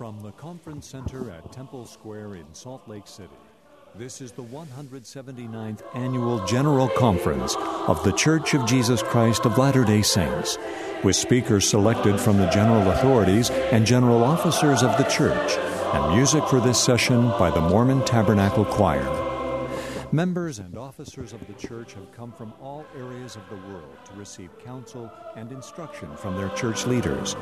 From the Conference Center at Temple Square in Salt Lake City, this is the 179th Annual General Conference of The Church of Jesus Christ of Latter day Saints, with speakers selected from the general authorities and general officers of the church, and music for this session by the Mormon Tabernacle Choir. Members and officers of the church have come from all areas of the world to receive counsel and instruction from their church leaders.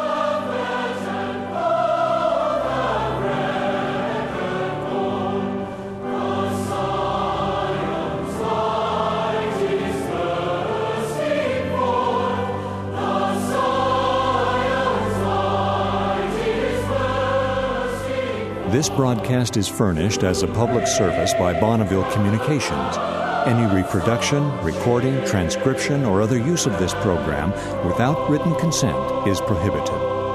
This broadcast is furnished as a public service by Bonneville Communications. Any reproduction, recording, transcription, or other use of this program without written consent is prohibited.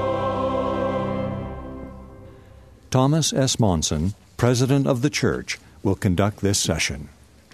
Thomas S. Monson, President of the Church, will conduct this session.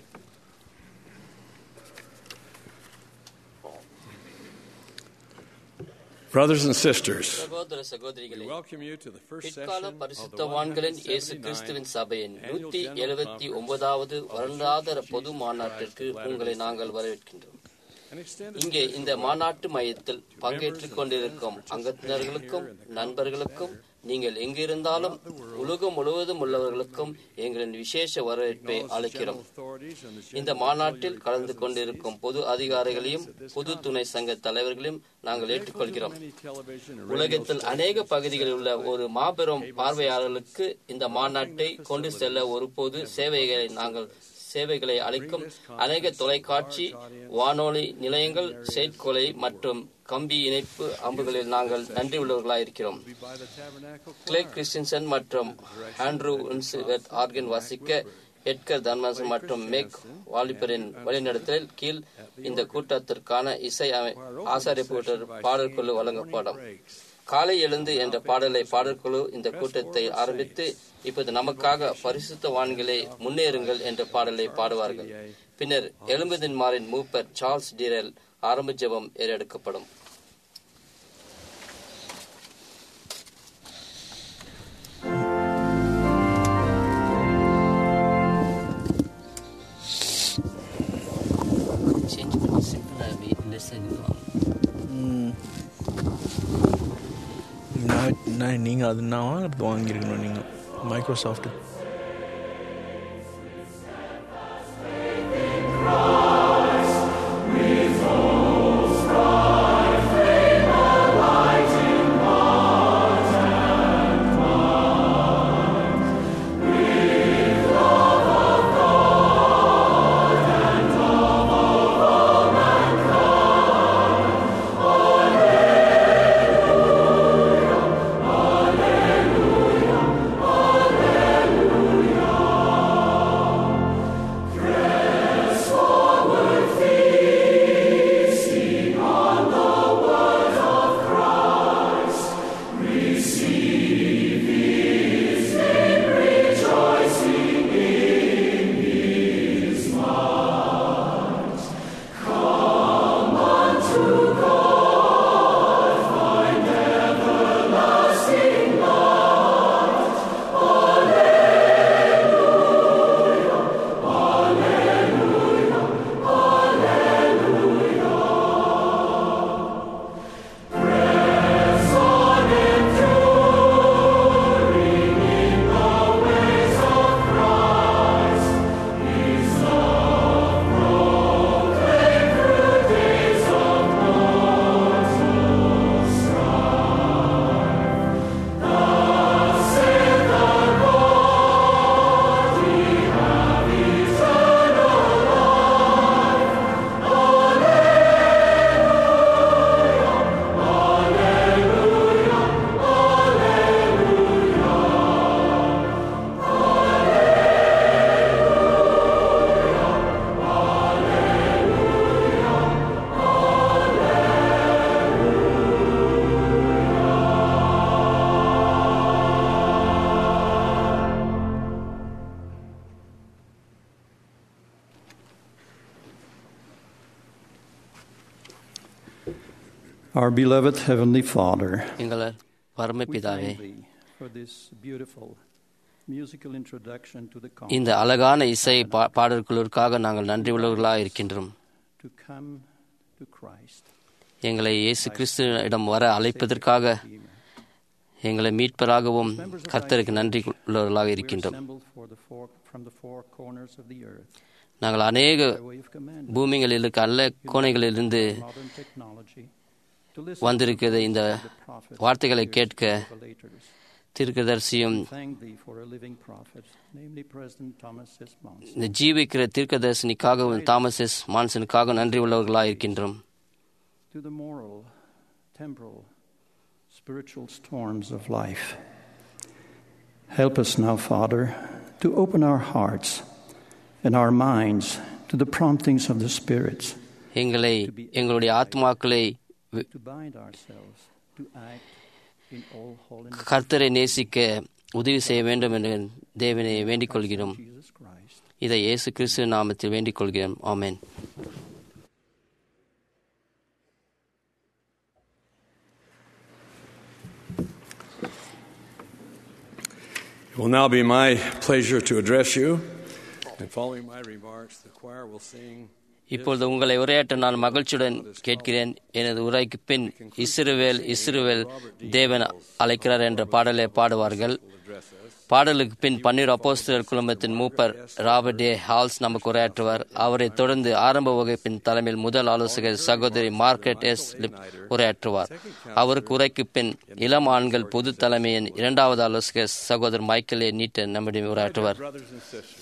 Brothers and sisters, சகோதர சகோதரிகளே we welcome you to the first பிற்கால session of the பரிசுத்தவான்களின் இயேசு கிறிஸ்துவின் சபையின் நூத்தி எழுபத்தி ஒன்பதாவது வருடாந்திர பொது மாநாட்டிற்கு உங்களை நாங்கள் வரவேற்கின்றோம் and extended இங்கே இந்த மாநாட்டு மையத்தில் பங்கேற்றுக் கொண்டிருக்கும் அங்கத்தினர்களுக்கும் நண்பர்களுக்கும் நீங்கள் எங்கிருந்தாலும் உலகம் முழுவதும் உள்ளவர்களுக்கும் எங்களின் விசேஷ வரவேற்பை அளிக்கிறோம் authorities and the இந்த மாநாட்டில் கலந்து கொண்டிருக்கும் பொது அதிகாரிகளையும் பொது துணை சங்க தலைவர்களையும் நாங்கள் ஏற்றுக்கொள்கிறோம் many television and உலகத்தில் அநேக பகுதிகளில் உள்ள ஒரு மாபெரும் பார்வையாளர்களுக்கு இந்த மாநாட்டை கொண்டு செல்ல ஒரு பொது சேவைகளை நாங்கள் சேவைகளை அளிக்கும் அநேக தொலைக்காட்சி வானொலி நிலையங்கள் செயற்கொலை மற்றும் கம்பி இணைப்பு அம்புகளில் நாங்கள் நன்றி உள்ளவர்களாயிருக்கிறோம் by the tabernacle Clay Christensen மற்றும் ஆண்ட்ரூ உன்சிவெட் ஆர்கன் வாசிக்க எட்கர் தன்மாசன் மற்றும் மேக் வாலிபரின் வழிநடத்தலில் கீழ் இந்த கூட்டத்திற்கான இசை அமை- ஆசாரிப்பு பாடற்குழு வழங்கப்படும் காலை எழுந்து என்ற பாடலை பாடற்குழு இந்த கூட்டத்தை ஆரம்பித்து இப்போது நமக்காக பரிசுத்தவான்களே முன்னேறுங்கள் என்ற பாடலை பாடுவார்கள் பின்னர் எழும்பதின்மாரின் மூப்பர் சார்ல்ஸ் டீரல் ஆரம்ப ஜெபம் ஏறெடுக்கப்படும் சேஞ்ச் பண்ணி சிம்பிளாகவே லெசன் நான் நான் நீங்கள் அது நான் வாங்குறது வாங்கியிருக்கணும் நீங்கள் Microsoft Our beloved Heavenly Father, எங்கள் பரமபிதாவே for this beautiful musical introduction to the இந்த conference. அழகான இசை பா பாடல்களுக்காக நாங்கள் நன்றி உள்ளவர்களாக இருக்கின்றோம் To come to Christ. எங்களை இயேசு கிறிஸ்துவிடம் வர அழைப்பதற்காக எங்களை மீட்பராகவும் கர்த்தருக்கு நன்றி உள்ளவர்களாக We're இருக்கின்றோம் assembled for the four, from the four corners of the earth நாங்கள் அநேக by way of command. பூமிகளில் இருக்க அல்ல கோணைகளிலிருந்து Modern technology to listen வந்திருக்கிற இந்த to the prophets, வார்த்தைகளை கேட்க revelators. தீர்க்கதரிசியும் Thank thee for a living prophet, namely President Thomas S. Monson. இந்த ஜீவிக்கிற தீர்க்கதரிசனிக்காகவும் தாமஸ் எஸ் மான்சனுக்காக நன்றி உள்ளவர்களாக இருக்கின்றோம் to the moral, temporal, spiritual storms of life. Help us now, Father, to open our hearts and our minds to the promptings of the spirits, எங்களை எங்களுடைய ஆத்மாக்களை வி- to bind ourselves to act in all holiness கர்த்தரை நேசிக்க உதவி செய்ய வேண்டும் என்று தேவனை வேண்டிக் கொள்கிறோம் of Jesus Christ. இதை இயேசு கிறிஸ்து நாமத்தில் வேண்டிக் கொள்கிறோம் ஆமென் It will now be my pleasure to address you. And following my remarks, the choir will sing இப்பொழுது உங்களை உரையாற்ற நான் மகிழ்ச்சியுடன் கேட்கிறேன் எனது உரைக்கு பின் இஸ்ருவேல் இஸ்ருவேல் தேவன் அழைக்கிறார் என்ற பாடலை பாடுவார்கள் பாடலுக்கு பின் பன்னீர் அப்போஸ்தலர் குழுமத்தின் மூப்பர் ராபர்ட் டே ஹால்ஸ் நமக்கு உரையாற்றுவார் அவரை தொடர்ந்து ஆரம்ப வகுப்பின் தலைமையில் முதல் ஆலோசகர் சகோதரி மார்கரெட் எஸ் லிப் உரையாற்றுவார் அவருக்கு உரைக்கு பின் இளம் ஆண்கள் பொது தலைமையின் இரண்டாவது ஆலோசகர் சகோதரர் மைக்கேல் ஏ நீட்டன் நம்மிடம் உரையாற்றுவார் brothers and sisters.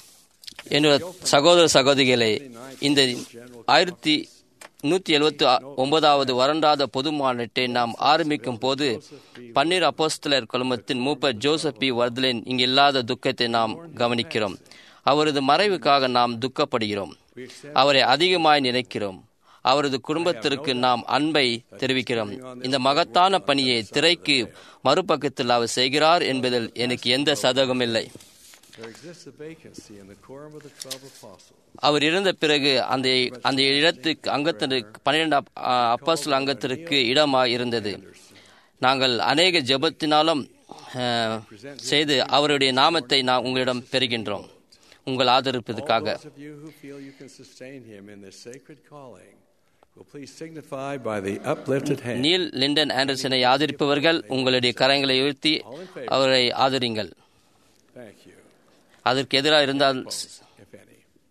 என்னோட சகோதர சகோதரிகளே இந்த ஆயிரத்தி நூத்தி எழுபத்தி ஒன்பதாவது வறண்டாத பொது மாநாட்டை நாம் ஆரம்பிக்கும் போது பன்னீர் அப்போஸ்தலர் குழுமத்தின் மூப்பர் ஜோசப் பி வர்தலின் இங்கு இல்லாத துக்கத்தை நாம் கவனிக்கிறோம் அவரது மறைவுக்காக நாம் துக்கப்படுகிறோம் அவரை அதிகமாய் நினைக்கிறோம் அவரது குடும்பத்திற்கு நாம் அன்பை தெரிவிக்கிறோம் இந்த மகத்தான பணியை திரைக்கு மறுபக்கத்தில் அவர் செய்கிறார் என்பதில் எனக்கு எந்த சதகம் இல்லை There exists a vacancy in the quorum of the twelve apostles. அவர் இறந்த பிறகு அந்த அந்த இடத்துக்கு அங்கத்திற்கு பன்னிரண்டு அப்போஸ்தல அங்கத்திற்கு இடமா இருந்தது நாங்கள் அநேக ஜெபத்தினாலும் அஹ், செய்து அவருடைய நாமத்தை நான் உங்களிடம் பெறுகின்றோம் உங்கள் All ஆதரிப்பதற்காக those of you who feel you can sustain him in this sacred calling will please signify by the uplifted hand. Neil Linden ஆண்டர்சனை ஆதரிப்பவர்கள் உங்களுடைய கரங்களை உயர்த்தி அவரை ஆதரிங்கள் Thank you, அதற்கு எதிராக இருந்தால் if any.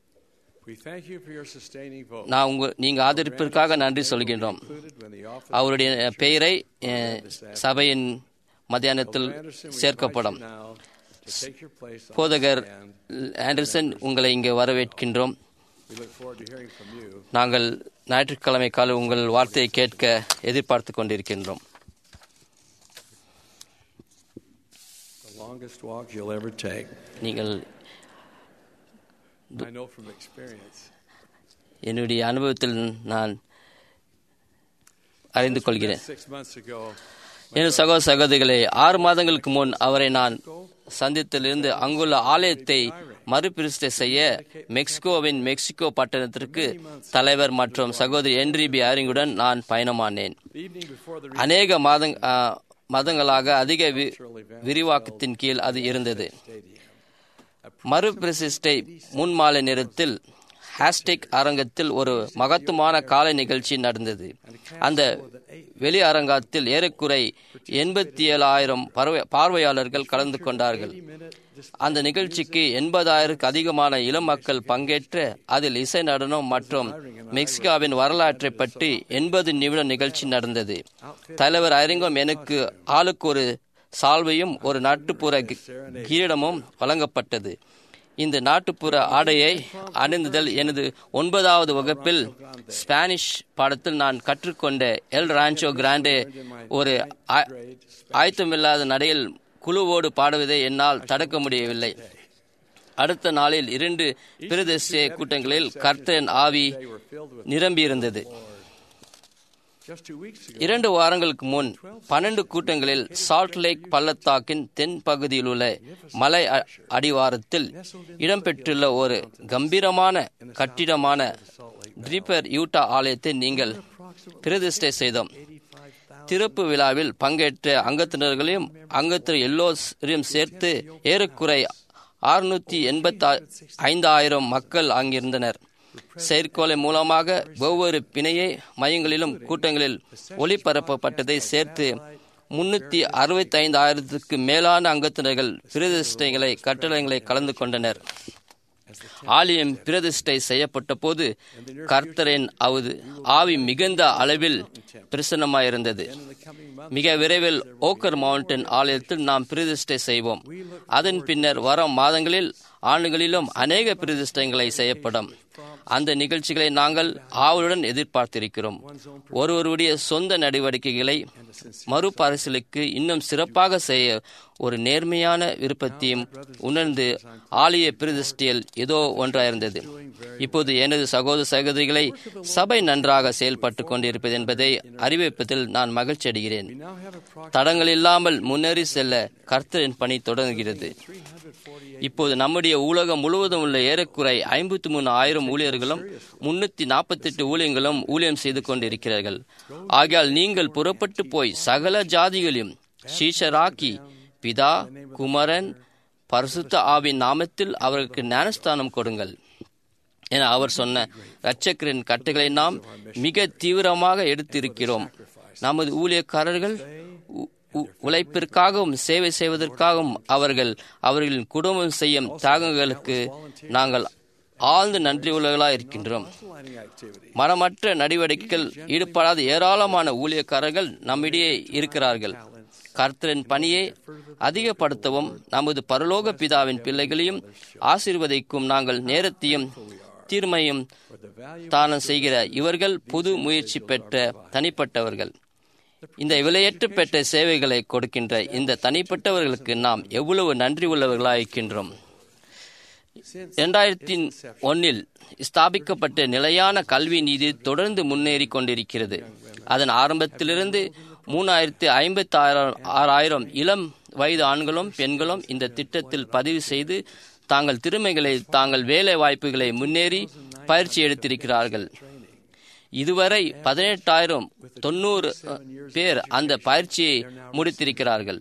We thank you for your sustaining vote. நான் உங்க நீங்க ஆதரிப்பதற்காக நன்றி சொல்கின்றோம் Included when the office அவருடைய பெயரை அஹ், சபையின் மத்தியானத்தில் Anderson, we invite சேர்க்கப்படும் you now to take your place on போதகர் the stand. ஆண்டர்சன் உங்களை இங்கே வரவேற்கின்றோம் We look forward to hearing from you. நாங்கள் ஞாயிற்றுக்கிழமை காலை உங்கள் வார்த்தையை கேட்க எதிர்பார்த்து கொண்டிருக்கின்றோம் The longest walk you'll ever take. நீங்கள் I know from experience. என்னுடைய அனுபவத்தில் நான் அறிந்து கொள்கிறேன் Six months ago, என் சகோதர சகோதரிகளே ஆறு மாதங்களுக்கு முன் அவரை நான் சந்தித்திலிருந்து அங்குள்ள ஆலயத்தை மறுபிரதிஷ்டை செய்ய மெக்சிகோவின் மெக்சிகோ பட்டணத்திற்கு தலைவர் மற்றும் சகோதரி என்ரி பி ஆரிங்குடன் நான் பயணமானேன் the evening before the அநேக மாதங் ஆ, மதங்களாக அதிக வி- விரிவாக்கத்தின் கீழ் அது இருந்தது மறுபிரசிஷ்டை முன்மாலை நேரத்தில் ஹேஷ்டேக் அரங்கத்தில் ஒரு மகத்துவமான காலை நிகழ்ச்சி நடந்தது அந்த வெளி அரங்கத்தில் ஏறக்குறை எண்பத்தி ஏழாயிரம் பார்வையாளர்கள் கலந்து கொண்டார்கள் அந்த நிகழ்ச்சிக்கு எண்பதாயிரக்கு அதிகமான இளம் மக்கள் பங்கேற்று அதில் இசை நடனம் மற்றும் மெக்சிகோவின் வரலாற்றை பற்றி எண்பது நிமிட நிகழ்ச்சி நடந்தது தலைவர் அறிங்கம் எனக்கு ஆளுக்கு ஒரு சால்வையும் ஒரு நாட்டுப்புற கி- கிரீடமும் வழங்கப்பட்டது இந்த நாட்டுப்புற ஆடையை அணிந்ததில் எனது ஒன்பதாவது வகுப்பில் ஸ்பானிஷ் பாடத்தில் நான் கற்றுக்கொண்ட எல் ரான்ச்சோ கிராண்டே ஒரு ஆ- ஆயத்தமில்லாத நடையில் குழுவோடு பாடுவதை என்னால் தடுக்க முடியவில்லை அடுத்த நாளில் இரண்டு பிரதேச கூட்டங்களில் கர்த்தன் ஆவி நிரம்பியிருந்தது just two weeks ago, இரண்டு வாரங்களுக்கு முன் பன்னெண்டு கூட்டங்களில் சால்ட் லேக் பள்ளத்தாக்கின் தென் பகுதியில் உள்ள மலை அ- அடிவாரத்தில் இடம்பெற்றுள்ள ஒரு கம்பீரமான கட்டிடமான ட்ரீப்பர் யூட்டா ஆலயத்தை நீங்கள் பிரதிஷ்டை செய்தோம் திறப்பு விழாவில் பங்கேற்ற அங்கத்தினர்களையும் அங்கத்தினர் எல்லோரையும் சேர்த்து ஏறக்குறை அறுநூத்தி எண்பத்தி ஐந்தாயிரம் மக்கள் அங்கிருந்தனர் செயற்கோளை மூலமாக ஒவ்வொரு பிணைய மையங்களிலும் கூட்டங்களில் ஒளிபரப்பப்பட்டதை சேர்த்து முன்னூத்தி அறுபத்தி ஐந்து ஆயிரத்துக்கு மேலான அங்கத்தினர்கள் பிரதிஷ்டைகளை கட்டளங்களை கலந்து கொண்டனர் ஆலயம் பிரதிஷ்டை செய்யப்பட்ட போது கர்த்தரின் அவது ஆவி மிகுந்த அளவில் பிரசன்னமாயிருந்தது மிக விரைவில் ஓக்கர் மவுண்டன் ஆலயத்தில் நாம் பிரதிஷ்டை செய்வோம் அதன் பின்னர் வரும் மாதங்களில் ஆண்டுகளிலும் அநேக பிரதிஷ்டைகளை செய்யப்படும் அந்த நிகழ்ச்சிகளை நாங்கள் ஆவலுடன் எதிர்பார்த்திருக்கிறோம் ஒருவருடைய சொந்த நடவடிக்கைகளை மறுபரிசீலிக்கு இன்னும் சிறப்பாக செய்ய ஒரு நேர்மையான விருப்பத்தையும் உணர்ந்து ஆலய பிரதிஷ்டையில் ஏதோ ஒன்றாயிருந்தது இப்போது எனது சகோதர சகோதரிகளை சபை நன்றாக செயல்பட்டு கொண்டிருப்பது என்பதை அறிவிப்பதில் நான் மகிழ்ச்சி அடைகிறேன் தடங்கள் இல்லாமல் முன்னேறி செல்ல கர்த்தரின் பணி தொடங்குகிறது இப்போது நம்முடைய உலகம் முழுவதும் உள்ள ஏறக்குறை ஐம்பத்தி மூணு ஆயிரம் ஊழியர்களும் முன்னூத்தி நாற்பத்தி எட்டு ஊழியர்களும் ஊழியம் செய்து கொண்டிருக்கிறார்கள் ஆகையால் நீங்கள் புறப்பட்டு போய் சகல ஜாதிகளையும் சீஷராக்கி பிதா குமரன் பரிசுத்த ஆவின் நாமத்தில் அவர்களுக்கு ஞானஸ்தானம் கொடுங்கள் என அவர் சொன்ன இரட்சக்கரின் கட்டுகளை நாம் மிக தீவிரமாக எடுத்திருக்கிறோம் நமது ஊழியக்காரர்கள் உழைப்பிற்காகவும் சேவை செய்வதற்காகவும் அவர்கள் அவர்களின் குடும்பம் செய்யும் தியாகங்களுக்கு நாங்கள் ஆழ்ந்து நன்றி உள்ளவர்களாக இருக்கின்றோம் மரமற்ற நடவடிக்கைகள் ஈடுபடாத ஏராளமான ஊழியக்காரர்கள் நம்மிடையே இருக்கிறார்கள் கர்த்தரின் பணியை அதிகப்படுத்தவும் நமது பரலோக பிதாவின் பிள்ளைகளையும் ஆசீர்வதிக்கும் நாங்கள் நேரத்தையும் தீர்மையும் தானம் செய்கிற இவர்கள் புது முயற்சி பெற்ற தனிப்பட்டவர்கள் இந்த விலையற்று பெற்ற சேவைகளை கொடுக்கின்ற இந்த தனிப்பட்டவர்களுக்கு நாம் எவ்வளவு நன்றி உள்ளவர்களாக இருக்கின்றோம் இரண்டாயிரத்தி ஒன்னில் ஸ்தாபிக்கப்பட்ட நிலையான கல்வி நீதி தொடர்ந்து முன்னேறி கொண்டிருக்கிறது அதன் ஆரம்பத்திலிருந்து மூணாயிரத்தி ஐம்பத்தி ஆறாயிரம் இளம் வயது ஆண்களும் பெண்களும் இந்த திட்டத்தில் பதிவு செய்து தாங்கள் திறமைகளை தாங்கள் வேலை வாய்ப்புகளை முன்னேறி பயிற்சி எடுத்திருக்கிறார்கள் இதுவரை பதினெட்டாயிரம் தொண்ணூறு பேர் அந்த பயிற்சியை முடித்திருக்கிறார்கள்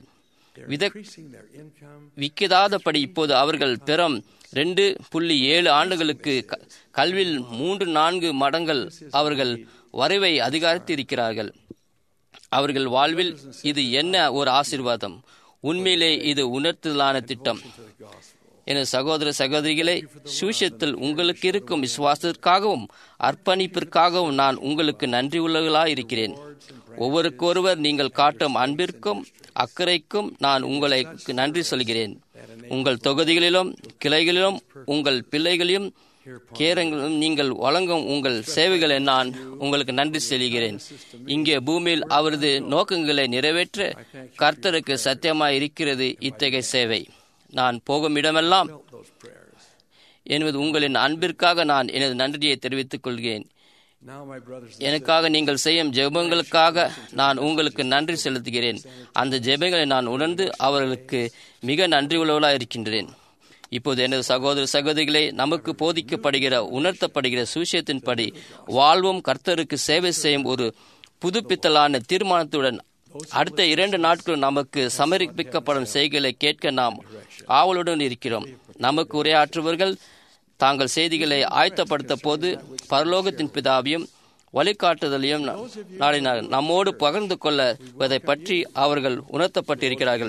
விக்கதாதபடி இப்போது அவர்கள் பெறும் ரெண்டு புள்ளி ஏழு ஆண்டுகளுக்கு கல்வியில் மூன்று நான்கு மடங்கள் அவர்கள் வரைவை அதிகரித்து இருக்கிறார்கள் அவர்கள் வாழ்வில் இது என்ன ஒரு ஆசிர்வாதம் உண்மையிலே இது உணர்த்துதலான திட்டம் எனது சகோதர சகோதரிகளை சுவிஷத்தில் உங்களுக்கு இருக்கும் விசுவாசத்திற்காகவும் அர்ப்பணிப்பிற்காகவும் நான் உங்களுக்கு நன்றி உள்ளவர்களாக இருக்கிறேன் ஒவ்வொருக்கொருவர் நீங்கள் காட்டும் அன்பிற்கும் அக்கறைக்கும் நான் உங்களுக்கு நன்றி சொல்கிறேன் உங்கள் தொகுதிகளிலும் கிளைகளிலும் உங்கள் பிள்ளைகளையும் கேரங்களும் நீங்கள் வழங்கும் உங்கள் சேவைகளை நான் உங்களுக்கு நன்றி செல்கிறேன் இங்கே பூமியில் அவரது நோக்கங்களை நிறைவேற்ற கர்த்தருக்கு சத்தியமாய் இருக்கிறது இத்தகைய சேவை நான் போகும் இடமெல்லாம் என்பது உங்களின் அன்பிற்காக நான் எனது நன்றியை தெரிவித்துக் கொள்கிறேன் எனக்காக நீங்கள் செய்யும் ஜெபங்களுக்காக நான் உங்களுக்கு நன்றி செலுத்துகிறேன் அந்த ஜெபங்களை நான் உணர்ந்து அவர்களுக்கு மிக நன்றி உள்ளவளாக இருக்கின்றேன் இப்போது எனது சகோதர சகோதரிகளை நமக்கு போதிக்கப்படுகிற உணர்த்தப்படுகிற சுவிசேத்தின்படி வாழ்வும் கர்த்தருக்கு சேவை செய்யும் ஒரு புதுப்பித்தலான தீர்மானத்துடன் அடுத்த இரண்டு நாட்கள் நமக்கு சமர்ப்பிக்கப்படும் செய்திகளை கேட்க நாம் ஆவலுடன் இருக்கிறோம் நமக்கு உரையாற்றுவர்கள் தாங்கள் செய்திகளை ஆயத்தப்படுத்த போது பரலோகத்தின் பிதாவையும் வழிகாட்டுதலையும் நாடினார் நம்மோடு பகிர்ந்து கொள்வதை பற்றி அவர்கள் உணர்த்தப்பட்டிருக்கிறார்கள்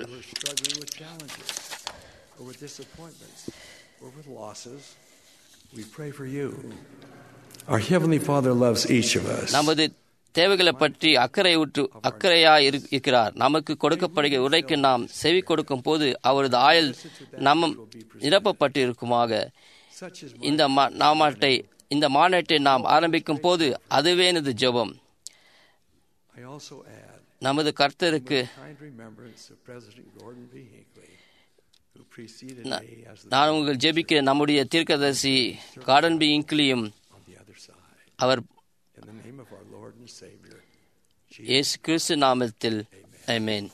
We pray for you. Our Heavenly Father loves each of us. நமது தேவைகளை பற்றி அக்கறை ஊற்று அக்கறையா இருக்கிறார் நமக்கு கொடுக்கப்படுகிற உரைக்கு நாம் செவி கொடுக்கும் போது அவரது ஆயுள் நம்ம நிரப்பப்பட்டு இருக்குமாக இந்த நாமாட்டை இந்த மாநாட்டை நாம் ஆரம்பிக்கும் போது அதுவே எனது ஜெபம் நமது கர்த்தருக்கு நான் உங்கள் ஜெபிக்க நம்முடைய தீர்க்கதரிசி கார்டன் பி இங்கிலியும் அவர் இயேசு கிறிஸ்து நாமத்தில் ஐமேன்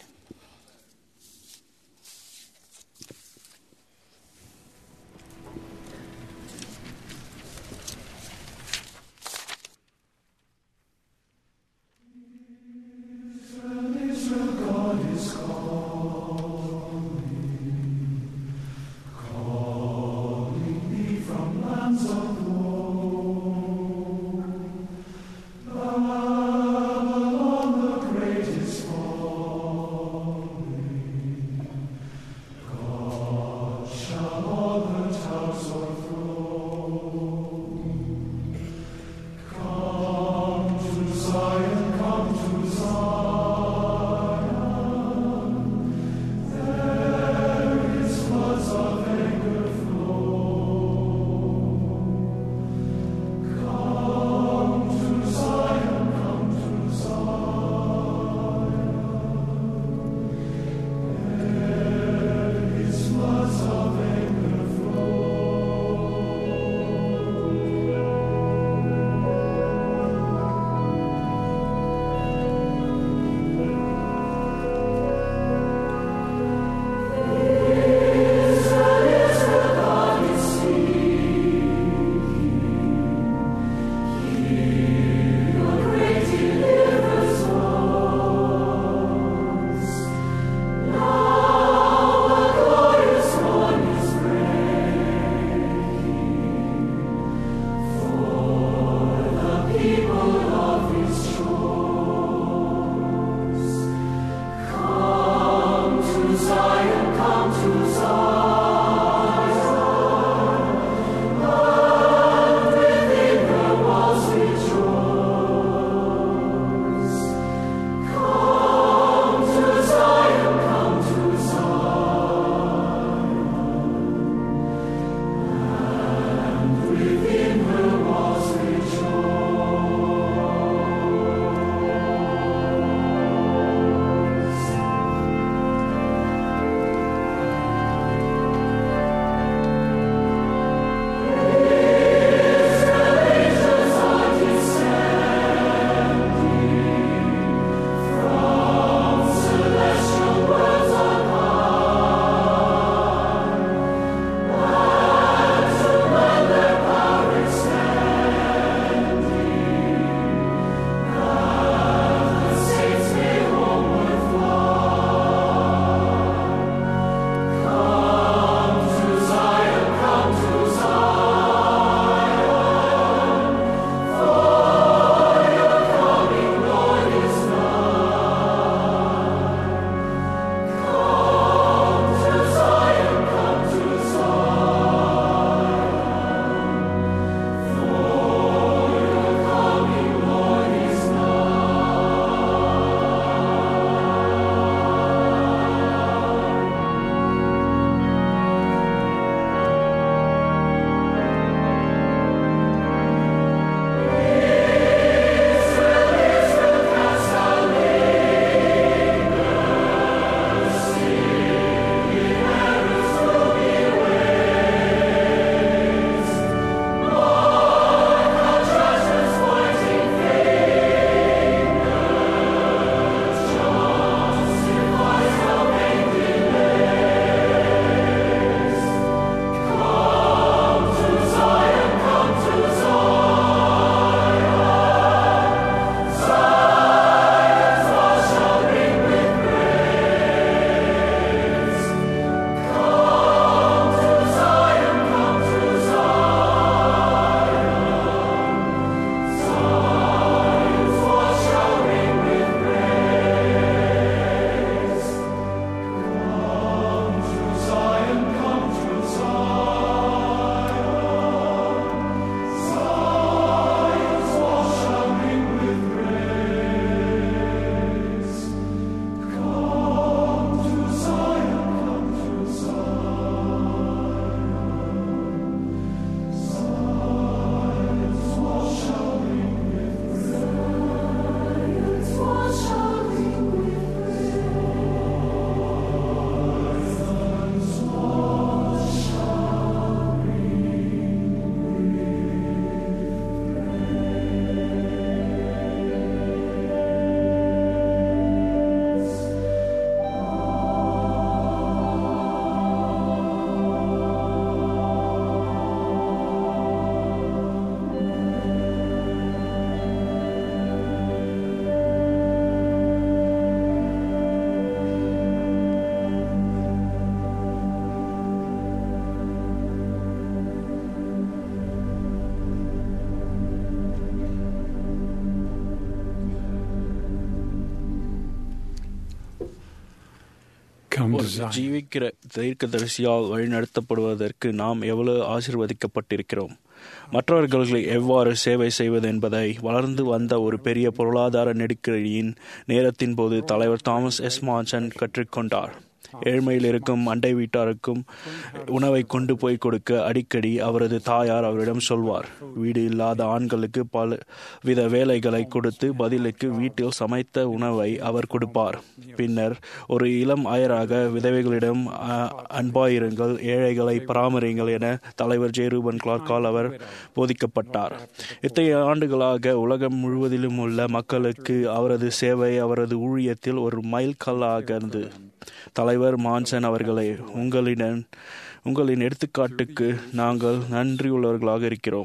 come ஒரு to Zion. ஜீவிக்கிற தீர்க்கதரிசியால் வழிநடத்தப்படுவதற்கு நாம் எவ்வளவு ஆசீர்வதிக்கப்பட்டிருக்கிறோம் மற்றவர்களுக்கு எவ்வாறு சேவை செய்வது என்பதை வளர்ந்து வந்த ஒரு பெரிய பொருளாதார நெருக்கடியின் நேரத்தின் போது தலைவர் தாமஸ் எஸ் மான்சன் கற்றுக்கொண்டார் ஏழ்மையில் இருக்கும் அண்டை வீட்டாருக்கும் உணவை கொண்டு போய் கொடுக்க அடிக்கடி அவரது தாயார் அவரிடம் சொல்வார் வீடு இல்லாத ஆண்களுக்கு பல வித வேலைகளை கொடுத்து பதிலுக்கு வீட்டில் சமைத்த உணவை அவர் கொடுப்பார் பின்னர் ஒரு இளம் அயராக விதவைகளிடம் அ, அன்பாயிருங்கள் ஏழைகளை பராமரிங்கள் என தலைவர் ஜே ரூபன் கிளார்க்கால் அவர் போதிக்கப்பட்டார் இத்தகைய ஆண்டுகளாக உலகம் முழுவதிலும் உள்ள மக்களுக்கு அவரது சேவை அவரது ஊழியத்தில் ஒரு மைல் கல்லாகிறது தலைவர் மான்சன் அவர்களே உங்களிடம் உங்களின் எடுத்துக்காட்டுக்கு நாங்கள் நன்றியுள்ளவர்களாக இருக்கிறோம்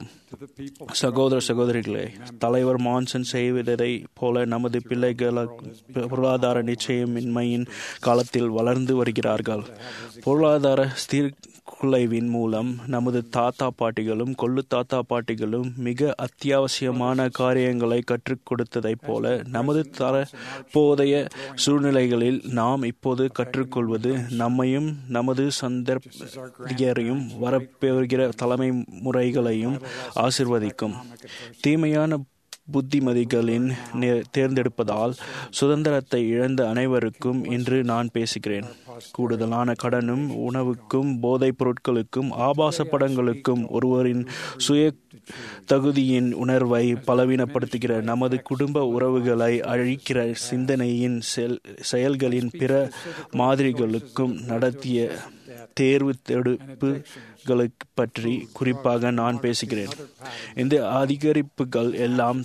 சகோதர சகோதரிகளே தலைவர் மான்சன் செய்வதை போல நமது பிள்ளைகள் பொருளாதார நிச்சயமின்மையின் காலத்தில் வளர்ந்து வருகிறார்கள் பொருளாதார ஸ்திரக்குலைவின் மூலம் நமது தாத்தா பாட்டிகளும் கொள்ளு தாத்தா பாட்டிகளும் மிக அத்தியாவசியமான காரியங்களை கற்றுக் கொடுத்ததைப் போல நமது தற்போதைய சூழ்நிலைகளில் நாம் இப்போது கற்றுக்கொள்வது நம்மையும் நமது சந்தர்ப்பரையும் வரப்பெறுகிற தலைமை முறைகளையும் ஆசிர்வதிக்கும் தீமையான புத்திமதிகளின் நே- தேர்ந்தெடுப்பதால் சுதந்திரத்தை இழந்த அனைவருக்கும் இன்று நான் பேசுகிறேன் கூடுதலான கடனும் உணவுக்கும் போதைப் பொருட்களுக்கும் ஆபாச படங்களுக்கும் ஒருவரின் சுய தகுதியின் உணர்வை பலவீனப்படுத்துகிற நமது குடும்ப உறவுகளை அழிக்கிற சிந்தனையின் செல்- செயல்களின் பிற மாதிரிகளுக்கும் நடத்திய தேர்வு தெடுப்புகளுக்கு பற்றி குறிப்பாக நான் பேசுகிறேன் இந்த அதிகரிப்புகள் எல்லாம்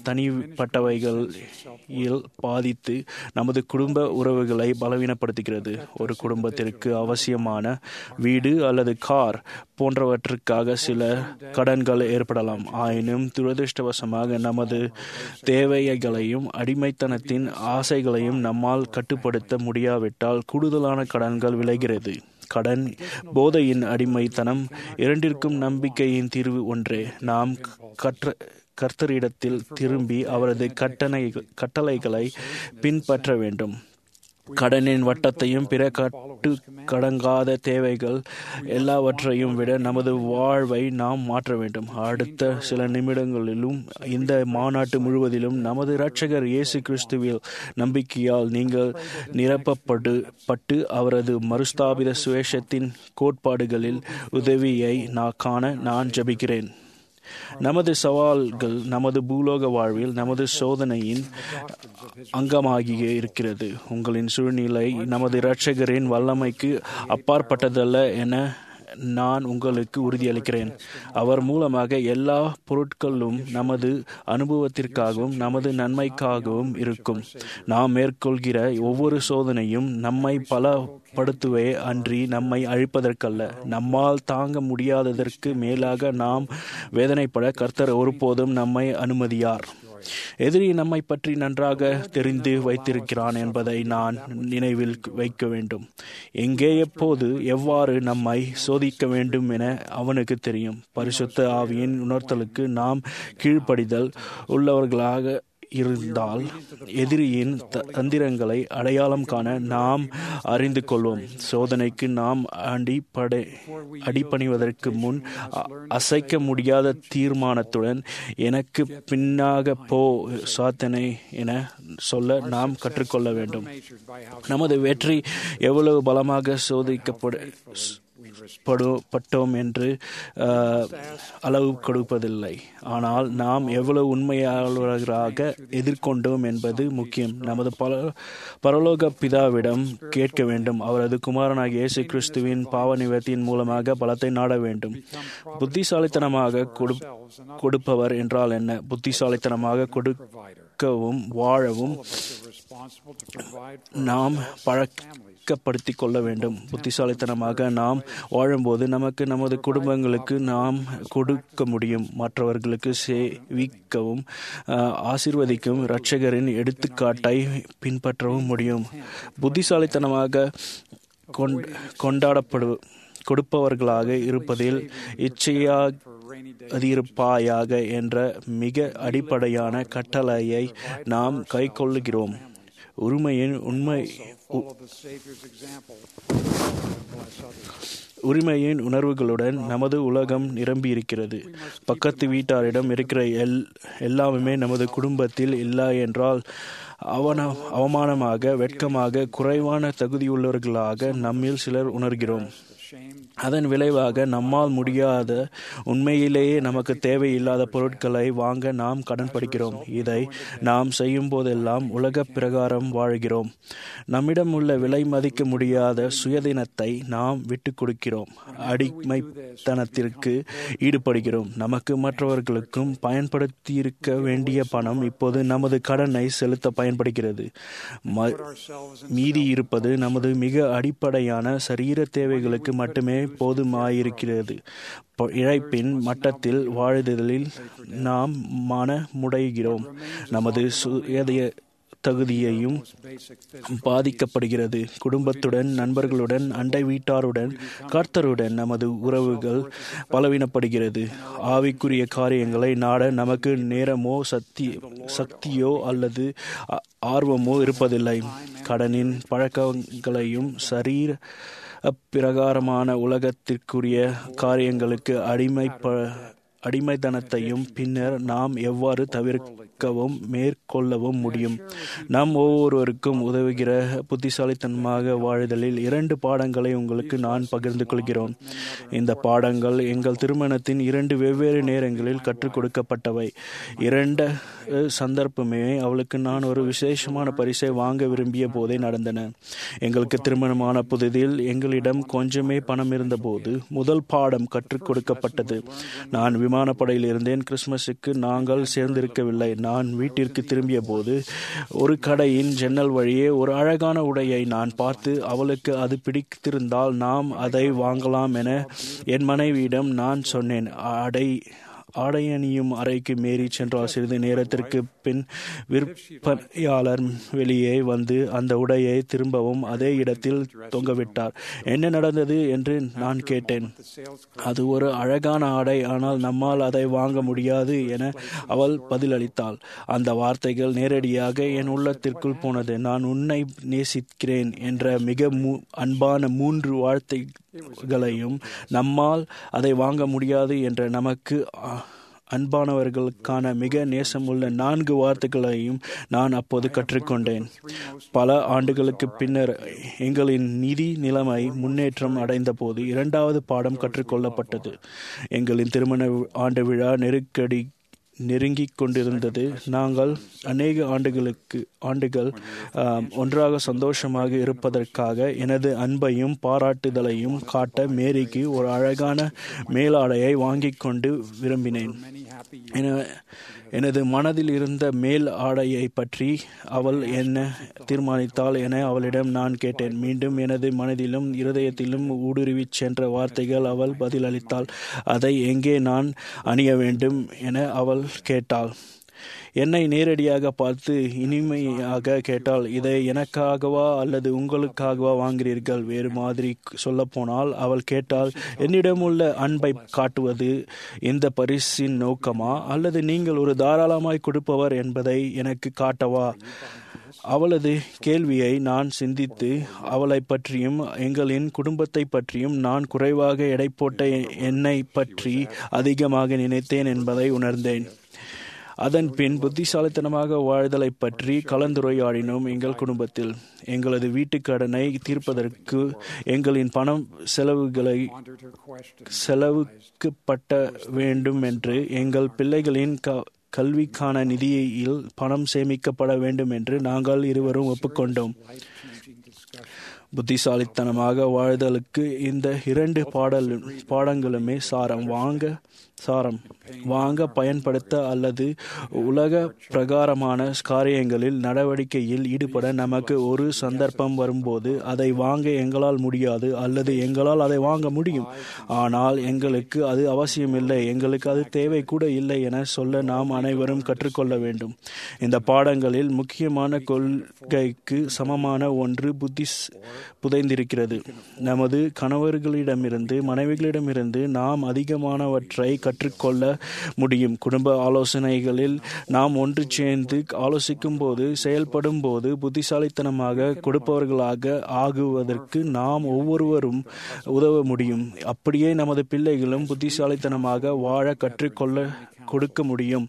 தனிப்பட்டவைகளில் பாதித்து நமது குடும்ப உறவுகளை பலவீனப்படுத்துகிறது ஒரு குடும்பத்திற்கு அவசியமான வீடு அல்லது கார் போன்றவற்றுக்காக சில கடன்கள் ஏற்படலாம் ஆயினும் துரதிருஷ்டவசமாக நமது தேவைகளையும் அடிமைத்தனத்தின் ஆசைகளையும் நம்மால் கட்டுப்படுத்த முடியாவிட்டால் கூடுதலான கடன்கள் விளைகிறது கடன் போதையின் அடிமைத்தனம் இரண்டிற்கும் நம்பிக்கையின் தீர்வு ஒன்றே நாம் கற்ற கர்த்தரிடத்தில் திரும்பி அவரது கட்டளை கட்டளைகளை பின்பற்ற வேண்டும் கடனின் வட்டத்தையும் பிற கட்டு கடங்காத தேவைகள் எல்லாவற்றையும் விட நமது வாழ்வை நாம் மாற்ற வேண்டும் அடுத்த சில நிமிடங்களிலும் இந்த மாநாட்டு முழுவதிலும் நமது இரட்சகர் இயேசு கிறிஸ்துவில் நம்பிக்கையால் நீங்கள் நிரப்பப்படு பட்டு அவரது மறுஸ்தாபித சுவேஷத்தின் கோட்பாடுகளில் உதவியை நான் காண நான் ஜபிக்கிறேன் நமது சவால்கள் நமது பூலோக வாழ்வில் நமது சோதனையின் அங்கமாகியே இருக்கிறது உங்களின் சூழ்நிலை நமது இரட்சகரின் வல்லமைக்கு அப்பாற்பட்டதல்ல என நான் உங்களுக்கு உறுதியளிக்கிறேன் அவர் மூலமாக எல்லா பொருட்களும் நமது அனுபவத்திற்காகவும் நமது நன்மைக்காகவும் இருக்கும் நாம் மேற்கொள்கிற ஒவ்வொரு சோதனையும் நம்மை பல படுத்துவே அன்றி நம்மை அழிப்பதற்கல்ல நம்மால் தாங்க முடியாததற்கு மேலாக நாம் வேதனைப்பட கர்த்தர் ஒருபோதும் நம்மை அனுமதியார் எதிரி நம்மை பற்றி நன்றாக தெரிந்து வைத்திருக்கிறான் என்பதை நான் நினைவில் வைக்க வேண்டும் எங்கே எப்போது எவ்வாறு நம்மை சோதிக்க வேண்டும் என அவனுக்கு தெரியும் பரிசுத்த ஆவியின் உணர்த்தலுக்கு நாம் கீழ்ப்படிதல் உள்ளவர்களாக இருந்தால் எதிரியின் த- தந்திரங்களை அடையாளம் காண நாம் அறிந்து கொள்வோம் சோதனைக்கு நாம் அடிப்படை அடிபணிவதற்கு முன் அ- அசைக்க முடியாத தீர்மானத்துடன் எனக்கு பின்னாக போ சாத்தனை என சொல்ல நாம் கற்றுக்கொள்ள வேண்டும் நமது வெற்றி எவ்வளவு பலமாக சோதிக்கப்பட படு- பட்டோம் என்று அஹ், அளவு கொடுப்பதில்லை ஆனால் நாம் எவ்வளவு உண்மையாளர்களாக எதிர்கொண்டோம் என்பது முக்கியம் நமது பல பரலோக பிதாவிடம் கேட்க வேண்டும் அவரது குமாரனாகிய இயேசு கிறிஸ்துவின் பாவ நிவர்த்தியின் மூலமாக பலத்தை நாட வேண்டும் புத்திசாலித்தனமாக கொடு கொடுப்பவர் என்றால் என்ன புத்திசாலித்தனமாக கொடுக்கவும் வாழவும் நாம் பழக்கப்படுத்திக் கொள்ள வேண்டும் புத்திசாலித்தனமாக நாம் வாழும்போது நமக்கு நமது குடும்பங்களுக்கு நாம் கொடுக்க முடியும் மற்றவர்களுக்கு சேவிக்கவும் ஆஹ், ஆசீர்வதிக்கவும் இரட்சகரின் எடுத்துக்காட்டை பின்பற்றவும் முடியும் புத்திசாலித்தனமாக கொண்- கொண்டாடப்படு கொடுப்பவர்களாக இருப்பதில் இச்சையா அதிருப்பாயாக என்ற மிக அடிப்படையான கட்டளையை நாம் கைக்கொள்ளுகிறோம் உரிமையின் உண்மை Follow the Savior's example. Bless others. உரிமையின் உணர்வுகளுடன் நமது உலகம் நிரம்பியிருக்கிறது பக்கத்து வீட்டாரிடம் இருக்கிற எல் எல்லாமே நமது குடும்பத்தில் இல்லை என்றால் அவன அவமானமாக வெட்கமாக குறைவான தகுதியுள்ளவர்களாக நம்மில் சிலர் உணர்கிறோம் அதன் விளைவாக நம்மால் முடியாத உண்மையிலேயே நமக்கு தேவையில்லாத பொருட்களை வாங்க நாம் கடன் படுகிறோம் இதை நாம் செய்யும் போதெல்லாம் உலக பிரகாரம் வாழ்கிறோம் நம்மிடம் உள்ள விலை மதிக்க முடியாத சுயதினத்தை நாம் விட்டு கொடுக்கிறோம் அடிமைத்தனத்திற்கு ஈடுபடுகிறோம் நமக்கு மற்றவர்களுக்கும் பயன்படுத்தியிருக்க வேண்டிய பணம் இப்போது நமது கடனை செலுத்த பயன்படுகிறது ம- மீதி இருப்பது நமது மிக அடிப்படையான சரீர தேவைகளுக்கு மட்டுமே போதுமாயிருக்கிறது பொ- இழைப்பின் மட்டத்தில் வாழுதலில் நாம் மன முடைகிறோம் நமது சுயதைய தகுதியையும் பாதிக்கப்படுகிறது குடும்பத்துடன் நண்பர்களுடன் அண்டை வீட்டாருடன் கர்த்தருடன் நமது உறவுகள் பலவீனப்படுகிறது ஆவிக்குரிய காரியங்களை நாட நமக்கு நேரமோ சக்தி சக்தியோ அல்லது ஆ- ஆர்வமோ இருப்பதில்லை கடனின் பழக்கங்களையும் சரீர பிரகாரமான உலகத்திற்குரிய காரியங்களுக்கு அடிமைப்ப அடிமைத்தனத்தையும் பின்னர் நாம் எவ்வாறு தவிர்க்கவும் மேற்கொள்ளவும் முடியும் நாம் ஒவ்வொருவருக்கும் உதவுகிற புத்திசாலித்தனமாக வாழுதலில் இரண்டு பாடங்களை உங்களுக்கு நான் பகிர்ந்து கொள்கிறோம் இந்த பாடங்கள் எங்கள் திருமணத்தின் இரண்டு வெவ்வேறு நேரங்களில் கற்றுக் கொடுக்கப்பட்டவை இரண்டு அஹ், சந்தர்ப்பமே அவளுக்கு நான் ஒரு விசேஷமான பரிசை வாங்க விரும்பிய போதே நடந்தன எங்களுக்கு திருமணமான புதிதில் எங்களிடம் கொஞ்சமே பணம் இருந்தபோது முதல் பாடம் கற்றுக் கொடுக்கப்பட்டது நான் விமானப்படையில் இருந்தேன் கிறிஸ்துமஸுக்கு நாங்கள் சேர்ந்திருக்கவில்லை நான் வீட்டிற்கு திரும்பிய போது ஒரு கடையின் ஜன்னல் வழியே ஒரு அழகான உடையை நான் பார்த்து அவளுக்கு அது பிடித்திருந்தால் நாம் அதை வாங்கலாம் என என் மனைவியிடம் நான் சொன்னேன் அடை ஆடையணியும் அறைக்கு மீறி சென்றால் சிறிது நேரத்திற்கு பின் விற்பனையாளர் வெளியே வந்து அந்த உடையை திரும்பவும் அதே இடத்தில் தொங்கவிட்டார் என்ன நடந்தது என்று நான் கேட்டேன் அது ஒரு அழகான ஆடை ஆனால் நம்மால் அதை வாங்க முடியாது என அவள் பதிலளித்தாள் அந்த வார்த்தைகள் நேரடியாக என் உள்ளத்திற்குள் போனது நான் உன்னை நேசிக்கிறேன் என்ற மிக மூ அன்பான மூன்று வார்த்தைகளையும் நம்மால் அதை வாங்க முடியாது என்ற நமக்கு அ, அன்பானவர்களுக்கான மிக நேசமுள்ள நான்கு வார்த்தைகளையும் நான் அப்போது கற்றுக்கொண்டேன் பல ஆண்டுகளுக்கு பின்னர் எங்களின் நிதி நிலைமை முன்னேற்றம் அடைந்தபோது இரண்டாவது பாடம் கற்றுக்கொள்ளப்பட்டது எங்களின் திருமண ஆண்டு விழா நெருக்கடி நெருங்கிக் கொண்டிருந்தது நாங்கள் அநேக ஆண்டுகளுக்கு ஆண்டுகள் ஆம், ஒன்றாக சந்தோஷமாக இருப்பதற்காக எனது அன்பையும் பாராட்டுதலையும் காட்ட மேரிக்கு ஒரு அழகான மேலாடையை வாங்கிக் கொண்டு விரும்பினேன் என- எனது மனதில் இருந்த மேல் ஆடையை பற்றி அவள் என்ன தீர்மானித்தாள் என அவளிடம் நான் கேட்டேன் மீண்டும் எனது மனதிலும் இருதயத்திலும் ஊடுருவிச் சென்ற வார்த்தைகள் அவள் பதிலளித்தாள் அதை எங்கே நான் அணிய வேண்டும் என அவள் கேட்டாள் என்னை நேரடியாக பார்த்து இனிமையாக கேட்டால் இதை எனக்காகவா அல்லது உங்களுக்காகவா வாங்குகிறீர்கள் வேறு மாதிரி சொல்லப்போனால் அவள் கேட்டால் என்னிடமுள்ள அன்பை காட்டுவது இந்த பரிசின் நோக்கமா அல்லது நீங்கள் ஒரு தாராளமாய் கொடுப்பவர் என்பதை எனக்கு காட்டவா அவளது கேள்வியை நான் சிந்தித்து அவளை பற்றியும் எங்களின் குடும்பத்தை பற்றியும் நான் குறைவாக எடை போட்ட என்னை பற்றி அதிகமாக நினைத்தேன் என்பதை உணர்ந்தேன் அதன் பின் புத்திசாலித்தனமாக வாழ்தலை பற்றி கலந்துரையாடினோம் எங்கள் குடும்பத்தில் எங்களது வீட்டுக் கடனை தீர்ப்பதற்கு எங்களின் பணம் செலவுகளை செலவுக்குப்பட்ட வேண்டும் என்று எங்கள் பிள்ளைகளின் க கல்விக்கான நிதியில் பணம் சேமிக்கப்பட வேண்டும் என்று நாங்கள் இருவரும் ஒப்புக்கொண்டோம் புத்திசாலித்தனமாக வாழ்தலுக்கு இந்த இரண்டு பாடல் பாடங்களுமே சாரம் வாங்க சாரம் வாங்க பயன்படுத்த அல்லது உலக பிரகாரமான காரியங்களில் நடவடிக்கையில் ஈடுபட நமக்கு ஒரு சந்தர்ப்பம் வரும்போது அதை வாங்க எங்களால் முடியாது அல்லது எங்களால் அதை வாங்க முடியும் ஆனால் எங்களுக்கு அது அவசியமில்லை எங்களுக்கு அது தேவை கூட இல்லை என சொல்ல நாம் அனைவரும் கற்றுக்கொள்ள வேண்டும் இந்த பாடங்களில் முக்கியமான கொள்கைக்கு சமமான ஒன்று புத்தி புதைந்திருக்கிறது நமது கணவர்களிடமிருந்து மனைவிகளிடமிருந்து நாம் அதிகமானவற்றை கற்று கற்றுக்கொள்ள முடியும் குடும்ப ஆலோசனைகளில் நாம் ஒன்று சேர்ந்து ஆலோசிக்கும் போது செயல்படும் போது புத்திசாலித்தனமாக கொடுப்பவர்களாக ஆகுவதற்கு நாம் ஒவ்வொருவரும் உதவ முடியும் அப்படியே நமது பிள்ளைகளும் புத்திசாலித்தனமாக வாழ கற்றுக்கொள்ள கொடுக்க முடியும்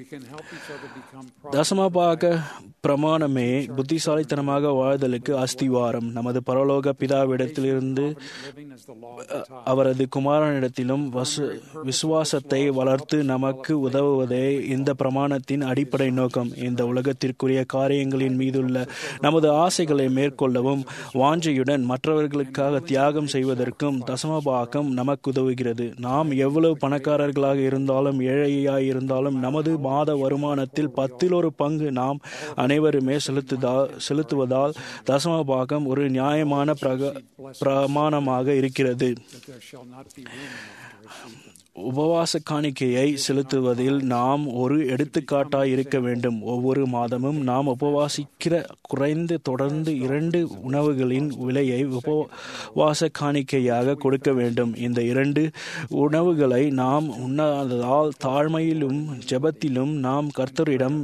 தசமபாக பிரமாணமே புத்திசாலித்தனமாக வாழ்தலுக்கு அஸ்திவாரம் நமது பரலோக பிதாவிடத்திலிருந்து அவரது குமாரனிடத்திலும் விசுவாசத்தை வளர்த்து நமக்கு உதவுவதே இந்த பிரமாணத்தின் அடிப்படை நோக்கம் இந்த உலகத்திற்குரிய காரியங்களின் மீதுள்ள நமது ஆசைகளை மேற்கொள்ளவும் வாஞ்சையுடன் மற்றவர்களுக்காக தியாகம் செய்வதற்கும் தசமபாகம் நமக்கு உதவுகிறது நாம் எவ்வளவு பணக்காரர்களாக இருந்தாலும் ஏழையாய் இருந்தாலும் நமது மாத வருமானத்தில் பத்தில் ஒரு பங்கு நாம் அனைவருமே செலுத்துதா செலுத்துவதால் தசம பாகம் ஒரு நியாயமான பிரக பிரமாணமாக இருக்கிறது உபவாச காணிக்கையை செலுத்துவதில் நாம் ஒரு எடுத்துக்காட்டாய் இருக்க வேண்டும் ஒவ்வொரு மாதமும் நாம் உபவாசிக்கிற குறைந்து தொடர்ந்து இரண்டு உணவுகளின் விலையை உபவாச காணிக்கையாக கொடுக்க வேண்டும் இந்த இரண்டு உணவுகளை நாம் உண்ணாததால் தாழ்மையிலும் ஜெபத்திலும் நாம் கர்த்தரிடம்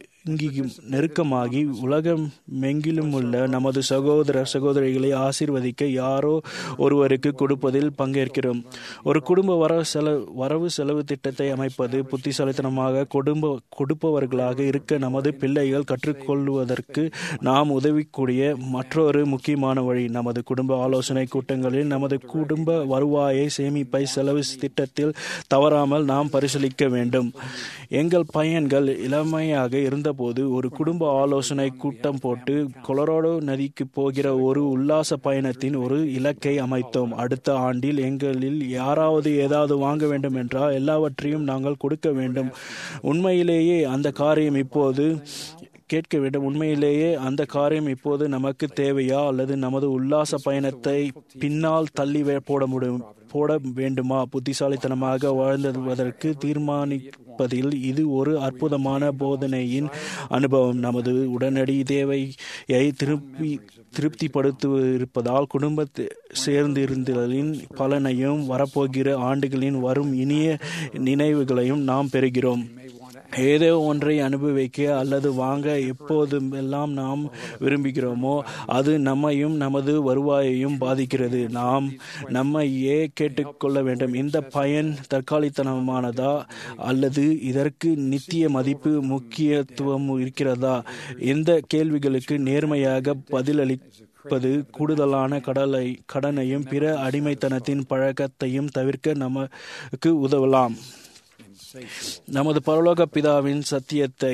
நெருக்கமாகி உலகம் மெங்கிலும் உள்ள நமது சகோதர சகோதரிகளை ஆசீர்வதிக்க யாரோ ஒருவருக்கு கொடுப்பதில் பங்கேற்கிறோம் ஒரு குடும்ப வரவு செலவு வரவு செலவு திட்டத்தை அமைப்பது புத்திசாலித்தனமாக குடும்ப கொடுப்பவர்களாக இருக்க நமது பிள்ளைகள் கற்றுக்கொள்வதற்கு நாம் உதவிக்கூடிய மற்றொரு முக்கியமான வழி நமது குடும்ப ஆலோசனை கூட்டங்களில் நமது குடும்ப வருவாயை சேமிப்பை செலவு திட்டத்தில் தவறாமல் நாம் பரிசீலிக்க வேண்டும் எங்கள் பையன்கள் இளமையாக இருந்தபோது ஒரு குடும்ப ஆலோசனை கூட்டம் போட்டு கொலராடோ நதிக்கு போகிற ஒரு உல்லாச பயணத்தின் ஒரு இலக்கை அமைத்தோம் அடுத்த ஆண்டில் எங்களில் யாராவது ஏதாவது வாங்க வேண்டும் என்றால் எல்லாவற்றையும் நாங்கள் கொடுக்க வேண்டும் உண்மையிலேயே அந்த காரியம் இப்போது கேட்க வேண்டும் உண்மையிலேயே அந்த காரியம் இப்போது நமக்கு தேவையா அல்லது நமது உல்லாச பயணத்தை பின்னால் தள்ளி போட முடியும் போட வேண்டுமா புத்திசாலித்தனமாக வாழ்ந்துவதற்கு தீர்மானிப்பதில் இது ஒரு அற்புதமான போதனையின் அனுபவம் நமது உடனடி தேவையை திருப்பி திருப்திப்படுத்தியிருப்பதால் குடும்ப சேர்ந்திருந்தலின் பலனையும் வரப்போகிற ஆண்டுகளின் வரும் இனிய நினைவுகளையும் நாம் பெறுகிறோம் ஏதோ ஒன்றை அனுபவிக்க அல்லது வாங்க எப்போதுமெல்லாம் நாம் விரும்புகிறோமோ அது நம்மையும் நமது வருவாயையும் பாதிக்கிறது நாம் நம்மையே கேட்டுக்கொள்ள வேண்டும் இந்த பயன் தற்காலித்தனமானதா அல்லது இதற்கு நித்திய மதிப்பு முக்கியத்துவம் இருக்கிறதா இந்த கேள்விகளுக்கு நேர்மையாக பதிலளி இருப்பது கூடுதலான கடலை கடனையும் பிற அடிமைத்தனத்தின் பழக்கத்தையும் தவிர்க்க நமக்கு உதவலாம் நமது பரலோக பிதாவின் சத்தியத்தை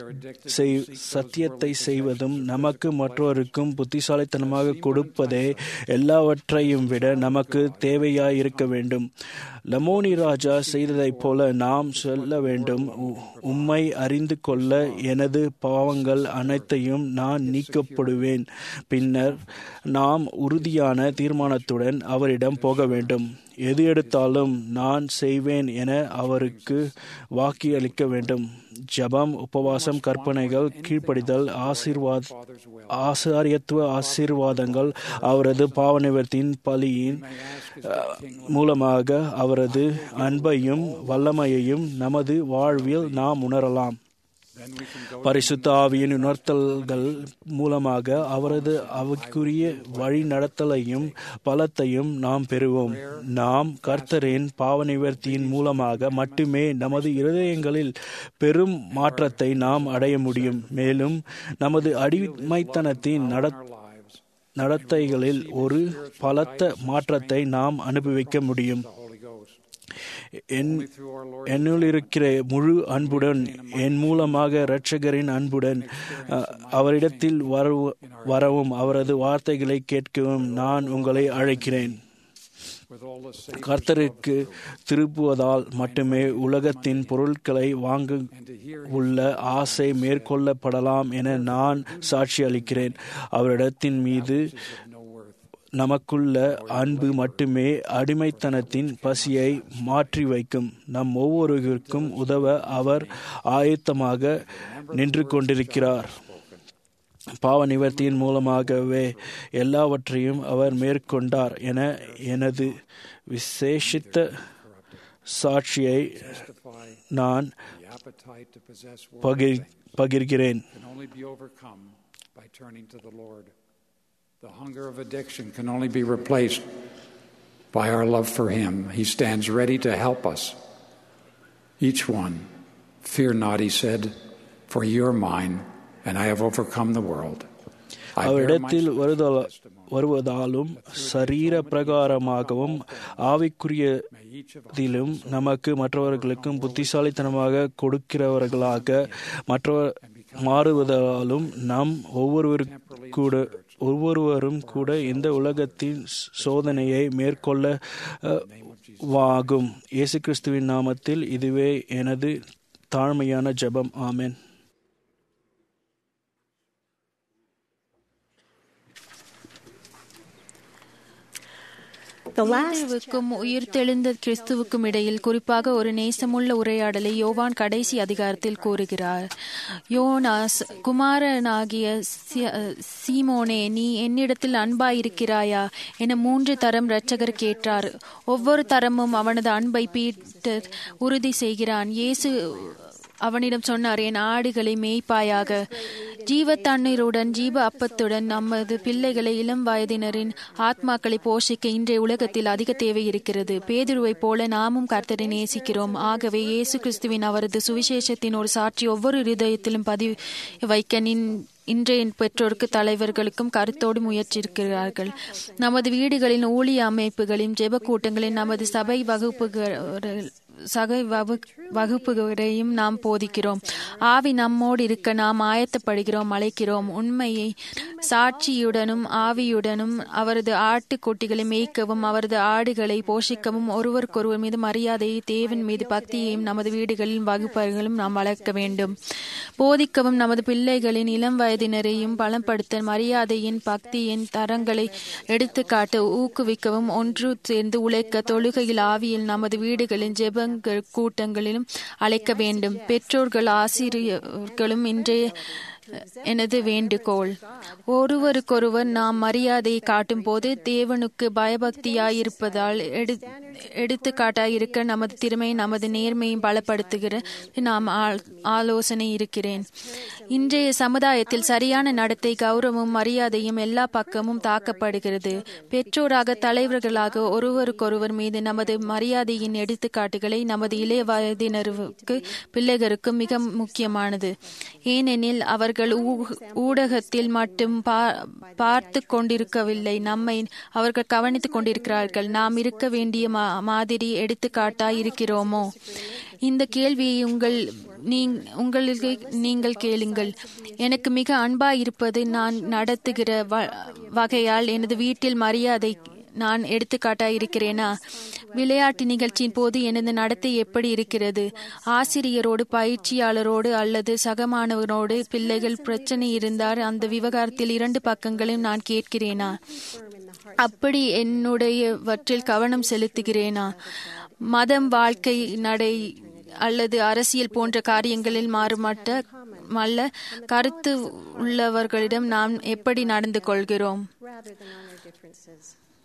சத்தியத்தை செய்வதும் நமக்கு மற்றவருக்கும் புத்திசாலித்தனமாக கொடுப்பதே எல்லாவற்றையும் விட நமக்கு தேவையாய் இருக்க வேண்டும் லமோனி ராஜா செய்ததைப் போல நாம் சொல்ல வேண்டும் உம்மை அறிந்து கொள்ள எனது பாவங்கள் அனைத்தையும் நான் நீக்கப்படுவேன் பின்னர் நாம் உறுதியான தீர்மானத்துடன் அவரிடம் போக வேண்டும் எது எடுத்தாலும் நான் செய்வேன் என அவருக்கு வாக்கியளிக்க வேண்டும் ஜபம் உபவாசம் கற்பனைகள் கீழ்ப்படிதல் ஆசீர்வாத் ஆசாரியத்துவ ஆசீர்வாதங்கள் அவரது பாவ நிவர்த்தியின் பலியின் மூலமாக அவரது அன்பையும் வல்லமையையும் நமது வாழ்வில் நாம் உணரலாம் பரிசுத்த ஆவியின் உணர்த்தல்கள் மூலமாக அவரது அவைக்குரிய வழி நடத்தலையும் பலத்தையும் நாம் பெறுவோம் நாம் கர்த்தரின் பாவ நிவர்த்தியின் மூலமாக மட்டுமே நமது இருதயங்களில் பெரும் மாற்றத்தை நாம் அடைய முடியும் மேலும் நமது அடிமைத்தனத்தின் நட நடத்தைகளில் ஒரு பலத்த மாற்றத்தை நாம் அனுபவிக்க முடியும் என்னுள் இருக்கிற முழு அன்புடன் என் மூலமாக இரட்சகரின் அன்புடன் அவரிடத்தில் வரவும் அவரது வார்த்தைகளை கேட்கவும் நான் உங்களை அழைக்கிறேன் கர்த்தருக்கு திருப்புவதால் மட்டுமே உலகத்தின் பொருட்களை வாங்க உள்ள ஆசை மேற்கொள்ளப்படலாம் என நான் சாட்சி அளிக்கிறேன் அவரிடத்தின் மீது நமக்குள்ள அன்பு மட்டுமே அடிமைத்தனத்தின் பசியை மாற்றி வைக்கும் நம் ஒவ்வொருவருக்கும் உதவ அவர் ஆயத்தமாக நின்று கொண்டிருக்கிறார் பாவ நிவர்த்தியின் மூலமாகவே எல்லாவற்றையும் அவர் மேற்கொண்டார் என எனது விசேஷித்த சாட்சியை testify நான் the appetite to possess worldly பகிர் things பகிர்கிறேன் can only be overcome by turning to the Lord. The hunger of addiction can only be replaced by our love for Him. He stands ready to help us. Each one, fear not, He said, for you are mine, and I have overcome the world. I bear my அவரிடத்தில் son's வருதல testimony. வருவதாலும் சரீர பிரகாரமாகவும் ஆவிக்குரியதிலும் நமக்கு மற்றவர்களுக்கும் புத்திசாலித்தனமாக கொடுக்கிறவர்களாக மற்றவர் மாறுவதாலும் நாம் ஒவ்வொருவரும் கூட ஒவ்வொருவரும் கூட இந்த உலகத்தின் சோதனையை மேற்கொள்ள அஹ், வாகும் இயேசு கிறிஸ்துவின் நாமத்தில் இதுவே எனது தாழ்மையான ஜெபம் ஆமென் The last பேதுருவுக்கும் உயிர்த்தெழுந்த கிறிஸ்துவுக்கும் இடையில் குறிப்பாக ஒரு நேசமுள்ள உரையாடலை யோவான் கடைசி அதிகாரத்தில் கூறுகிறார் யோனாஸ் குமாரனாகிய சி- சீமோனே நீ என்னிடத்தில் அன்பாயிருக்கிறாயா என மூன்று தரம் இரட்சகர் கேட்டார் ஒவ்வொரு தரமும் அவனது அன்பை பீட்டர் உறுதி செய்கிறான் இயேசு அவனிடம் சொன்னார் என் ஆடுகளை மேய்ப்பாயாக ஜீவ தண்ணீருடன் ஜீவ அப்பத்துடன் நமது பிள்ளைகளை இளம் வயதினரின் ஆத்மாக்களை போஷிக்க இன்றைய உலகத்தில் அதிக தேவை இருக்கிறது பேதுருவைப் போல நாமும் கர்த்தரை நேசிக்கிறோம் ஆகவே இயேசு கிறிஸ்துவின் அவரது சுவிசேஷத்தின் ஒரு சாட்சி ஒவ்வொரு இருதயத்திலும் பதிவு வைக்க நின் இன்றைய பெற்றோருக்கு தலைவர்களுக்கும் கருத்தோடு முயற்சிக்கிறார்கள் நமது வீடுகளின் ஊழிய அமைப்புகளின் ஜெப கூட்டங்களின் நமது சபை வகுப்புகள் சகை வகு- வகுப்புகளையும் நாம் போதிக்கிறோம் ஆவி நம்மோடு இருக்க நாம் ஆயத்தப்படுகிறோம் அழைக்கிறோம் உண்மையை சாட்சியுடனும் ஆவியுடனும் அவரது ஆட்டுக்குட்டிகளை மேய்க்கவும் அவரது ஆடுகளை போஷிக்கவும் ஒருவருக்கொருவர் மீது மரியாதையை தேவன் மீது பக்தியையும் நமது வீடுகளில் வகுப்பர்களும் நாம் வளர்க்க வேண்டும் போதிக்கவும் நமது பிள்ளைகளின் இளம் வயதினரையும் பலப்படுத்த மரியாதையின் பக்தியின் தரங்களை எடுத்துக்காட்ட ஊக்குவிக்கவும் ஒன்று சேர்ந்து உழைக்க தொழுகையில் ஆவியில் நமது வீடுகளின் ஜெபங்கள் கூட்டங்களிலும் அழைக்க வேண்டும் பெற்றோர்கள் ஆசிரியர்களும் இன்றைய எனது வேண்டுகோள் ஒருவருக்கொருவர் நாம் மரியாதையை காட்டும் போது தேவனுக்கு பயபக்தியாயிருப்பதால் எடு எடுத்துக்காட்டாயிருக்க நமது திறமை நமது நேர்மையும் பலப்படுத்துகிற நாம் ஆல்- ஆலோசனை இருக்கிறேன் இன்றைய சமுதாயத்தில் சரியான நடத்தை கௌரவமும் மரியாதையும் எல்லா பக்கமும் தாக்கப்படுகிறது பெற்றோராக தலைவர்களாக ஒருவருக்கொருவர் மீது நமது மரியாதையின் எடுத்துக்காட்டுகளை நமது இளைய வயதினருக்கு பிள்ளைகளுக்கு மிக முக்கியமானது ஏனெனில் அவர்கள் ஊ- ஊடகத்தில் மட்டும் பா- பார்த்து கொண்டிருக்கவில்லை நம்மை அவர்கள் கவனித்துக் கொண்டிருக்கிறார்கள் நாம் இருக்க வேண்டிய மா- மாதிரி எடுத்துக்காட்டாய் இருக்கிறோமோ இந்த கேள்வியை உங்கள் நீங் உங்களுக்கு நீங்கள் கேளுங்கள் எனக்கு மிக அன்பாய் இருப்பது நான் நடத்துகிற வ- வகையால் எனது வீட்டில் மரியாதை நான் எடுத்துக்காட்டாய் இருக்கிறேனா விளையாட்டு நிகழ்ச்சியின் போது எனது நடத்தை எப்படி இருக்கிறது ஆசிரியரோடு பயிற்சியாளரோடு அல்லது சகமானவரோடு பிள்ளைகள் பிரச்சனை இருந்தால் அந்த விவகாரத்தில் இரண்டு பக்கங்களையும் நான் கேட்கிறேனா அப்படி என்னுடையவற்றில் கவனம் செலுத்துகிறேனா மதம் வாழ்க்கை நடை அல்லது அரசியல் போன்ற காரியங்களில் மாறுமட்ட அல்ல கருத்து உள்ளவர்களிடம் நாம் எப்படி நடந்து கொள்கிறோம் rather than on their differences.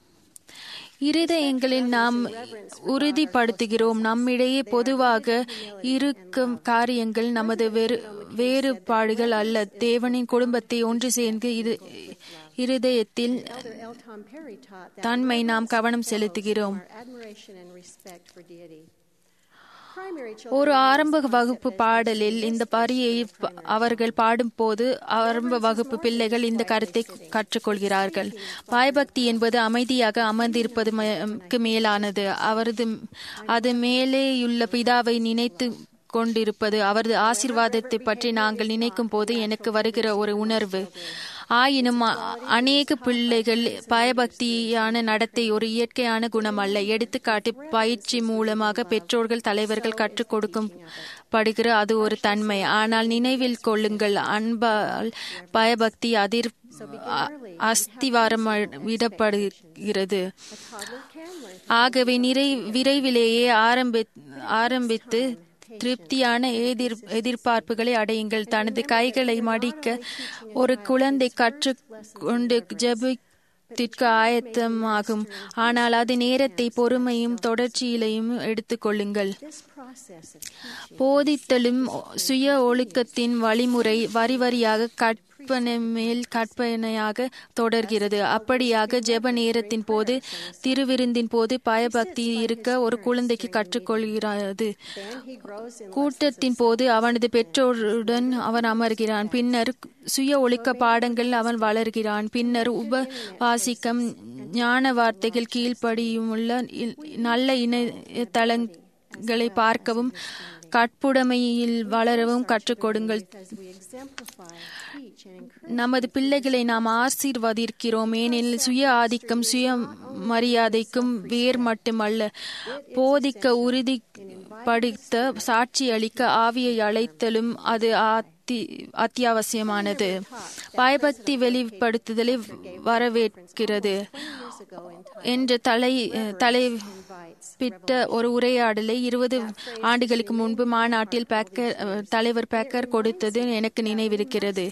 இருதயங்களில் நாம் உறுதிப்படுத்துகிறோம் நம்மிடையே பொதுவாக இருக்கும் காரியங்கள் நமது வேறு வேறுபாடுகள் அல்ல தேவனின் குடும்பத்தை ஒன்று சேர்ந்து இது இருதயத்தில் Elder L. Tom Perry taught that தன்மை reverence நாம் கவனம் flows செலுத்துகிறோம் from our admiration and respect for deity. Primary ஒரு children ஆரம்ப learn this வகுப்பு concept as they பாடலில் see இந்த this பரியை verse ப- primary அவர்கள் பாடும்போது ஆரம்ப வகுப்பு பிள்ளைகள் இந்த கருத்தை கற்றுக்கொள்கிறார்கள் பயபக்தி என்பது அமைதியாக அமர்ந்திருப்பதுக்கு மேலானது அவரது அது மேலேயுள்ள பிதாவை நினைத்து கொண்டிருப்பது அவரது ஆசீர்வாதத்தை பற்றி நாங்கள் நினைக்கும் போது எனக்கு வருகிற ஒரு உணர்வு ஆயினும் அ- அநேக பிள்ளைகள் பயபக்தியான நடத்தை ஒரு இயற்கையான குணம் அல்ல எடுத்துக்காட்டு பயிற்சி மூலமாக பெற்றோர்கள் தலைவர்கள் கற்றுக் கொடுக்கும் படுகிற அது ஒரு தன்மை ஆனால் நினைவில் கொள்ளுங்கள் அன்பால் பயபக்தி அதிர் அ- அஸ்திவாரம் விடப்படுகிறது ஆகவே நிறை விரைவிலேயே ஆரம்பி ஆரம்பித்து திருப்தியான எதிர் எதிர்பார்ப்புகளை அடையுங்கள் தனது கைகளை மடிக்க ஒரு குழந்தை கற்றுக்கொண்டு ஜெபி திற்கு ஆயத்தமாகும் ஆனால் அது நேரத்தை பொறுமையும் தொடர்ச்சியிலையும் எடுத்துக்கொள்ளுங்கள் போதித்தலும் சுய ஒழுக்கத்தின் வழிமுறை வரி வரியாக கற்பனை மேல் கற்பனையாக தொடர்கிறது அப்படியாக ஜெப நேரத்தின் போது திருவிருந்தின் போது பயபக்தி இருக்க ஒரு குழந்தைக்கு கற்றுக்கொள்கிறது கூட்டத்தின் போது அவனது பெற்றோருடன் அவன் அமர்கிறான் பின்னர் சுய ஒழுக்க பாடங்கள் அவன் வளர்கிறான் பின்னர் உபவாசிக்கம் ஞான வார்த்தைகள் கீழ்ப்படியுமுள்ள நல்ல இணையதளங்களை பார்க்கவும் கற்புடைமையில் வளரவும் கற்றுக் கொடுங்கள் நமது பிள்ளைகளை நாம் ஆசீர்வதிக்கிறோம் ஏனெனில் சுய ஆதிக்கம் சுய மரியாதைக்கும் வேர் மட்டுமல்ல போதிக்க உறுதிப்படுத்த சாட்சி அளிக்க ஆவியை அழைத்தலும் அது அத்தி அத்தியாவசியமானது பயபக்தி வெளிப்படுத்துதலை வரவேற்கிறது என்ற தலை தலை பிட்ட ஒரு உரையாடலை இருபது ஆண்டுகளுக்கு முன்பு மாநாட்டில் பேக்கர் தலைவர் பேக்கர் கொடுத்தது எனக்கு நினைவிருக்கிறது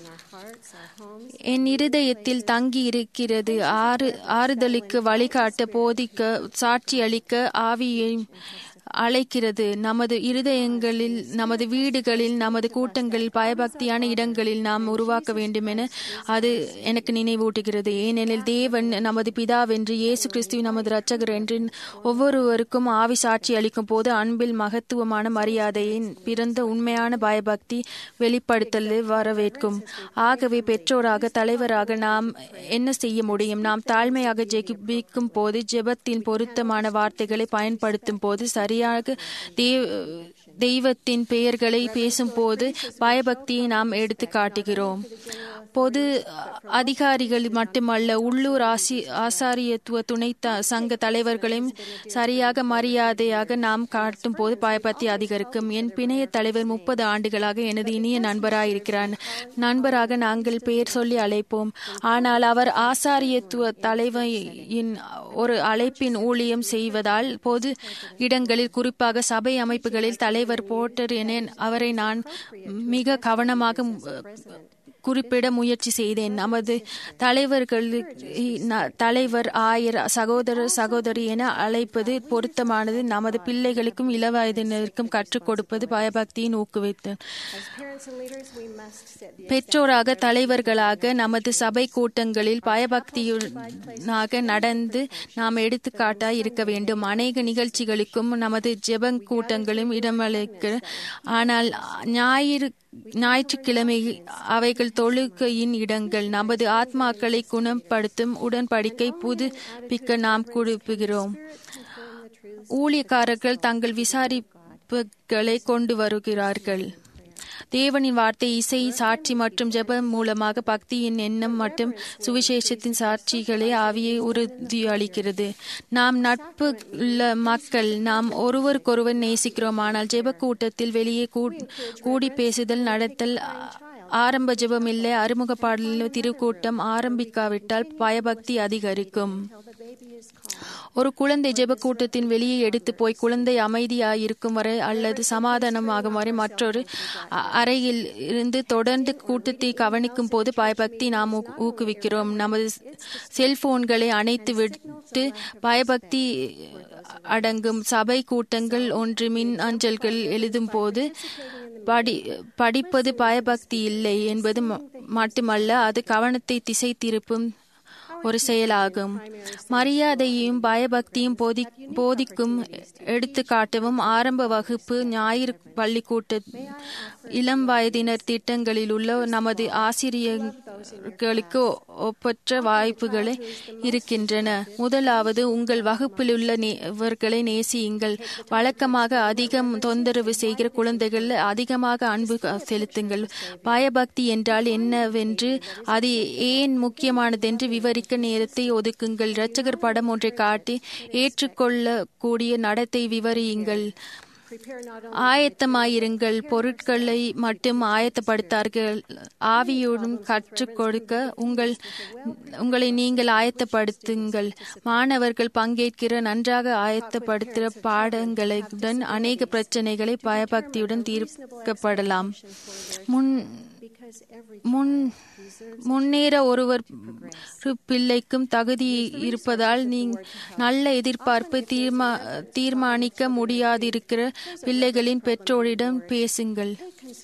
என் இருதயத்தில் தங்கி இருக்கிறது ஆறு ஆறுதலுக்கு வழிகாட்ட போதிக்க சாட்சி அளிக்க ஆவியை அழைக்கிறது நமது இருதயங்களில் நமது வீடுகளில் நமது கூட்டங்களில் பயபக்தியான இடங்களில் நாம் உருவாக்க வேண்டும் என அது எனக்கு நினைவூட்டுகிறது ஏனெனில் தேவன் நமது பிதாவென்று இயேசு கிறிஸ்துவ நமது இரட்சகர் என்று ஒவ்வொருவருக்கும் ஆவி சாட்சி அளிக்கும் போது அன்பில் மகத்துவமான மரியாதையின் பிறந்த உண்மையான பயபக்தி வெளிப்படுத்தலை வரவேற்கும் ஆகவே பெற்றோராக தலைவராக நாம் என்ன செய்ய முடியும் நாம் தாழ்மையாக ஜெபிக்கும் போது ஜெபத்தின் பொருத்தமான வார்த்தைகளை பயன்படுத்தும் போது சரியாக தெய்வத்தின் பெயர்களை பேசும்போது பயபக்தியை நாம் எடுத்து காட்டுகிறோம் பொது அதிகாரிகள் மட்டுமல்ல உள்ளூர் ஆசி ஆசாரியத்துவ துணை சங்க தலைவர்களையும் சரியாக மரியாதையாக நாம் காட்டும் போது பயபக்தி அதிகரிக்கும் என் பிணைய தலைவர் முப்பது ஆண்டுகளாக எனது இனிய நண்பராயிருக்கிறார் நண்பராக நாங்கள் பெயர் சொல்லி அழைப்போம் ஆனால் அவர் ஆசாரியத்துவ தலைவையின் ஒரு அழைப்பின் ஊழியம் செய்வதால் பொது இடங்களில் குறிப்பாக சபை அமைப்புகளில் தலைவர் போட்டர் என அவரை நான் மிக கவனமாக குறிப்பிட முயற்சி செய்தேன் நமது தலைவர்கள் தலைவர் ஆயர் சகோதரர் சகோதரி என அழைப்பது பொருத்தமானது நமது பிள்ளைகளுக்கும் இளவயதினருக்கும் கற்றுக் கொடுப்பது பயபக்தியின் ஊக்குவித்தல் பெற்றோராக தலைவர்களாக நமது சபை கூட்டங்களில் பயபக்தியாக நடந்து நாம் எடுத்துக்காட்டாய் இருக்க வேண்டும் அநேக நிகழ்ச்சிகளுக்கும் நமது ஜெப கூட்டங்களும் இடமளிக்க ஆனால் ஞாயிறு ஞாயிற்றுக்கிழமை அவைகள் தொழுகையின் இடங்கள் நமது ஆத்மாக்களை குணப்படுத்தும் உடன்படிக்கை புதுப்பிக்க நாம் கொடுப்புகிறோம் ஊழியக்காரர்கள் தங்கள் விசாரிப்புகளை கொண்டு வருகிறார்கள் தேவனின் வார்த்தை இசை சாட்சி மற்றும் ஜெபம் மூலமாக பக்தியின் எண்ணம் மற்றும் சுவிசேஷத்தின் சாட்சிகளை ஆவியை உறுதியளிக்கிறது நாம் நட்பு உள்ள மக்கள் நாம் ஒருவருக்கொருவர் நேசிக்கிறோம் ஆனால் ஜெப கூட்டத்தில் வெளியே கூடி பேசுதல் நடத்தல் ஆரம்ப ஜெபம் இல்லை அறிமுக பாடலில் திருக்கூட்டம் ஆரம்பிக்காவிட்டால் பயபக்தி அதிகரிக்கும் ஒரு குழந்தை ஜெப கூட்டத்தின் வெளியே எடுத்து போய் குழந்தை அமைதியாக இருக்கும் வரை அல்லது சமாதானமாகும் வரை மற்றொரு அறையில் இருந்து தொடர்ந்து கூட்டத்தை கவனிக்கும் போது பயபக்தி நாம் ஊக்குவிக்கிறோம் நமது செல்போன்களை அணைத்து விட்டு பயபக்தி அடங்கும் சபை கூட்டங்கள் ஒன்று மின் அஞ்சல்கள் எழுதும் போது படி படிப்பது பயபக்தி இல்லை என்பது மட்டுமல்ல அது கவனத்தை திசை திருப்பும் ஒரு செயலாகும் மரியாதையும் பயபக்தியும் போதி போதிக்கும் எடுத்துக்காட்டவும் ஆரம்ப வகுப்பு ஞாயிறு பள்ளிக்கூட்ட இளம் வயதினர் திட்டங்களில் உள்ள நமது ஆசிரியர்களுக்கு ஒப்பற்ற வாய்ப்புகளை இருக்கின்றன முதலாவது உங்கள் வகுப்பில் உள்ளவர்களை நேசியுங்கள் வழக்கமாக அதிகம் தொந்தரவு செய்கிற குழந்தைகள் அதிகமாக அன்பு செலுத்துங்கள் பயபக்தி என்றால் என்னவென்று அது ஏன் முக்கியமானதென்று விவரிக்க நேரத்தை ஒதுக்குங்கள் இரட்சகர் படம் ஒன்றை காட்டி ஏற்றுக்கொள்ளக்கூடிய நடத்தை விவரியுங்கள் ஆயத்தமாயிருங்கள் பொருட்களை மட்டும் ஆயத்தப்படுத்தார்கள் ஆவியுடன் கற்றுக் கொடுக்க உங்கள் உங்களை நீங்கள் ஆயத்தப்படுத்துங்கள் மாணவர்கள் பங்கேற்கிற நன்றாக ஆயத்தப்படுத்துகிற பாடங்களுடன் அநேக பிரச்சனைகளை பயபக்தியுடன் தீர்க்கப்படலாம் முன் முன் முன்னேற ஒருவர் பிள்ளைக்கும் தகுதி இருப்பதால் நீ நல்ல எதிர்பார்ப்பை தீர்மா தீர்மானிக்க முடியாதிருக்கிற பிள்ளைகளின் பெற்றோரிடம் பேசுங்கள்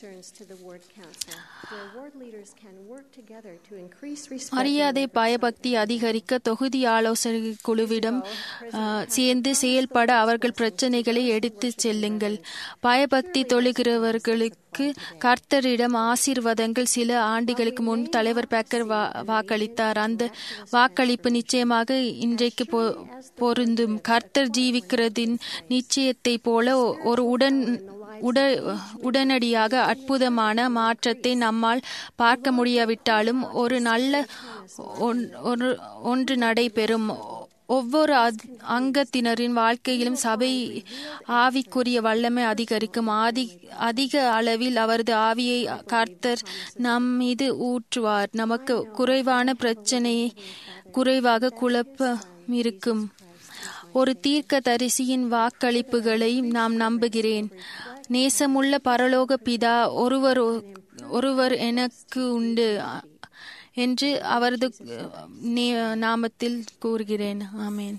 மரியாதை பயபக்தி அதிகரிக்க தொகுதி ஆலோசனை குழுவிடம் சேர்ந்து செயல்பட அவர்கள் பிரச்சனைகளை எடுத்துச் செல்லுங்கள் பயபக்தி தொழுகிறவர்களுக்கு கர்த்தரிடம் ஆசீர்வாதங்கள் சில ஆண்டுகளுக்கு முன் தலைவர் பேக்கர் வாக்களித்தார் அந்த வாக்களிப்பு நிச்சயமாக இன்றைக்கு பொருந்தும் கர்த்தர் ஜீவிக்கிறதின் நிச்சயத்தை போல ஒரு உடன் உட உடனடியாக அற்புதமான மாற்றத்தை நம்மால் பார்க்க முடியாவிட்டாலும் ஒரு நல்ல ஒன்று நடைபெறும் ஒவ்வொரு அங்கத்தினரின் வாழ்க்கையிலும் சபை ஆவிக்குரிய வல்லமை அதிகரிக்கும் ஆதி அதிக அளவில் அவரது ஆவியை கர்த்தர் நம் மீது ஊற்றுவார் நமக்கு குறைவான பிரச்சனை குறைவாக குழப்பம் இருக்கும் ஒரு தீர்க்க தரிசியின் வாக்களிப்புகளை நாம் நம்புகிறேன் நேசமுள்ள பரலோக பிதா ஒருவர் ஒருவர் எனக்கு உண்டு என்று அவரது நாமத்தில் கூறுகிறேன் ஆமேன்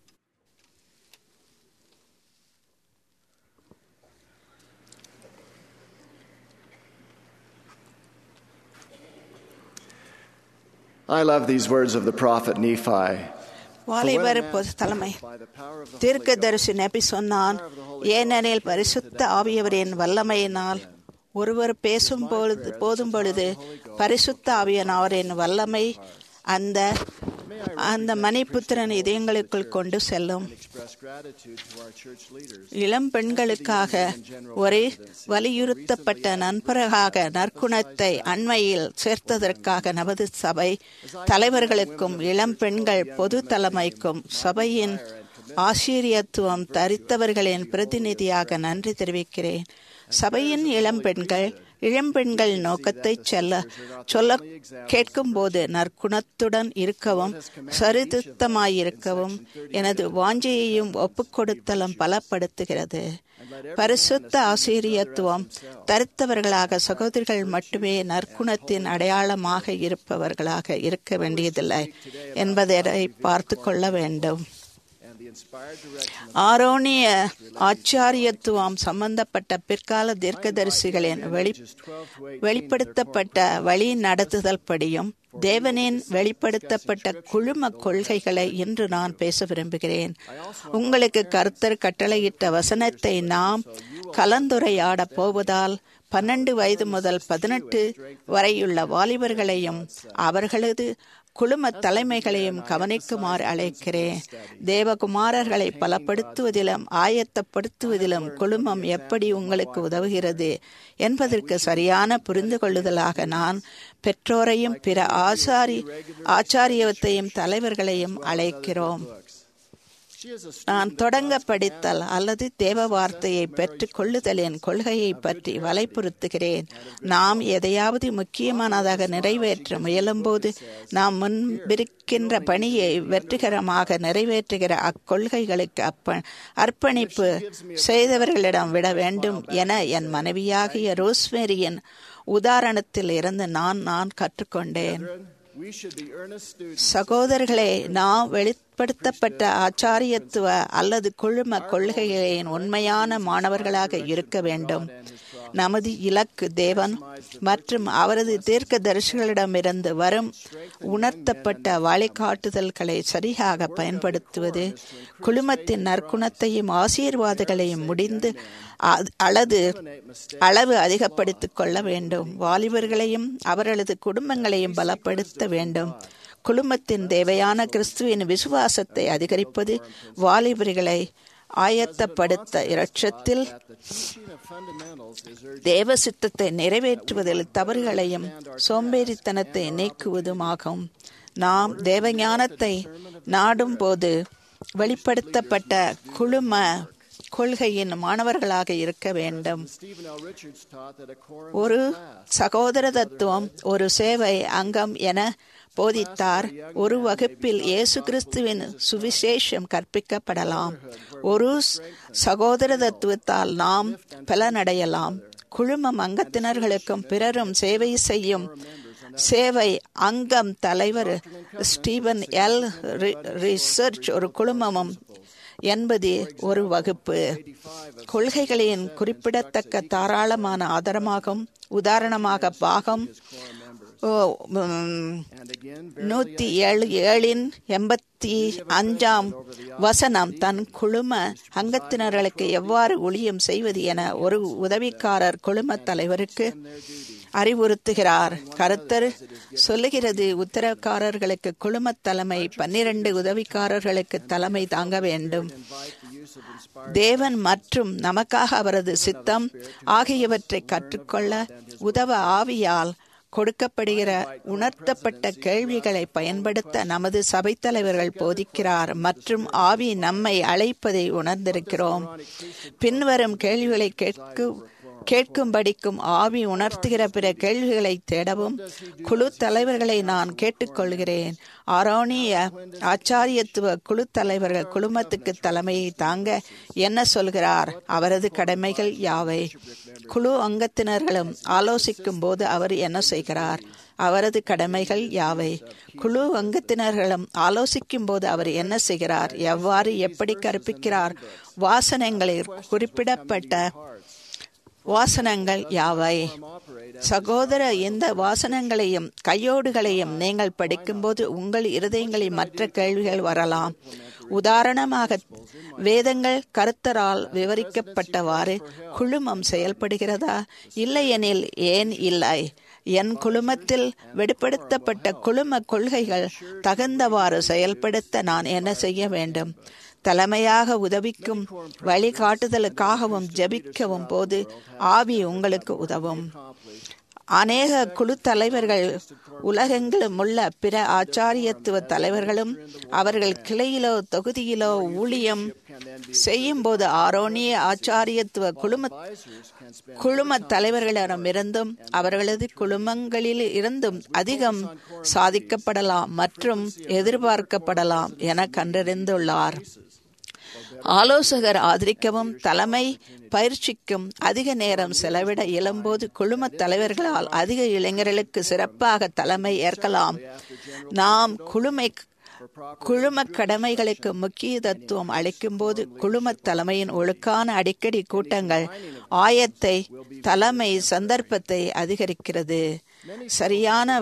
I love these words of the prophet Nephi. வாலிபர் தலைமை தீர்க்கதரிசி நபி சொன்னான் ஏனெனில் பரிசுத்த ஆவியவரின் வல்லமையினால் ஒருவர் பேசும் பொழுது போதும் பொழுது பரிசுத்த ஆவியனவரின் வல்லமை அந்த அந்த மணிப்புத்திரன் இதயங்களுக்குள் கொண்டு செல்லும் இளம் பெண்களுக்காக ஒரு வலியுறுத்தப்பட்ட நண்பராக நற்குணத்தை அண்மையில் சேர்த்ததற்காக நமது சபை தலைவர்களுக்கும் இளம் பெண்கள் பொது தலைமைக்கும் சபையின் ஆசிரியத்துவம் தரித்தவர்களின் பிரதிநிதியாக நன்றி தெரிவிக்கிறேன் சபையின் இளம் பெண்கள் இளம்பெண்கள் நோக்கத்தை செல்ல சொல்ல கேட்கும்போது நற்குணத்துடன் இருக்கவும் சரிதிருத்தமாயிருக்கவும் எனது வாஞ்சையையும் ஒப்புக்கொடுத்தலும் பலப்படுத்துகிறது பரிசுத்த ஆசிரியத்துவம் தரித்தவர்களாக சகோதரிகள் மட்டுமே நற்குணத்தின் அடையாளமாக இருப்பவர்களாக இருக்க வேண்டியதில்லை என்பதை பார்த்து கொள்ள வேண்டும் ஆரோனிய ஆச்சாரியத்துவம் சம்பந்தப்பட்ட பிற்கால தீர்க்கதரிசிகளின் வெளி வெளிப்படுத்தப்பட்ட வழி நடத்துதல் படியும் தேவனின் வெளிப்படுத்தப்பட்ட குழும கொள்கைகளை இன்று நான் பேச விரும்புகிறேன் உங்களுக்கு கருத்தர் கட்டளையிட்ட வசனத்தை நாம் கலந்துரையாட போவதால் பன்னெண்டு வயது முதல் பதினெட்டு வரையுள்ள வாலிபர்களையும் அவர்களது குழும தலைமைகளையும் கவனிக்குமாறு அழைக்கிறேன் தேவகுமாரர்களை பலப்படுத்துவதிலும் ஆயத்தப்படுத்துவதிலும் குழுமம் எப்படி உங்களுக்கு உதவுகிறது என்பதற்கு சரியான புரிந்து கொள்ளுதலாக நான் பெற்றோரையும் பிற ஆசாரி ஆச்சாரியத்தையும் தலைவர்களையும் அழைக்கிறோம் நான் தொடங்க படித்தல் அல்லது தேவ வார்த்தையை பெற்றுக் கொள்ளுதலின் கொள்கையை பற்றி வலைப்புறுத்துகிறேன் நாம் எதையாவது முக்கியமானதாக நிறைவேற்ற முயலும்போது நாம் முன்பிருக்கின்ற பணியை வெற்றிகரமாக நிறைவேற்றுகிற அக்கொள்கைகளுக்கு அப்ப அர்ப்பணிப்பு செய்தவர்களிடம் விட வேண்டும் என என் மனைவியாகிய ரோஸ்மேரியின் உதாரணத்தில் இருந்து நான் நான் கற்றுக்கொண்டேன் சகோதரர்களே நாம் வெளிப்படுத்தப்பட்ட ஆச்சாரியத்துவ அல்லது குழும கொள்கைகளின் உண்மையான மாணவர்களாக இருக்க வேண்டும் நமது இலக்கு தேவன் மற்றும் அவரது தீர்க்க தரிசிகளிடமிருந்து வரும் உணர்த்தப்பட்ட வழிகாட்டுதல்களை சரியாக பயன்படுத்துவது குழுமத்தின் நற்குணத்தையும் ஆசீர்வாதங்களையும் முடிந்து அளது அளவு அதிகப்படுத்திக் கொள்ள வேண்டும் வாலிபர்களையும் அவர்களது குடும்பங்களையும் பலப்படுத்த வேண்டும் குழுமத்தின் தேவையான கிறிஸ்துவின் விசுவாசத்தை அதிகரிப்பது வாலிபர்களை ஆயத்தப்படுத்த இரட்சத்தில் தேவ சித்தத்தை நிறைவேற்றுவதில் தவறுகளையும் சோம்பேறித்தனத்தை நீக்குவதுமாகும் நாம் தேவஞானத்தை நாடும் போது வெளிப்படுத்தப்பட்ட குழும கொள்கையின் மாணவர்களாக இருக்க வேண்டும் ஒரு சகோதர தத்துவம் ஒரு சேவை அங்கம் என போதித்தார் ஒரு வகுப்பில் இயேசு கிறிஸ்துவின் சுவிசேஷம் கற்பிக்கப்படலாம் ஒரு சகோதர தத்துவத்தால் நாம் பலனடையலாம் குழுமம் அங்கத்தினர்களுக்கும் பிறரும் சேவை செய்யும் சேவை அங்கம் தலைவர் ஸ்டீவன் எல் ரிசர்ச் ஒரு குழுமமும் என்பது ஒரு வகுப்பு கொள்கைகளின் குறிப்பிடத்தக்க தாராளமான ஆதாரமாகும் உதாரணமாக பாகம் நூத்தி ஏழு ஏழின் எண்பத்தி அஞ்சாம் வசனம் தன் குழும அங்கத்தினர்களுக்கு எவ்வாறு ஊழியம் செய்வது என ஒரு உதவிக்காரர் குழும தலைவருக்கு அறிவுறுத்துகிறார் கருத்தர் சொல்லுகிறது உத்தரவுக்காரர்களுக்கு குழும தலைமை பன்னிரண்டு உதவிக்காரர்களுக்கு தலைமை தாங்க வேண்டும் தேவன் மற்றும் நமக்காக அவரது சித்தம் ஆகியவற்றை கற்றுக்கொள்ள உதவ ஆவியால் கொடுக்கப்படுகிற உணர்த்தப்பட்ட கேள்விகளை பயன்படுத்த நமது சபைத் தலைவர்கள் போதிக்கிறார் மற்றும் ஆவி நம்மை அழைப்பதை உணர்ந்திருக்கிறோம் பின்வரும் கேள்விகளை கேட்கும் கேட்கும்படிக்கும் ஆவி உணர்த்துகிற பிற கேள்விகளை தேடவும் குழு தலைவர்களை நான் கேட்டுக்கொள்கிறேன் ஆரோனிய ஆச்சாரியத்துவ குழு தலைவர்கள் குழுமத்துக்கு தலைமையை தாங்க என்ன சொல்கிறார் அவரது கடமைகள் யாவை குழு அங்கத்தினர்களும் ஆலோசிக்கும் போது அவர் என்ன செய்கிறார் அவரது கடமைகள் யாவை குழு அங்கத்தினர்களும் ஆலோசிக்கும் போது அவர் என்ன செய்கிறார் எவ்வாறு எப்படி கற்பிக்கிறார் வாசனங்களில் குறிப்பிடப்பட்ட வாசனங்கள் யாவை சகோதர இந்த வாசனங்களையும் கையோடுகளையும் நீங்கள் படிக்கும்போது உங்கள் இருதயங்களில் மற்ற கேள்விகள் வரலாம் உதாரணமாக வேதங்கள் கருத்தரால் விவரிக்கப்பட்டவாறு குழுமம் செயல்படுகிறதா இல்லையெனில் ஏன் இல்லை என் குழுமத்தில் வெளிப்படுத்தப்பட்ட குழும கொள்கைகள் தகுந்தவாறு செயல்படுத்த நான் என்ன செய்ய வேண்டும் தலைமையாக உதவிக்கும் வழிகாட்டுதலுக்காகவும் ஜபிக்கவும் போது ஆவி உங்களுக்கு உதவும் அநேக குழு தலைவர்கள் உலகெங்கிலும் உள்ள பிற ஆச்சாரியத்துவ தலைவர்களும் அவர்கள் கிளையிலோ தொகுதியிலோ ஊழியம் செய்யும் போது ஆரோனிய ஆச்சாரியத்துவ குழும குழும தலைவர்களிடமிருந்தும் அவர்களது குழுமங்களில் இருந்தும் அதிகம் சாதிக்கப்படலாம் மற்றும் எதிர்பார்க்கப்படலாம் என கண்டறிந்துள்ளார் ஆலோசகர் ஆதரிக்கவும் தலைமை பயிற்சிக்கும் அதிக நேரம் செலவிட இயலும்போது குழும தலைவர்களால் அதிக இளைஞர்களுக்கு சிறப்பாக தலைமை ஏற்கலாம் நாம் குழுமை குழும கடமைகளுக்கு முக்கியத்துவம் அளிக்கும்போது குழும தலைமையின் ஒழுக்கான அடிக்கடி கூட்டங்கள் ஆயத்தை தலைமை சந்தர்ப்பத்தை அதிகரிக்கிறது சரியான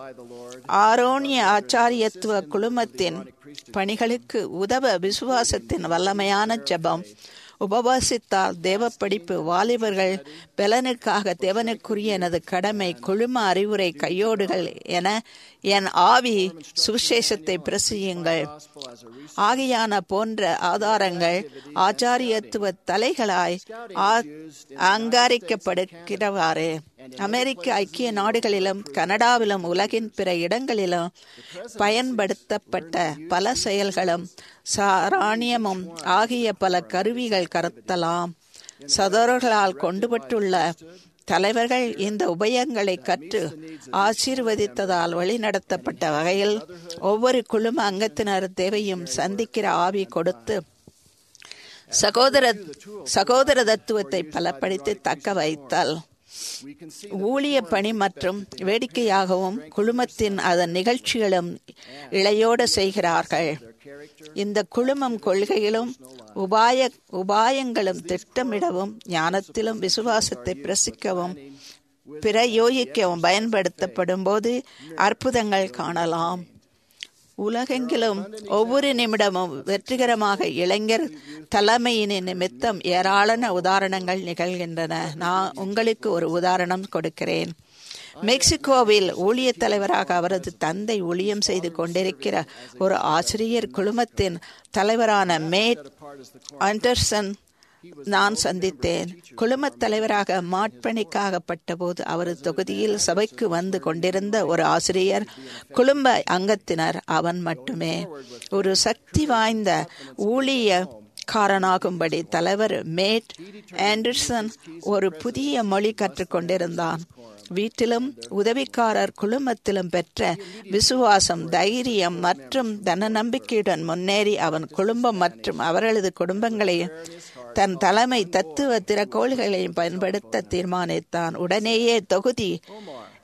ஆரோனிய ஆச்சாரியத்துவ குழுமத்தின் பணிகளுக்கு உதவ விசுவாசத்தின் வல்லமையான ஜபம் உபவாசித்தால் தேவ படிப்பு வாலிபர்கள் பலனுக்காக தேவனுக்குரிய எனது கடமை குழும அறிவுரை கையோடுகள் என என் ஆவி சுவிசேஷத்தை பிரசியுங்கள் ஆகியான போன்ற ஆதாரங்கள் ஆச்சாரியத்துவ தலைகளாய் அங்கீகரிக்கப்படுகிறவாறு அமெரிக்க ஐக்கிய நாடுகளிலும் கனடாவிலும் உலகின் பிற இடங்களிலும் பயன்படுத்தப்பட்ட பல செயல்களும் சாராணியமும் ஆகிய பல கருவிகள் கருத்தலாம் சதோர்களால் கொண்டுபட்டுள்ள தலைவர்கள் இந்த உபயங்களை கற்று ஆசீர்வதித்ததால் வழிநடத்தப்பட்ட வகையில் ஒவ்வொரு குழும அங்கத்தினர் தேவையும் சந்திக்கிற ஆவி கொடுத்து சகோதர சகோதர தத்துவத்தை பலப்படுத்தி தக்க வைத்தல் ஊழிய பணி மற்றும் வேடிக்கையாகவும் குழுமத்தின் அதன் நிகழ்ச்சிகளும் இளையோடு செய்கிறார்கள் இந்த குழுமம் கொள்கையிலும் உபாய உபாயங்களும் திட்டமிடவும் ஞானத்திலும் விசுவாசத்தை பிரசிக்கவும் பிரயோகிக்கவும் பயன்படுத்தப்படும் போது அற்புதங்கள் காணலாம் உலகெங்கிலும் ஒவ்வொரு நிமிடமும் வெற்றிகரமாக இளைஞர் தலைமையின் நிமித்தம் ஏராளமான உதாரணங்கள் நிகழ்கின்றன நான் உங்களுக்கு ஒரு உதாரணம் கொடுக்கிறேன் மெக்சிகோவில் ஊழிய தலைவராக அவரது தந்தை ஊழியம் செய்து கொண்டிருக்கிற ஒரு ஆசிரியர் குழுமத்தின் தலைவரான மேட் ஆண்டர்சன் நான் சந்தித்தேன் குழுமத் தலைவராக மாட்பணிக்காகப்பட்ட போது அவரது தொகுதியில் சபைக்கு வந்து கொண்டிருந்த ஒரு ஆசிரியர் குடும்ப அங்கத்தினர் அவன் மட்டுமே ஒரு சக்தி வாய்ந்த ஊழிய காரனாகும்படி தலைவர் மேட் ஆண்டர்சன் ஒரு புதிய மொழி கற்றுக்கொண்டிருந்தான் வீட்டிலும் உதவிக்காரர் குழுமத்திலும் பெற்ற விசுவாசம் தைரியம் மற்றும் தன நம்பிக்கையுடன் முன்னேறி அவன் குடும்பம் மற்றும் அவர்களது குடும்பங்களையும் தன் தலைமை தத்துவ திறக்கோள்களையும் பயன்படுத்த தீர்மானித்தான் உடனேயே தொகுதி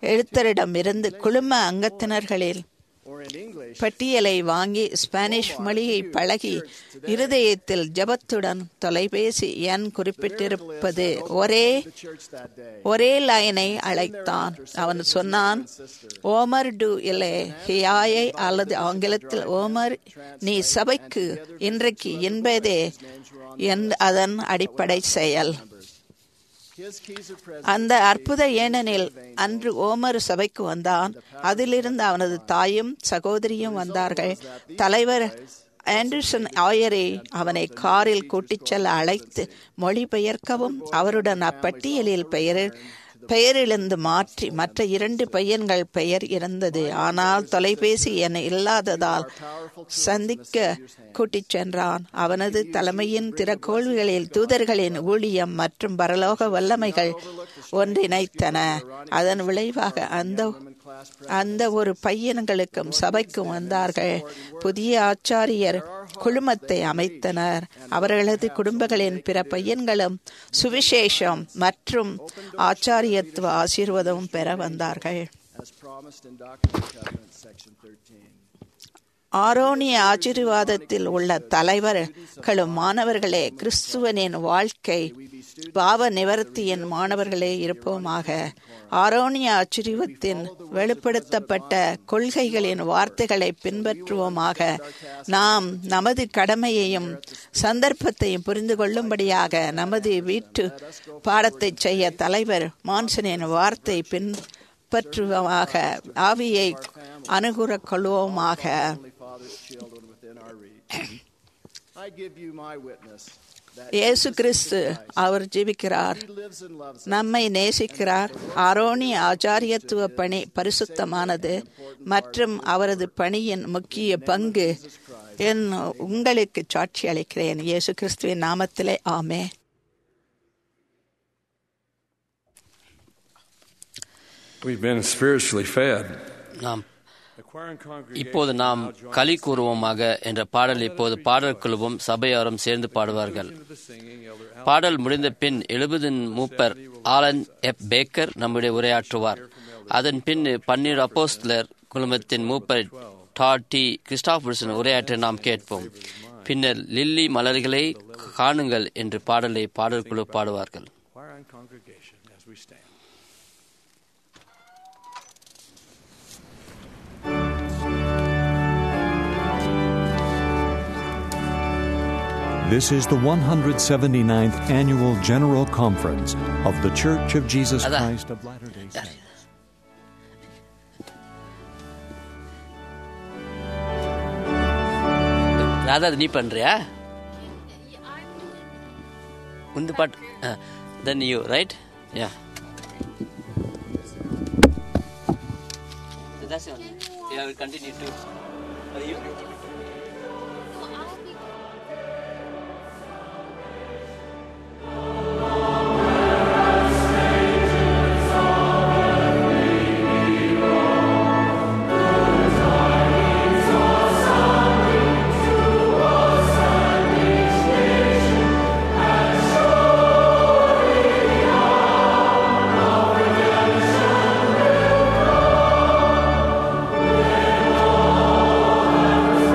எழுத்தரிடமிருந்து குழும அங்கத்தினர்களில் பட்டியலை வாங்கி ஸ்பானிஷ் மொழியை பழகி இருதயத்தில் ஜபத்துடன் தொலைபேசி எண் குறிப்பிட்டிருப்பது ஒரே ஒரே லைனை அழைத்தான் அவன் சொன்னான் ஓமர் டு இலே ஹியாயை அல்லது ஆங்கிலத்தில் ஓமர் நீ சபைக்கு இன்றைக்கு என்பதே என் அதன் அடிப்படை செயல் அந்த அற்புத ஏனெனில் அன்று ஓமர் சபைக்கு வந்தான் அதிலிருந்து அவனது தாயும் சகோதரியும் வந்தார்கள் தலைவர் ஆண்டர்சன் ஆயரை அவனை காரில் கூட்டிச் செல்ல அழைத்து மொழிபெயர்க்கவும் அவருடன் அப்பட்டியலில் பெயர் பெயரிலிருந்து மாற்றி மற்ற இரண்டு பையன்கள் பெயர் இருந்தது ஆனால் தொலைபேசி என இல்லாததால் சந்திக்க கூட்டிச் சென்றான் அவனது தலைமையின் திறக்கோள்களில் தூதர்களின் ஊழியம் மற்றும் பரலோக வல்லமைகள் ஒன்றிணைத்தன அதன் விளைவாக அந்த அந்த ஒரு பையன்களுக்கும் சபைக்கும் வந்தார்கள் புதிய ஆச்சாரியர் குழுமத்தை அமைத்தனர் அவர்களது குடும்பங்களின் பிற பையன்களும் சுவிசேஷம் மற்றும் ஆச்சாரியத்துவ ஆசீர்வாதம் பெற வந்தார்கள் ஆரோனிய ஆசீர்வாதத்தில் உள்ள தலைவர்களும் மாணவர்களே கிறிஸ்துவனின் வாழ்க்கை பாவ நிவர்த்தியின் மாணவர்களே இருப்போமாக ஆரோனிய ஆச்சரியத்தின் வெளிப்படுத்தப்பட்ட கொள்கைகளின் வார்த்தைகளை பின்பற்றுவோமாக நாம் நமது கடமையையும் சந்தர்ப்பத்தையும் புரிந்து கொள்ளும்படியாக நமது வீட்டு பாடத்தை செய்ய தலைவர் மான்சனின் வார்த்தை பின்பற்றுவோமாக ஆவியை அணுகுறக் கொள்வோமாக இயேசு கிறிஸ்து அவர் ஜீவிக்கிறார் நம்மை நேசிக்கிறார் ஆரோனி ஆச்சாரியத்துவ பணி பரிசுத்தமானது மற்றும் அவரது பணியின் முக்கிய பங்கு என் உங்களுக்கு சாட்சி அளிக்கிறேன் இயேசு கிறிஸ்துவின் நாமத்திலே ஆமே We've been spiritually fed. நாம் இப்போது நாம் களி கூறுவோமாக என்ற பாடல் இப்போது பாடல் குழுவும் சபையாரும் சேர்ந்து பாடுவார்கள் பாடல் முடிந்த பின் எழுபதின் மூப்பர் ஆலன் எப் பேக்கர் நம்முடைய உரையாற்றுவார் அதன் பின் பன்னீர் அப்போஸ்லர் குழுமத்தின் மூப்பர் டாட் டி கிறிஸ்டாபர்சன் உரையாற்ற நாம் கேட்போம் பின்னர் லில்லி மலர்களை காணுங்கள் என்று பாடலை பாடல் குழு பாடுவார்கள் This is the 179th Annual General Conference of The Church of Jesus Christ of Latter day Saints. Radha நீ பண்றியா உந்து பாட்டு then you right yeah That's it. Yeah, I will continue to. Are you? Amen.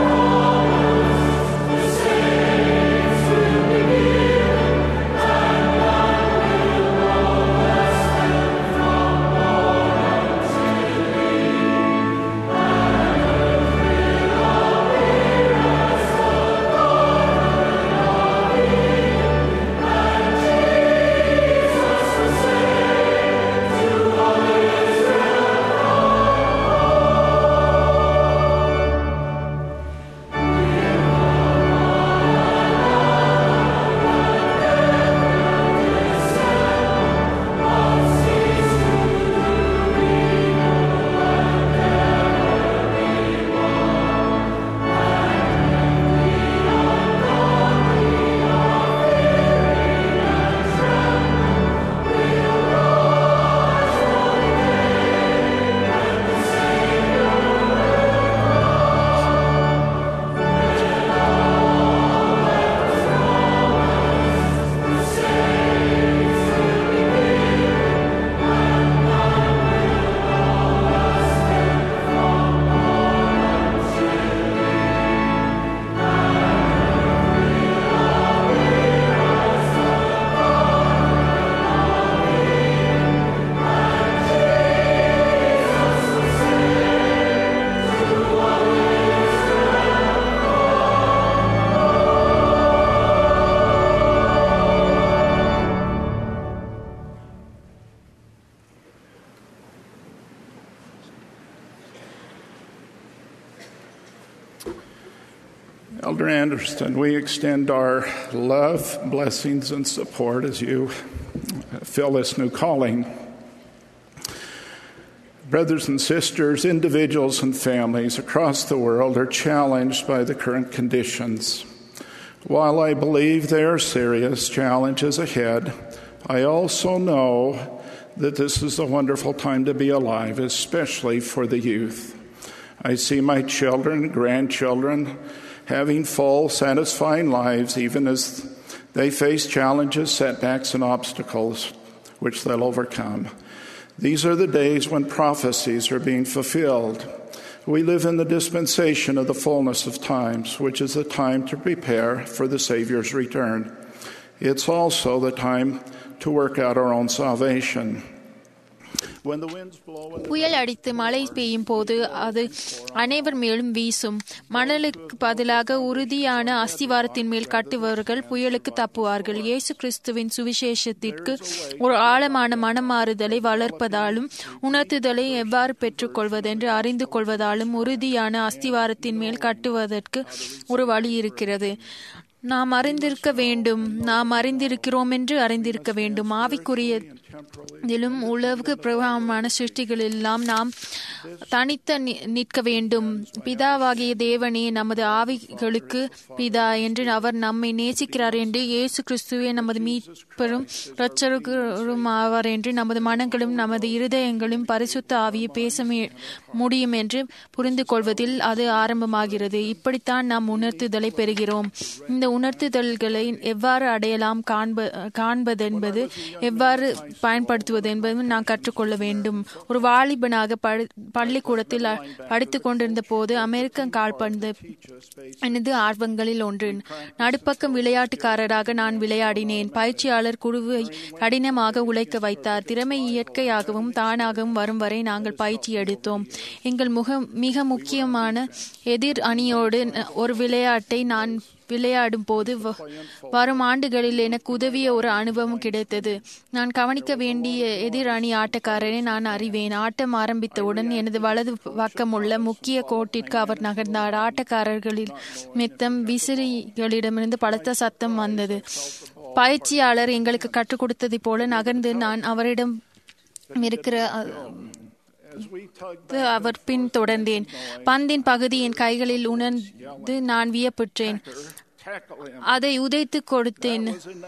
Anderson, we extend our love, blessings, and support as you fill this new calling. Brothers and sisters, individuals and families across the world are challenged by the current conditions. While I believe there are serious challenges ahead, I also know that this is a wonderful time to be alive, especially for the youth. I see my children, grandchildren, having full, satisfying lives, even as they face challenges, setbacks, and obstacles which they'll overcome. These are the days when prophecies are being fulfilled. We live in the dispensation of the fullness of times, which is the time to prepare for the Savior's return. It's also the time to work out our own salvation. When the winds blow and the புயல் அடித்து மழை பெய்யும் போது அது அனைவர் மேலும் வீசும் மணலுக்கு பதிலாக உறுதியான அஸ்திவாரத்தின் மேல் கட்டுபவர்கள் புயலுக்கு தப்புவார்கள் இயேசு கிறிஸ்துவின் சுவிசேஷத்திற்கு ஒரு ஆழமான மனமாறுதலை வளர்ப்பதாலும் உணர்த்துதலை எவ்வாறு பெற்றுக்கொள்வதென்று அறிந்து கொள்வதாலும் உறுதியான அஸ்திவாரத்தின் மேல் கட்டுவதற்கு ஒரு வழி இருக்கிறது நாம் அறிந்திருக்க வேண்டும் நாம் அறிந்திருக்கிறோம் என்று அறிந்திருக்க வேண்டும் ஆவிக்குரிய இதிலும் உலக பிரபலமான சிருஷ்டிகளெல்லாம் நாம் தனித்த நி- நிற்க வேண்டும் பிதாவாகிய தேவனே நமது ஆவிகளுக்கு பிதா என்று அவர் நம்மை நேசிக்கிறார் என்று இயேசு கிறிஸ்துவே நமது மீட்பரும் இரட்சகரும் ஆவார் என்று நமது மனங்களும் நமது இருதயங்களும் பரிசுத்த ஆவியை பேச மி- முடியும் என்று புரிந்து கொள்வதில் அது ஆரம்பமாகிறது இப்படித்தான் நாம் உணர்த்துதலை பெறுகிறோம் இந்த உணர்த்துதல்களை எவ்வாறு அடையலாம் காண்ப காண்பதென்பது எவ்வாறு பயன்படுத்துவது என்பதும் நான் கற்றுக்கொள்ள வேண்டும் ஒரு வாலிபனாக படி- பள்ளிக்கூடத்தில் அ- படித்துக் கொண்டிருந்த போது அமெரிக்கன் கால்பந்து எனது ஆர்வங்களில் ஒன்று நடுப்பக்கம் விளையாட்டுக்காரராக நான் விளையாடினேன் பயிற்சியாளர் குழுவை கடினமாக உழைக்க வைத்தார் திறமை இயற்கையாகவும் தானாகவும் வரும் வரை நாங்கள் பயிற்சி எடுத்தோம் எங்கள் முக மிக முக்கியமான எதிர் அணியோடு ந- ஒரு விளையாட்டை நான் விளையாடும் போது வ- வரும் ஆண்டுகளில் எனக்கு உதவிய ஒரு அனுபவம் கிடைத்தது நான் கவனிக்க வேண்டிய எதிர் அணி ஆட்டக்காரரை நான் அறிவேன் ஆட்டம் ஆரம்பித்தவுடன் எனது வலது பக்கமுள்ள முக்கிய கோட்டிற்கு அவர் நகர்ந்தார் ஆட்டக்காரர்களில் மித்தம் விசிறிகளிடமிருந்து பலத்த சத்தம் வந்தது பயிற்சியாளர் எங்களுக்கு கற்றுக் கொடுத்ததைப் போல நகர்ந்து நான் அவரிடம் இருக்கிற அ, அவர் பின் தொடர்ந்தேன் பந்தின் பகுதி என் கைகளில் உணர்ந்து நான் வியப்புற்றேன் அதை உதைத்து கொடுத்தேன்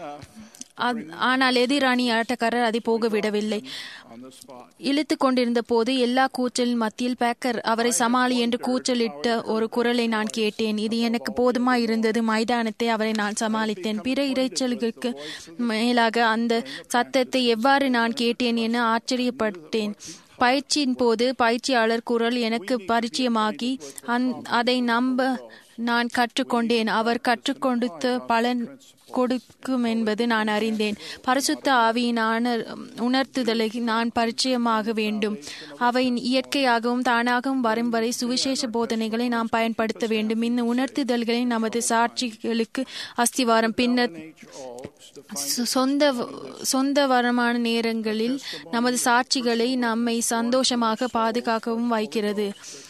அ- ஆனால் எதிரணி ஆட்டக்காரர் அதை போக விடவில்லை இழுத்து கொண்டிருந்த போது எல்லா கூச்சலின் மத்தியில் பேக்கர் அவரை சமாளி என்று கூச்சலிட்ட ஒரு குரலை நான் கேட்டேன் இது எனக்கு போதுமா இருந்தது மைதானத்தை அவரை நான் சமாளித்தேன் பிற இரைச்சல்களுக்கு மேலாக அந்த சத்தத்தை எவ்வாறு நான் கேட்டேன் என ஆச்சரியப்பட்டேன் பயிற்சியின் போது பயிற்சியாளர் குரல் எனக்கு பரிச்சயமாகி அந் அதை நம்ப நான் கற்றுக்கொண்டேன் அவர் கற்றுக் கொடுத்த பலன் கொடுக்கும் என்பது நான் அறிந்தேன் பரிசுத்த ஆவியினான உணர்த்துதலை நான் பரிச்சயமாக வேண்டும் அவை இயற்கையாகவும் தானாகவும் வரும் வரை சுவிசேஷ போதனைகளை நாம் பயன்படுத்த வேண்டும் இந்த உணர்த்துதல்களை நமது சாட்சிகளுக்கு அஸ்திவாரம் பின்னர் சொ- சொந்த சொந்த வரமான நேரங்களில் நமது சாட்சிகளை நம்மை சந்தோஷமாக பாதுகாக்கவும் வைக்கிறது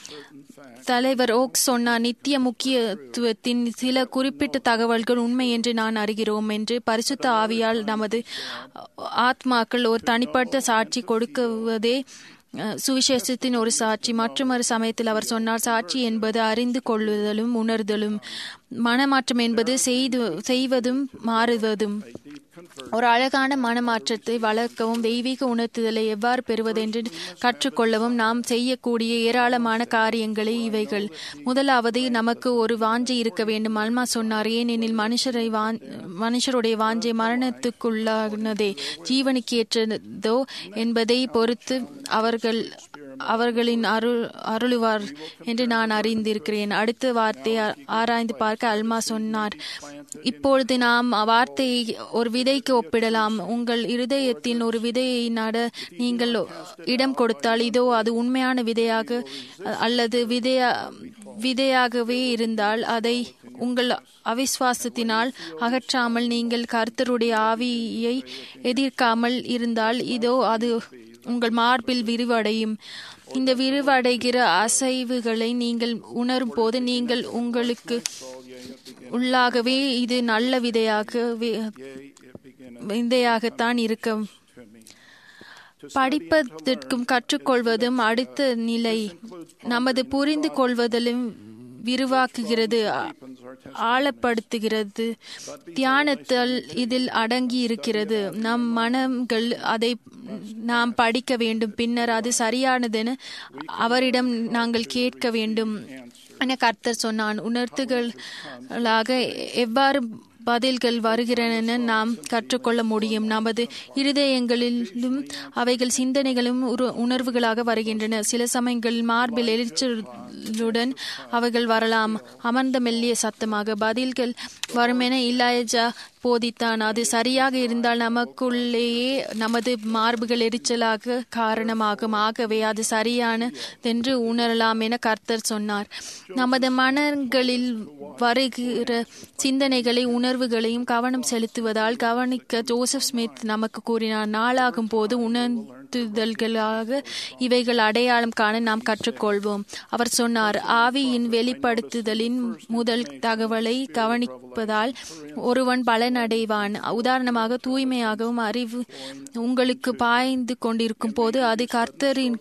தலைவர் ஓக் சொன்னார் நித்திய முக்கியத்துவத்தின் சில குறிப்பிட்ட தகவல்கள் உண்மை என்று நான் அறிகிறோம் என்று பரிசுத்த ஆவியால் நமது ஆத்மாக்கள் ஒரு தனிப்பட்ட சாட்சி கொடுக்குவதே அஹ், சுவிசேஷத்தின் ஒரு சாட்சி மற்றொரு சமயத்தில் அவர் சொன்னார் சாட்சி என்பது அறிந்து கொள்ளுதலும் உணர்தலும் மனமாற்றம் என்பது செய்து செய்வதும் மாறுவதும் ஒரு அழகான மனமாற்றத்தை வளர்க்கவும் தெய்வீக உணர்த்துதலை எவ்வாறு பெறுவதென்று கற்றுக்கொள்ளவும் நாம் செய்யக்கூடிய ஏராளமான காரியங்களே இவைகள் முதலாவது நமக்கு ஒரு வாஞ்சை இருக்க வேண்டும் அல்மா சொன்னார் ஏனெனில் மனுஷரை வாஞ் மனுஷருடைய வாஞ்சை மரணத்துக்குள்ளானதே ஜீவனுக்கு ஏற்றதோ என்பதை பொறுத்து அவர்கள் அவர்களின் அருள் அருளுவார் என்று நான் அறிந்திருக்கிறேன் அடுத்த வார்த்தை ஆராய்ந்து பார்க்க அல்மா சொன்னார் இப்பொழுது நாம் வார்த்தையை ஒரு விதைக்கு ஒப்பிடலாம் உங்கள் இருதயத்தில் ஒரு விதையை நட நீங்கள் இடம் கொடுத்தால் இதோ அது உண்மையான விதையாக அல்லது விதையா விதையாகவே இருந்தால் அதை உங்கள் அவிஸ்வாசத்தினால் அகற்றாமல் நீங்கள் கர்த்தருடைய ஆவியை எதிர்க்காமல் இருந்தால் இதோ அது உங்கள் மார்பில் விரிவடையும் இந்த விரிவடைகிற அசைவுகளை நீங்கள் உணரும் போது நீங்கள் உங்களுக்கு உள்ளாகவே இது நல்ல விதையாக விதையாகத்தான் இருக்கும் படிப்பதற்கும் கற்றுக்கொள்வதும் அடுத்த நிலை நமது புரிந்து கொள்வதிலும் விரிவாக்குகிறது ஆழப்படுத்துகிறது தியானத்தில் இதில் அடங்கி இருக்கிறது நம் மனங்கள் அதை நாம் படிக்க வேண்டும் பின்னர் அது சரியானதென அவரிடம் நாங்கள் கேட்க வேண்டும் என கர்த்தர் சொன்னான் உணர்த்துகளாக எவ்வாறு பதில்கள் வருகிறன நாம் கற்றுக்கொள்ள முடியும் நமது இருதயங்களிலும் அவைகள் சிந்தனைகளும் உணர்வுகளாக வருகின்றன சில சமயங்களில் மார்பில் எரிச்சலுடன் அவைகள் வரலாம் அமர்ந்த மெல்லிய சத்தமாக பதில்கள் வருமென இல்லாயஜா போதித்தான் அது சரியாக இருந்தால் நமக்குள்ளேயே நமது மார்புகள் எரிச்சலாக காரணமாகும் ஆகவே அது சரியானதென்று உணரலாம் என கர்த்தர் சொன்னார் நமது மனங்களில் வருகிற சிந்தனைகளை உணர்வுகளையும் கவனம் செலுத்துவதால் கவனிக்க ஜோசப் ஸ்மித் நமக்கு கூறினார் நாளாகும் போது உணர்த்துதல்களாக இவைகள் அடையாளம் காண நாம் கற்றுக்கொள்வோம் அவர் சொன்னார் ஆவியின் வெளிப்படுத்துதலின் முதல் தகவலை கவனிப்பதால் ஒருவன் பலனடைவான் உதாரணமாக தூய்மையாகவும் அறிவு உங்களுக்கு பாய்ந்து கொண்டிருக்கும் போது அது கர்த்தரின்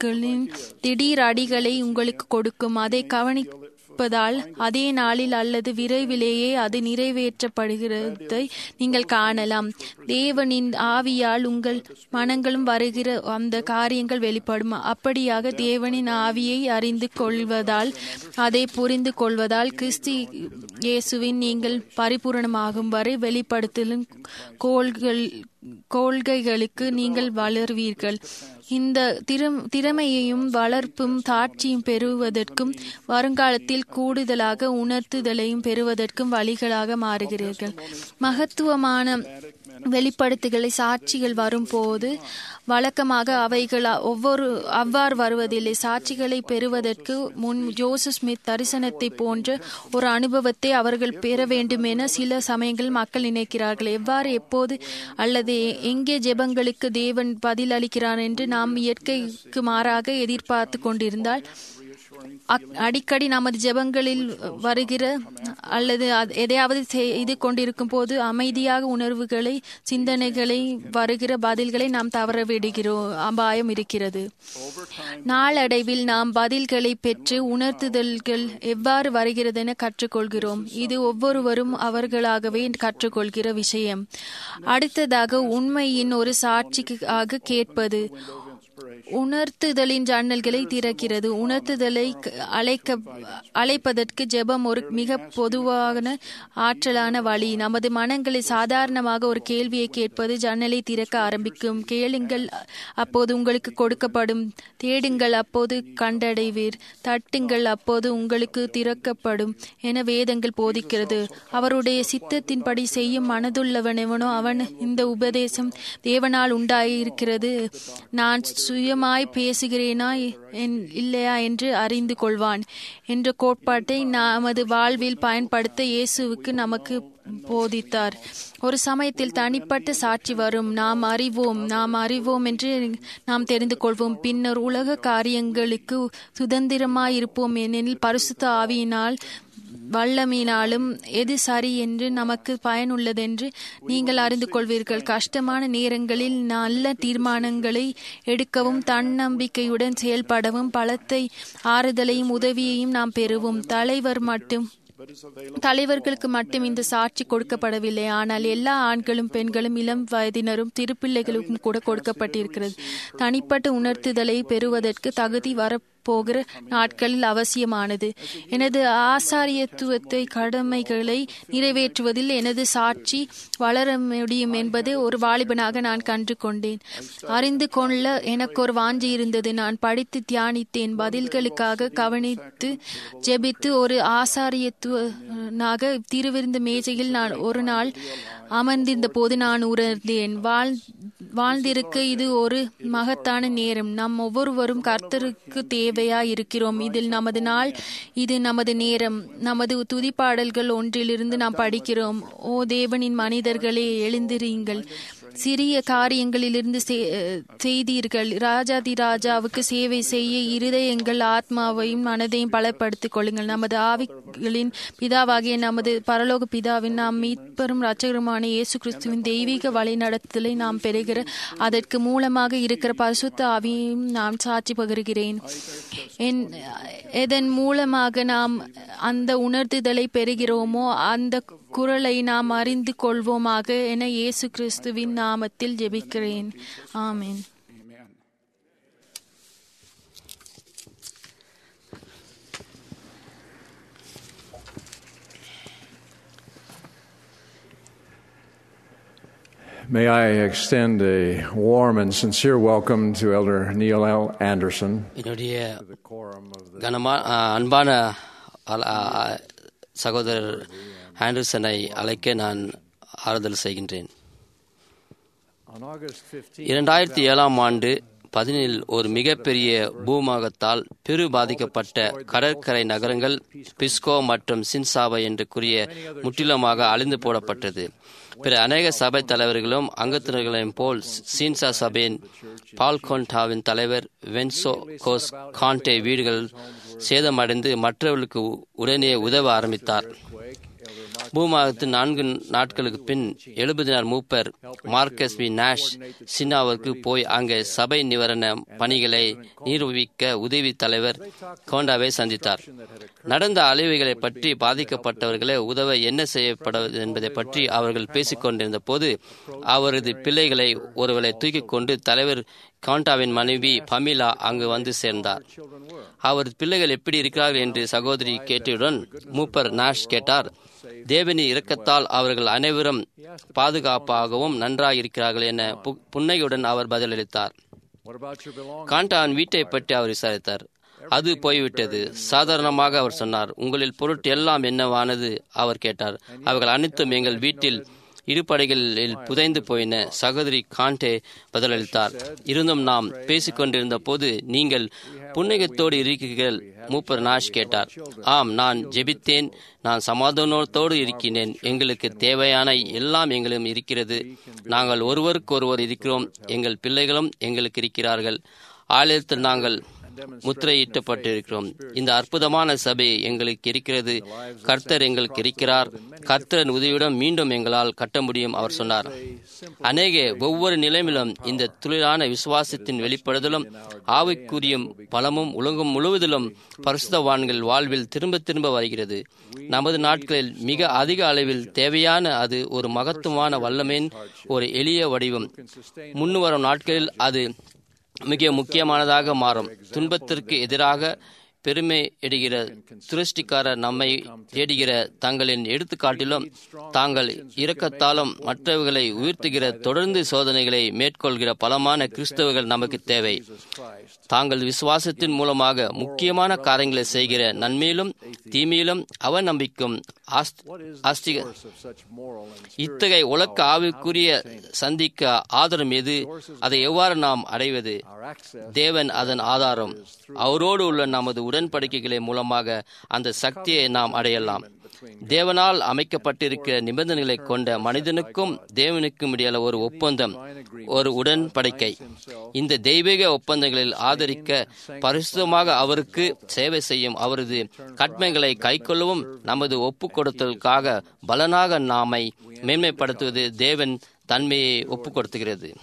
திடீர் அடிகளை உங்களுக்கு கொடுக்கும் அதை கவனி இருப்பதால் அதே நாளில் அல்லது விரைவிலேயே அது நிறைவேற்றப்படுகிறதை நீங்கள் காணலாம் தேவனின் ஆவியால் உங்கள் மனங்களும் வருகிற அந்த காரியங்கள் வெளிப்படும் அப்படியாக தேவனின் ஆவியை அறிந்து கொள்வதால் அதை புரிந்து கொள்வதால் கிறிஸ்து இயேசுவின் நீங்கள் பரிபூரணமாகும் வரை வெளிப்படுத்தலும் கோள்கள் கொள்கைகளுக்கு நீங்கள் வளர்வீர்கள் இந்த திறமையையும் வளர்ப்பும் தாட்சியும் பெறுவதற்கும் வருங்காலத்தில் கூடுதலாக உணர்த்துதலையும் பெறுவதற்கும் வழிகளாக மாறுகிறீர்கள் மகத்துவமான வெளிப்படுத்துகளை சாட்சிகள் வரும்போது வழக்கமாக அவைகள் ஒவ்வொரு அவ்வாறு வருவதில்லை சாட்சிகளை பெறுவதற்கு முன் ஜோசப் ஸ்மித் தரிசனத்தை போன்ற ஒரு அனுபவத்தை அவர்கள் பெற வேண்டும் என சில சமயங்கள் மக்கள் நினைக்கிறார்கள் எவ்வாறு எப்போது அல்லது எங்கே ஜெபங்களுக்கு தேவன் பதில் அளிக்கிறார் என்று நாம் இயற்கைக்கு மாறாக எதிர்பார்த்து கொண்டிருந்தால் அடிக்கடி நமது ஜெபங்களில் வருகிற அல்லது எதையாவது செய்து கொண்டிருக்கும் போது அமைதியாக உணர்வுகளை சிந்தனைகளை வருகிற பதில்களை நாம் தவற விடுகிறோம் அபாயம் இருக்கிறது நாளடைவில் நாம் பதில்களை பெற்று உணர்த்துதல்கள் எவ்வாறு வருகிறது என கற்றுக்கொள்கிறோம் இது ஒவ்வொருவரும் அவர்களாகவே கற்றுக்கொள்கிற விஷயம் அடுத்ததாக உண்மையின் ஒரு சாட்சிக்காக கேட்பது உணர்த்துதலின் ஜன்னல்களை திறக்கிறது உணர்த்துதலை அழைக்க அழைப்பதற்கு ஜெபம் ஒரு மிக பொதுவான ஆற்றலான வழி நமது மனங்களை சாதாரணமாக ஒரு கேள்வியை கேட்பது ஜன்னலை திறக்க ஆரம்பிக்கும் கேளுங்கள் அப்போது உங்களுக்கு கொடுக்கப்படும் தேடுங்கள் அப்போது கண்டடைவீர் தட்டுங்கள் அப்போது உங்களுக்கு திறக்கப்படும் என வேதங்கள் போதிக்கிறது அவருடைய சித்தத்தின்படி செய்யும் மனதுள்ளவனவனோ அவன் இந்த உபதேசம் தேவனால் உண்டாயிருக்கிறது நான் சுயமாய் பேசுகிறேனா இல்லையா என்று அறிந்து கொள்வான் என்ற கோட்பாட்டை நமது வாழ்வில் பயன்படுத்த இயேசுவுக்கு நமக்கு போதித்தார் ஒரு சமயத்தில் தனிப்பட்ட சாட்சி வரும் நாம் அறிவோம் நாம் அறிவோம் என்று நாம் தெரிந்து கொள்வோம் பின்னர் உலக காரியங்களுக்கு சுதந்திரமாயிருப்போம் ஏனெனில் பரிசுத்த ஆவியினால் வல்லமினாலும் எது சரி என்று நமக்கு பயனுள்ளதென்று நீங்கள் அறிந்து கொள்வீர்கள் கஷ்டமான நேரங்களில் நல்ல தீர்மானங்களை எடுக்கவும் தன்னம்பிக்கையுடன் செயல்படவும் பலத்தை ஆறுதலையும் உதவியையும் நாம் பெறுவோம் தலைவர் மட்டும் தலைவர்களுக்கு மட்டும் இந்த சாட்சி கொடுக்கப்படவில்லை ஆனால் எல்லா ஆண்களும் பெண்களும் இளம் வயதினரும் திருப்பிள்ளைகளுக்கும் கூட கொடுக்கப்பட்டிருக்கிறது தனிப்பட்ட உணர்த்துதலை பெறுவதற்கு தகுதி வர போகிற நாட்களில் அவசியமானது எனது ஆசாரியத்துவத்தை கடமைகளை நிறைவேற்றுவதில் எனது சாட்சி வளர முடியும் என்பது ஒரு வாலிபனாக நான் கண்டு கொண்டேன் அறிந்து கொள்ள எனக்கு ஒரு வாஞ்சி இருந்தது நான் படித்து தியானித்தேன் பதில்களுக்காக கவனித்து ஜெபித்து ஒரு ஆசாரியத்துவனாக திருவிருந்த மேஜையில் நான் ஒரு நாள் அமர்ந்திருந்த போது நான் உணர்ந்தேன் வாழ் வாழ்ந்திருக்க இது ஒரு மகத்தான நேரம் நாம் ஒவ்வொருவரும் கர்த்தருக்கு தேவையா இருக்கிறோம் இதில் நமது நாள் இது நமது நேரம் நமது துதிப்பாடல்கள் ஒன்றிலிருந்து நாம் படிக்கிறோம் ஓ தேவனின் மனிதர்களே எழுந்திரீங்கள் சிறிய காரியங்களிலிருந்து செய்தீர்கள் ராஜாதி ராஜாவுக்கு சேவை செய்ய இருதயங்கள் ஆத்மாவையும் மனதையும் பலப்படுத்திக் கொள்ளுங்கள் நமது ஆவிகளின் பிதாவாகிய நமது பரலோக பிதாவின் நாம் மீட்பெரும் ரச்சகருமான இயேசு கிறிஸ்துவின் தெய்வீக வழிநடத்தலை நாம் பெறுகிற அதற்கு மூலமாக இருக்கிற பரிசுத்த ஆவியையும் நான் சாட்சி பகிர்கிறேன் எதன் மூலமாக நாம் அந்த உணர்த்துதலை பெறுகிறோமோ அந்த குரலை நாம் அறிந்து கொள்வோமாக என இயேசு கிறிஸ்துவின் நாமத்தில் ஜெபிக்கிறேன் ஆமேன் May I extend a warm and sincere welcome to Elder Neil L. Anderson. என்னுடைய கனமா அன்பான சகோதரர் ஆண்டர்சனை அழைக்க நான் ஆறுதல் செய்கின்றேன் இரண்டாயிரத்தி ஏழாம் ஆண்டு பதினில் ஒரு மிகப்பெரிய பூமாகத்தால் பெரு பாதிக்கப்பட்ட கடற்கரை நகரங்கள் பிஸ்கோ மற்றும் சின்சாபா என்று கூறிய முற்றிலுமாக அழிந்து போடப்பட்டது பிற அநேக சபை தலைவர்களும் அங்கத்தினர்களையும் போல் சீன்சா சபையின் பால்கொண்டாவின் தலைவர் வென்சோ கோஸ் கான்டே வீடுகள் சேதமடைந்து மற்றவர்களுக்கு உடனே உதவ ஆரம்பித்தார் பூமாகத்தின் நான்கு நாட்களுக்கு பின் எழுபதினார் மூப்பர் மார்க்கஸ் பி நாஷ் சின்னாவுக்கு போய் அங்கே சபை நிவாரண பணிகளை நிரூபிக்க உதவி தலைவர் கோண்டாவை சந்தித்தார் நடந்த அழிவுகளை பற்றி பாதிக்கப்பட்டவர்களை உதவ என்ன செய்யப்படுவது என்பதை பற்றி அவர்கள் பேசிக் கொண்டிருந்த போது அவரது பிள்ளைகளை ஒருவரை தூக்கிக் கொண்டு தலைவர் காண்டாவின் மனைவி பமிலா அங்கு வந்து சேர்ந்தார் அவர் பிள்ளைகள் எப்படி இருக்கிறார்கள் என்று சகோதரி கேட்டவுடன் மூப்பர் நாஷ் கேட்டார் தேவனி இரக்கத்தால் அவர்கள் அனைவரும் பாதுகாப்பாகவும் நன்றாக இருக்கிறார்கள் என புன்னையுடன் அவர் பதிலளித்தார் காண்டாவின் வீட்டை பற்றி அவர் விசாரித்தார் அது போய்விட்டது சாதாரணமாக அவர் சொன்னார் உங்களில் பொருட்டு எல்லாம் என்னவானது அவர் கேட்டார் அவர்கள் அனைத்தும் எங்கள் வீட்டில் இருபடைகளில் புதைந்து போயின சகோதரி காண்டே பதிலளித்தார் இருந்தும் நாம் பேசிக்கொண்டிருந்த போது நீங்கள் புன்னகத்தோடு இருக்கிறீர்கள் மூப்பர் நாஷ் கேட்டார் ஆம் நான் ஜெபித்தேன் நான் சமாதானத்தோடு இருக்கிறேன் எங்களுக்கு தேவையான எல்லாம் எங்களும் இருக்கிறது நாங்கள் ஒருவருக்கு ஒருவர் இருக்கிறோம் எங்கள் பிள்ளைகளும் எங்களுக்கு இருக்கிறார்கள் ஆலயத்தில் நாங்கள் முத்திரையிட்டப்பட்டிருக்கிறோம் இந்த அற்புதமான சபை எங்களுக்கு இருக்கிறது கர்த்தர் எங்களுக்கு இருக்கிறார் கர்த்தரின் உதவியுடன் மீண்டும் எங்களால் கட்ட முடியும் அவர் சொன்னார் அநேக ஒவ்வொரு நிலைமையிலும் இந்த தொழிலான விசுவாசத்தின் வெளிப்படுதலும் ஆவிக்குரிய பலமும் உலகம் முழுவதிலும் பரிசுத்தவான்கள் வாழ்வில் திரும்ப திரும்ப வருகிறது நமது நாட்களில் மிக அதிக அளவில் தேவையான அது ஒரு மகத்துவமான வல்லமையின் ஒரு எளிய வடிவம் முன்னுவரும் நாட்களில் அது மிக முக்கியமானதாக மாறும் துன்பத்திற்கு எதிராக பெருமை இடுகிற துரஷ்டிக்காரர் நம்மை தேடுகிற தங்களின் எடுத்துக்காட்டிலும் தாங்கள் இரக்கத்தாலும் மற்றவர்களை உயர்த்துகிற தொடர்ந்து சோதனைகளை மேற்கொள்கிற பலமான கிறிஸ்தவர்கள் நமக்கு தேவை தாங்கள் விசுவாசத்தின் மூலமாக முக்கியமான காரியங்களை செய்கிற நன்மையிலும் தீமையிலும் அவநம்பிக்கும் ஆஸ்திக இத்தகைய உலக்க ஆவிக்குரிய சந்திக்க ஆதாரம் எது அதை எவ்வாறு நாம் அடைவது தேவன் அதன் ஆதாரம் அவரோடு உள்ள நமது உடன்படிக்கைகளை மூலமாக அந்த சக்தியை நாம் அடையலாம் தேவனால் அமைக்கப்பட்டிருக்கிற நிபந்தனைகளை கொண்ட மனிதனுக்கும் தேவனுக்கும் இடையில ஒரு ஒப்பந்தம் ஒரு உடன்படிக்கை இந்த தெய்வீக ஒப்பந்தங்களில் ஆதரிக்க பரிசுத்தமாக அவருக்கு சேவை செய்யும் அவரது கட்மைகளை கைக்கொள்ளவும் நமது ஒப்பு கொடுத்தலுக்காக பலனாக நாமை மேன்மைப்படுத்துவது தேவன் தன்மையை ஒப்பு கொடுத்துகிறது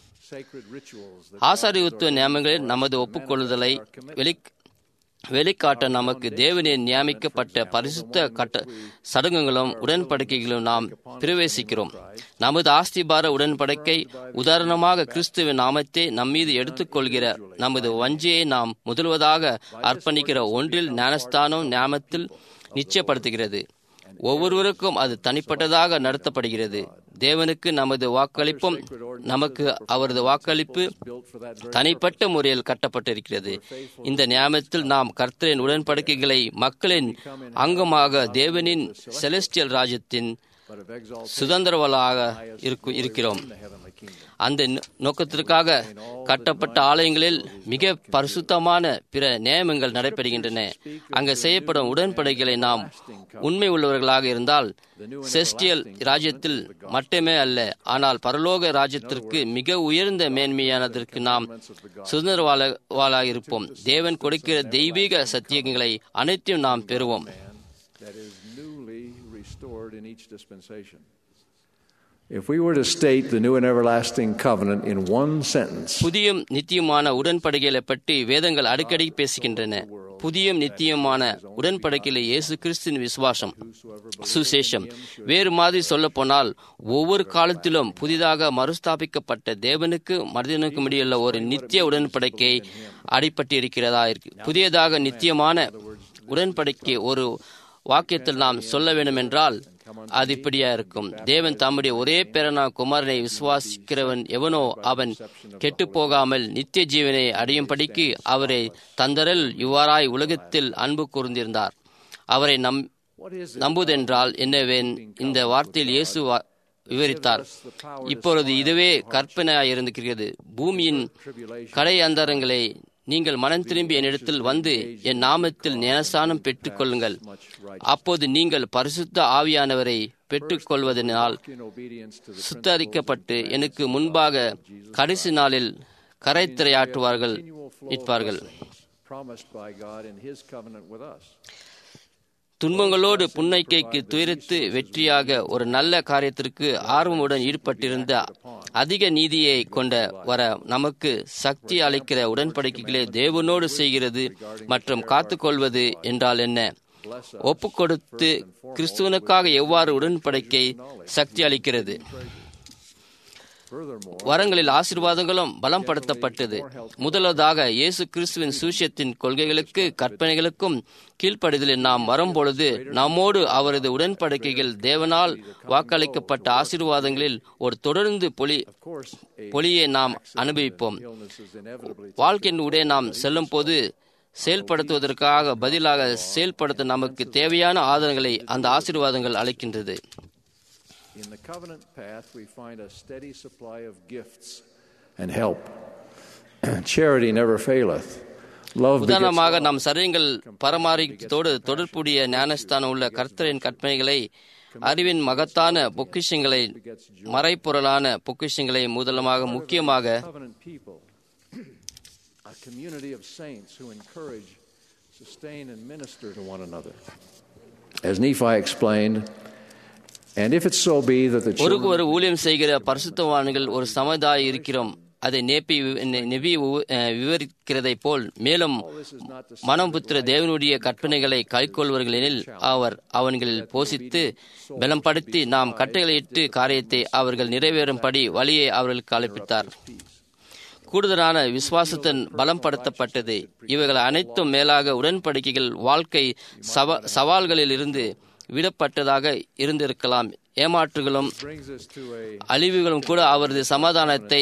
ஆசாரியுத்துவ நியமங்களில் நமது ஒப்புக்கொள்ளுதலை வெளி வெளிக்காட்ட நமக்கு தேவனின் நியமிக்கப்பட்ட பரிசுத்த கட்ட சடங்குகளும் உடன்படிக்கைகளும் நாம் பிரவேசிக்கிறோம் நமது ஆஸ்திபார உடன்படிக்கை உதாரணமாக கிறிஸ்துவின் நாமத்தை நம்மீது எடுத்துக்கொள்கிற நமது வஞ்சியை நாம் முதல்வதாக அர்ப்பணிக்கிற ஒன்றில் ஞானஸ்தானம் ஞானத்தில் நிச்சயப்படுத்துகிறது ஒவ்வொருவருக்கும் அது தனிப்பட்டதாக நடத்தப்படுகிறது தேவனுக்கு நமது வாக்களிப்பும் நமக்கு அவரது வாக்களிப்பு தனிப்பட்ட முறையில் கட்டப்பட்டிருக்கிறது இந்த நியமத்தில் நாம் கர்த்தரின் உடன்படிக்கைகளை மக்களின் அங்கமாக தேவனின் செலஸ்டியல் ராஜ்யத்தின் சுதந்திரவளாக இருக்கிறோம் அந்த நோக்கத்திற்காக கட்டப்பட்ட ஆலயங்களில் மிக பரிசுத்தமான பிற நியமங்கள் நடைபெறுகின்றன அங்கு செய்யப்படும் உடன்படிக்கைகளை நாம் உண்மை உள்ளவர்களாக இருந்தால் செஸ்டியல் ராஜ்யத்தில் மட்டுமே அல்ல ஆனால் பரலோக ராஜ்யத்திற்கு மிக உயர்ந்த மேன்மையானதற்கு நாம் சுதந்திரவாளாக இருப்போம் தேவன் கொடுக்கிற தெய்வீக சத்தியங்களை அனைத்தையும் நாம் பெறுவோம் If we were to state the new and everlasting covenant in one sentence, புதியும் நித்தியமான உடன்படிக்கைகளை பற்றி வேதங்கள் அடிக்கடி பேசுகின்றன புதியும் நித்தியமான உடன்படிக்கையில இயேசு கிறிஸ்துவின் விசுவாசம் சுசேஷம் வேறு மாதிரி சொல்ல போனால் ஒவ்வொரு காலத்திலும் புதிதாக மறுஸ்தாபிக்கப்பட்ட தேவனுக்கு மனிதனுக்கும் இடையுள்ள ஒரு நித்திய உடன்படிக்கை அடிப்பட்டு இருக்கிறதா இருக்கு புதியதாக நித்தியமான உடன்படிக்கை ஒரு வாக்கியத்தில் நாம் சொல்ல வேண்டும் என்றால் அது இப்படியா இருக்கும் தேவன் தம்முடைய ஒரே பேரனா குமாரனை விசுவாசிக்கிறவன் எவனோ அவன் கெட்டு போகாமல் நித்திய ஜீவனை அடையும்படிக்கு அவரை தந்தரல் இவ்வாறாய் உலகத்தில் அன்பு கூர்ந்திருந்தார் அவரை நம் நம்புதென்றால் என்னவேன் இந்த வார்த்தையில் இயேசு விவரித்தார் இப்பொழுது இதுவே கற்பனையாய் இருந்திருக்கிறது பூமியின் கடை அந்தரங்களை நீங்கள் மனம் திரும்பி என்னிடத்தில் வந்து என் நாமத்தில் ஞானஸ்தானம் பெற்றுக் கொள்ளுங்கள் அப்போது நீங்கள் பரிசுத்த ஆவியானவரை பெற்றுக்கொள்வதனால் சுத்தரிக்கப்பட்டு எனக்கு முன்பாக கடைசி நாளில் கரைத்திரையாற்றுவார்கள் நிற்பார்கள் துன்பங்களோடு புன்னைக்கைக்கு துயரத்து வெற்றியாக ஒரு நல்ல காரியத்திற்கு ஆர்வமுடன் ஈடுபட்டிருந்த அதிக நீதியை கொண்ட வர நமக்கு சக்தி அளிக்கிற உடன்படிக்கைகளை தேவனோடு செய்கிறது மற்றும் காத்துக்கொள்வது என்றால் என்ன ஒப்பு கொடுத்து கிறிஸ்துவனுக்காக எவ்வாறு உடன்படிக்கை சக்தி அளிக்கிறது வரங்களில் ஆசீர்வாதங்களும் பலப்படுத்தப்பட்டது முதலாவதாக இயேசு கிறிஸ்துவின் சூசியத்தின் கொள்கைகளுக்கு கற்பனைகளுக்கும் கீழ்ப்படிதலில் நாம் வரும்பொழுது நம்மோடு அவரது உடன்படிக்கைகள் தேவனால் வாக்களிக்கப்பட்ட ஆசீர்வாதங்களில் ஒரு தொடர்ந்து பொலி பொலியை நாம் அனுபவிப்போம் வாழ்க்கையின் உடைய நாம் செல்லும் போது செயல்படுத்துவதற்காக பதிலாக செயல்படுத்த நமக்கு தேவையான ஆதாரங்களை அந்த ஆசீர்வாதங்கள் அளிக்கின்றது In the covenant path, we find a steady supply of gifts and help. Charity never faileth. Love உதாரணமாக நம் சரீரங்கள் பரமாரித்தோடு தொடர்புடைய ஞானஸ்தானம் உள்ள கர்த்தரின் கற்பனைகளை அறிவின் மகத்தான பொக்கிஷங்களை மறைப்பொருளான பொக்கிஷங்களை முதலமாக முக்கியமாக a community of saints who encourage, sustain, and minister to one another. As Nephi explained, and if it so be that the ஒருக்கு ஒரு ஊழியம் செய்கிற பரிசுத்தவான்கள் ஒரு சமுதாயம் இருக்கிறோம் அதை நேப்பி நெவி விவரிக்கிறதை போல் மேலும் மனம் புத்திர தேவனுடைய கற்பனைகளை கைக்கொள்வர்களெனில் அவர் அவன்களில் போசித்து பலம்படுத்தி நாம் கட்டைகளிட்டு காரியத்தை அவர்கள் நிறைவேறும்படி வழியை அவர்களுக்கு அழைப்பித்தார் கூடுதலான விசுவாசத்தின் பலம் படுத்தப்பட்டது இவைகள் அனைத்தும் மேலாக உடன்படிக்கைகள் வாழ்க்கை சவ சவால்களில் இருந்து விடப்பட்டதாக இருந்திருக்கலாம் ஏமாற்றுகளும் அழிவுகளும் கூட அவரது சமாதானத்தை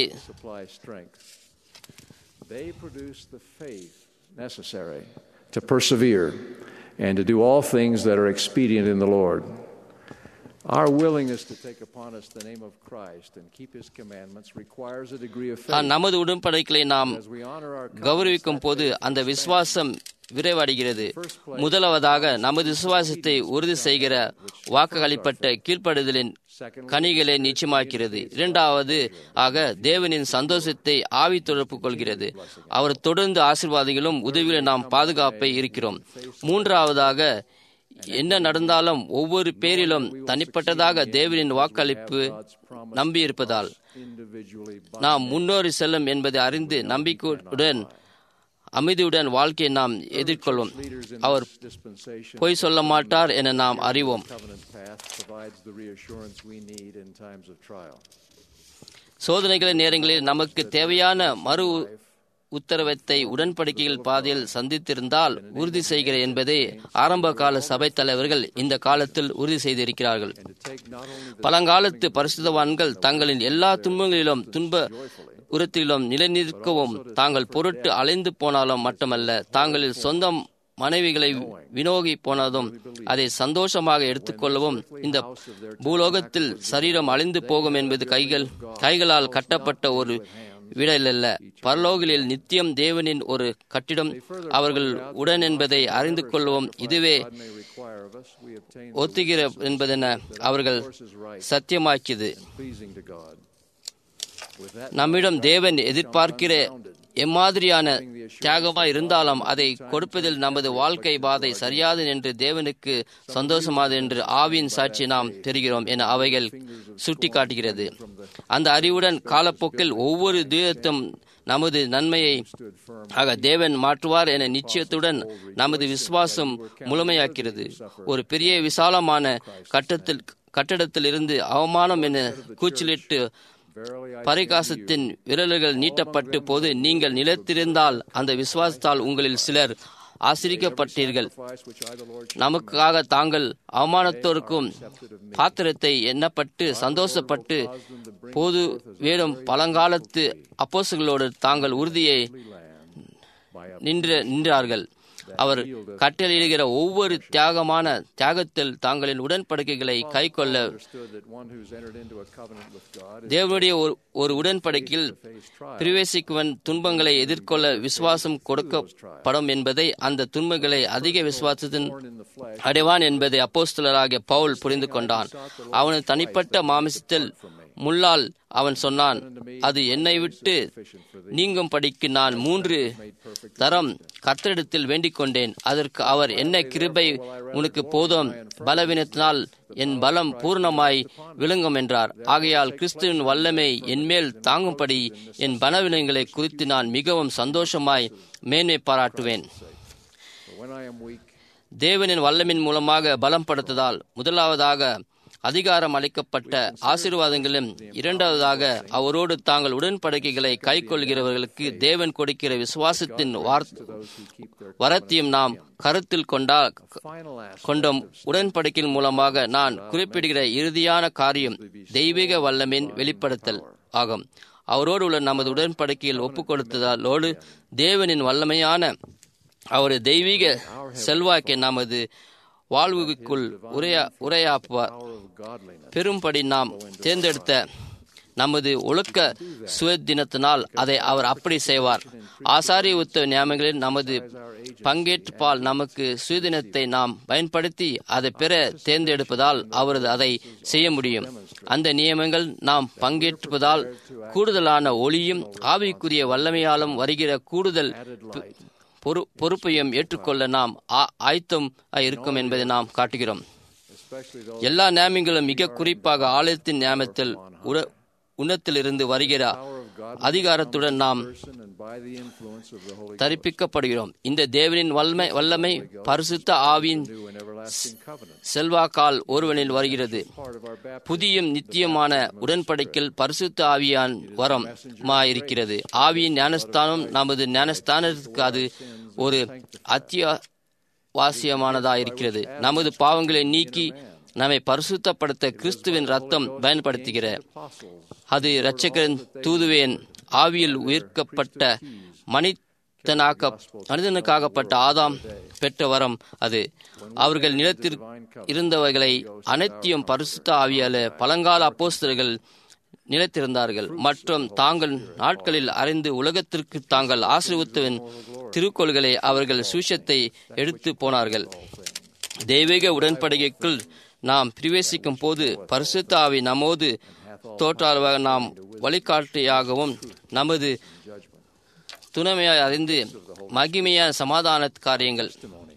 They produce the faith necessary to persevere and to do all things that are expedient in the Lord. Our willingness to take upon us the name of Christ and keep his commandments requires a degree of faith. நமது உடன்படிக்கைகளை நாம் கௌரவிக்கும் போது அந்த விசுவாசம் விரைவடைகிறது முதலாவதாக நமது விசுவாசத்தை உறுதி செய்கிற வாக்குகளிப்பட்ட கீழ்ப்படுதலின் கனிகளை நிச்சயமாக்கிறது இரண்டாவது ஆக தேவனின் சந்தோஷத்தை ஆவி தொடர்பு கொள்கிறது அவர் தொடர்ந்து ஆசிர்வாதங்களும் உதவிகளும் நாம் பாதுகாப்பை இருக்கிறோம் மூன்றாவதாக என்ன நடந்தாலும் ஒவ்வொரு பேரிலும் தனிப்பட்டதாக தேவனின் வாக்களிப்பு நம்பியிருப்பதால் நாம் முன்னோறி செல்லும் என்பதை அறிந்து நம்பிக்கையுடன் அமைதியுடன் வாழ்க்கையை நாம் எதிர்கொள்வோம் அவர் பொய் சொல்ல மாட்டார் என நாம் அறிவோம் சோதனைகளின் நேரங்களில் நமக்கு தேவையான மறு உத்தரவத்தை உடன்படிக்கைகள் பாதையில் சந்தித்திருந்தால் உறுதி செய்கிற என்பதை ஆரம்ப கால சபை தலைவர்கள் இந்த காலத்தில் உறுதி செய்திருக்கிறார்கள் பழங்காலத்து பரிசுத்தவான்கள் தங்களின் எல்லா துன்பங்களிலும் துன்ப உரத்திலும் நிலைநிற்கவும் தாங்கள் பொருட்டு அலைந்து போனாலும் மட்டுமல்ல தாங்களில் சொந்தம் மனைவிகளை வினோகி போனதும் அதை சந்தோஷமாக எடுத்துக்கொள்ளவும் இந்த பூலோகத்தில் சரீரம் அழிந்து போகும் என்பது கைகள் கைகளால் கட்டப்பட்ட ஒரு விடலல்ல பரலோகிலில் நித்தியம் தேவனின் ஒரு கட்டிடம் அவர்கள் உடன் என்பதை அறிந்து கொள்வோம் இதுவே ஒத்துகிற என்பதென அவர்கள் சத்தியமாக்கியது நம்மிடம் தேவன் எதிர்பார்க்கிற எம்மாதிரியான தியாகமாய் இருந்தாலும் அதை கொடுப்பதில் நமது வாழ்க்கை பாதை சரியாது என்று தேவனுக்கு சந்தோஷமாது என்று ஆவியின் சாட்சி நாம் பெறுகிறோம் என அவைகள் சுட்டிக்காட்டுகிறது அந்த அறிவுடன் காலப்போக்கில் ஒவ்வொரு தீரத்தும் நமது நன்மையை ஆக தேவன் மாற்றுவார் என நிச்சயத்துடன் நமது விசுவாசம் முழுமையாக்கிறது ஒரு பெரிய விசாலமான கட்டத்தில் கட்டடத்தில் இருந்து அவமானம் என கூச்சலிட்டு பரிகாசத்தின் விரல்கள் நீட்டப்பட்டு போது நீங்கள் நிலைத்திருந்தால் அந்த விசுவாசத்தால் உங்களில் சிலர் ஆசிரிக்கப்பட்டீர்கள் நமக்காக தாங்கள் அவமானத்தோருக்கும் பாத்திரத்தை எண்ணப்பட்டு சந்தோஷப்பட்டு போது வேடும் பழங்காலத்து அப்போசுகளோடு தாங்கள் உறுதியை நின்ற நின்றார்கள் அவர் கட்டளையிடுகிற ஒவ்வொரு தியாகமான தியாகத்தில் தங்களின் உடன்படிக்கைகளை கை கொள்ள தேவனுடைய ஒரு உடன்படிக்கையில் பிரவேசிக்குவன் துன்பங்களை எதிர்கொள்ள விசுவாசம் கொடுக்கப்படும் என்பதை அந்த துன்பங்களை அதிக விசுவாசத்தின் அடைவான் என்பதை அப்போஸ்தலராகிய பவுல் புரிந்து கொண்டான் அவனது தனிப்பட்ட மாமிசத்தில் முள்ளால் அவன் சொன்னான் அது என்னை விட்டு நீங்கும் படிக்கு நான் மூன்று தரம் கர்த்தரிடத்தில் வேண்டிக் கொண்டேன் அதற்கு அவர் என்ன கிருபை உனக்கு போதும் பலவீனத்தினால் என் பலம் பூர்ணமாய் விளங்கும் என்றார் ஆகையால் கிறிஸ்துவின் வல்லமை என்மேல் தாங்கும்படி என் பலவீனங்களை குறித்து நான் மிகவும் சந்தோஷமாய் மேன்மை பாராட்டுவேன் தேவனின் வல்லமின் மூலமாக பலம் படுத்ததால் முதலாவதாக அதிகாரம் அளிக்கப்பட்ட ஆசீர்வாதங்களும் இரண்டாவதாக அவரோடு தாங்கள் உடன்படிக்கைகளை கை கொள்கிறவர்களுக்கு தேவன் கொடுக்கிற விசுவாசத்தின் வரத்தையும் நாம் கருத்தில் கொண்டா கொண்ட உடன்படிக்கையின் மூலமாக நான் குறிப்பிடுகிற இறுதியான காரியம் தெய்வீக வல்லமின் வெளிப்படுத்தல் ஆகும் அவரோடு உள்ள நமது உடன்படிக்கையில் ஒப்புக் கொடுத்ததாலோடு தேவனின் வல்லமையான அவரது தெய்வீக செல்வாக்கை நமது வாழ்வுக்குள் உரையா உரையாப்புவார் பெரும்படி நாம் தேர்ந்தெடுத்த நமது ஒழுக்க சுயத்தினத்தினால் அதை அவர் அப்படி செய்வார் ஆசாரிய உத்த நியமங்களில் நமது பங்கேற்பால் நமக்கு சுயதினத்தை நாம் பயன்படுத்தி அதை பெற தேர்ந்தெடுப்பதால் அவரது அதை செய்ய முடியும் அந்த நியமங்கள் நாம் பங்கேற்பதால் கூடுதலான ஒளியும் ஆவிக்குரிய வல்லமையாலும் வருகிற கூடுதல் பொறுப்பையும் ஏற்றுக்கொள்ள நாம் ஆயத்தம் இருக்கும் என்பதை நாம் காட்டுகிறோம் எல்லா நியமங்களும் மிக குறிப்பாக ஆலயத்தின் நியமத்தில் உன்னத்திலிருந்து வருகிற அதிகாரத்துடன் நாம் தரிப்பிக்கப்படுகிறோம் இந்த தேவனின் வல்லமை வல்லமை பரிசுத்த ஆவியின் செல்வாக்கால் ஒருவனில் வருகிறது புதிய நித்தியமான உடன்படிக்கையில் பரிசுத்த ஆவியான் வரம் இருக்கிறது ஆவியின் ஞானஸ்தானம் நமது ஞானஸ்தானத்துக்கு அது ஒரு அத்தியாவசியமானதா இருக்கிறது நமது பாவங்களை நீக்கி நம்மை பரிசுத்தப்படுத்த கிறிஸ்துவின் ரத்தம் பயன்படுத்துகிற அது இரட்சகரின் தூதுவேன் ஆவியில் உயிர்க்கப்பட்ட மனிதனாக்க மனிதனுக்காகப்பட்ட ஆதாம் பெற்ற வரம் அது அவர்கள் நிலத்தில் இருந்தவர்களை அனைத்தையும் பரிசுத்த ஆவியால பழங்கால அப்போஸ்தர்கள் நிலைத்திருந்தார்கள் மற்றும் தாங்கள் நாட்களில் அறிந்து உலகத்திற்கு தாங்கள் ஆசிர்வத்துவின் திருக்கோள்களை அவர்கள் சூஷத்தை எடுத்து போனார்கள் தெய்வீக உடன்படிக்கைக்குள் நாம் பிரவேசிக்கும் போது பரிசுத்த ஆவி நம்மோது தோற்றாழ்வாக நாம் வழிகாட்டியாகவும் நமது துணைமையாய் அறிந்து மகிமையான சமாதான காரியங்கள்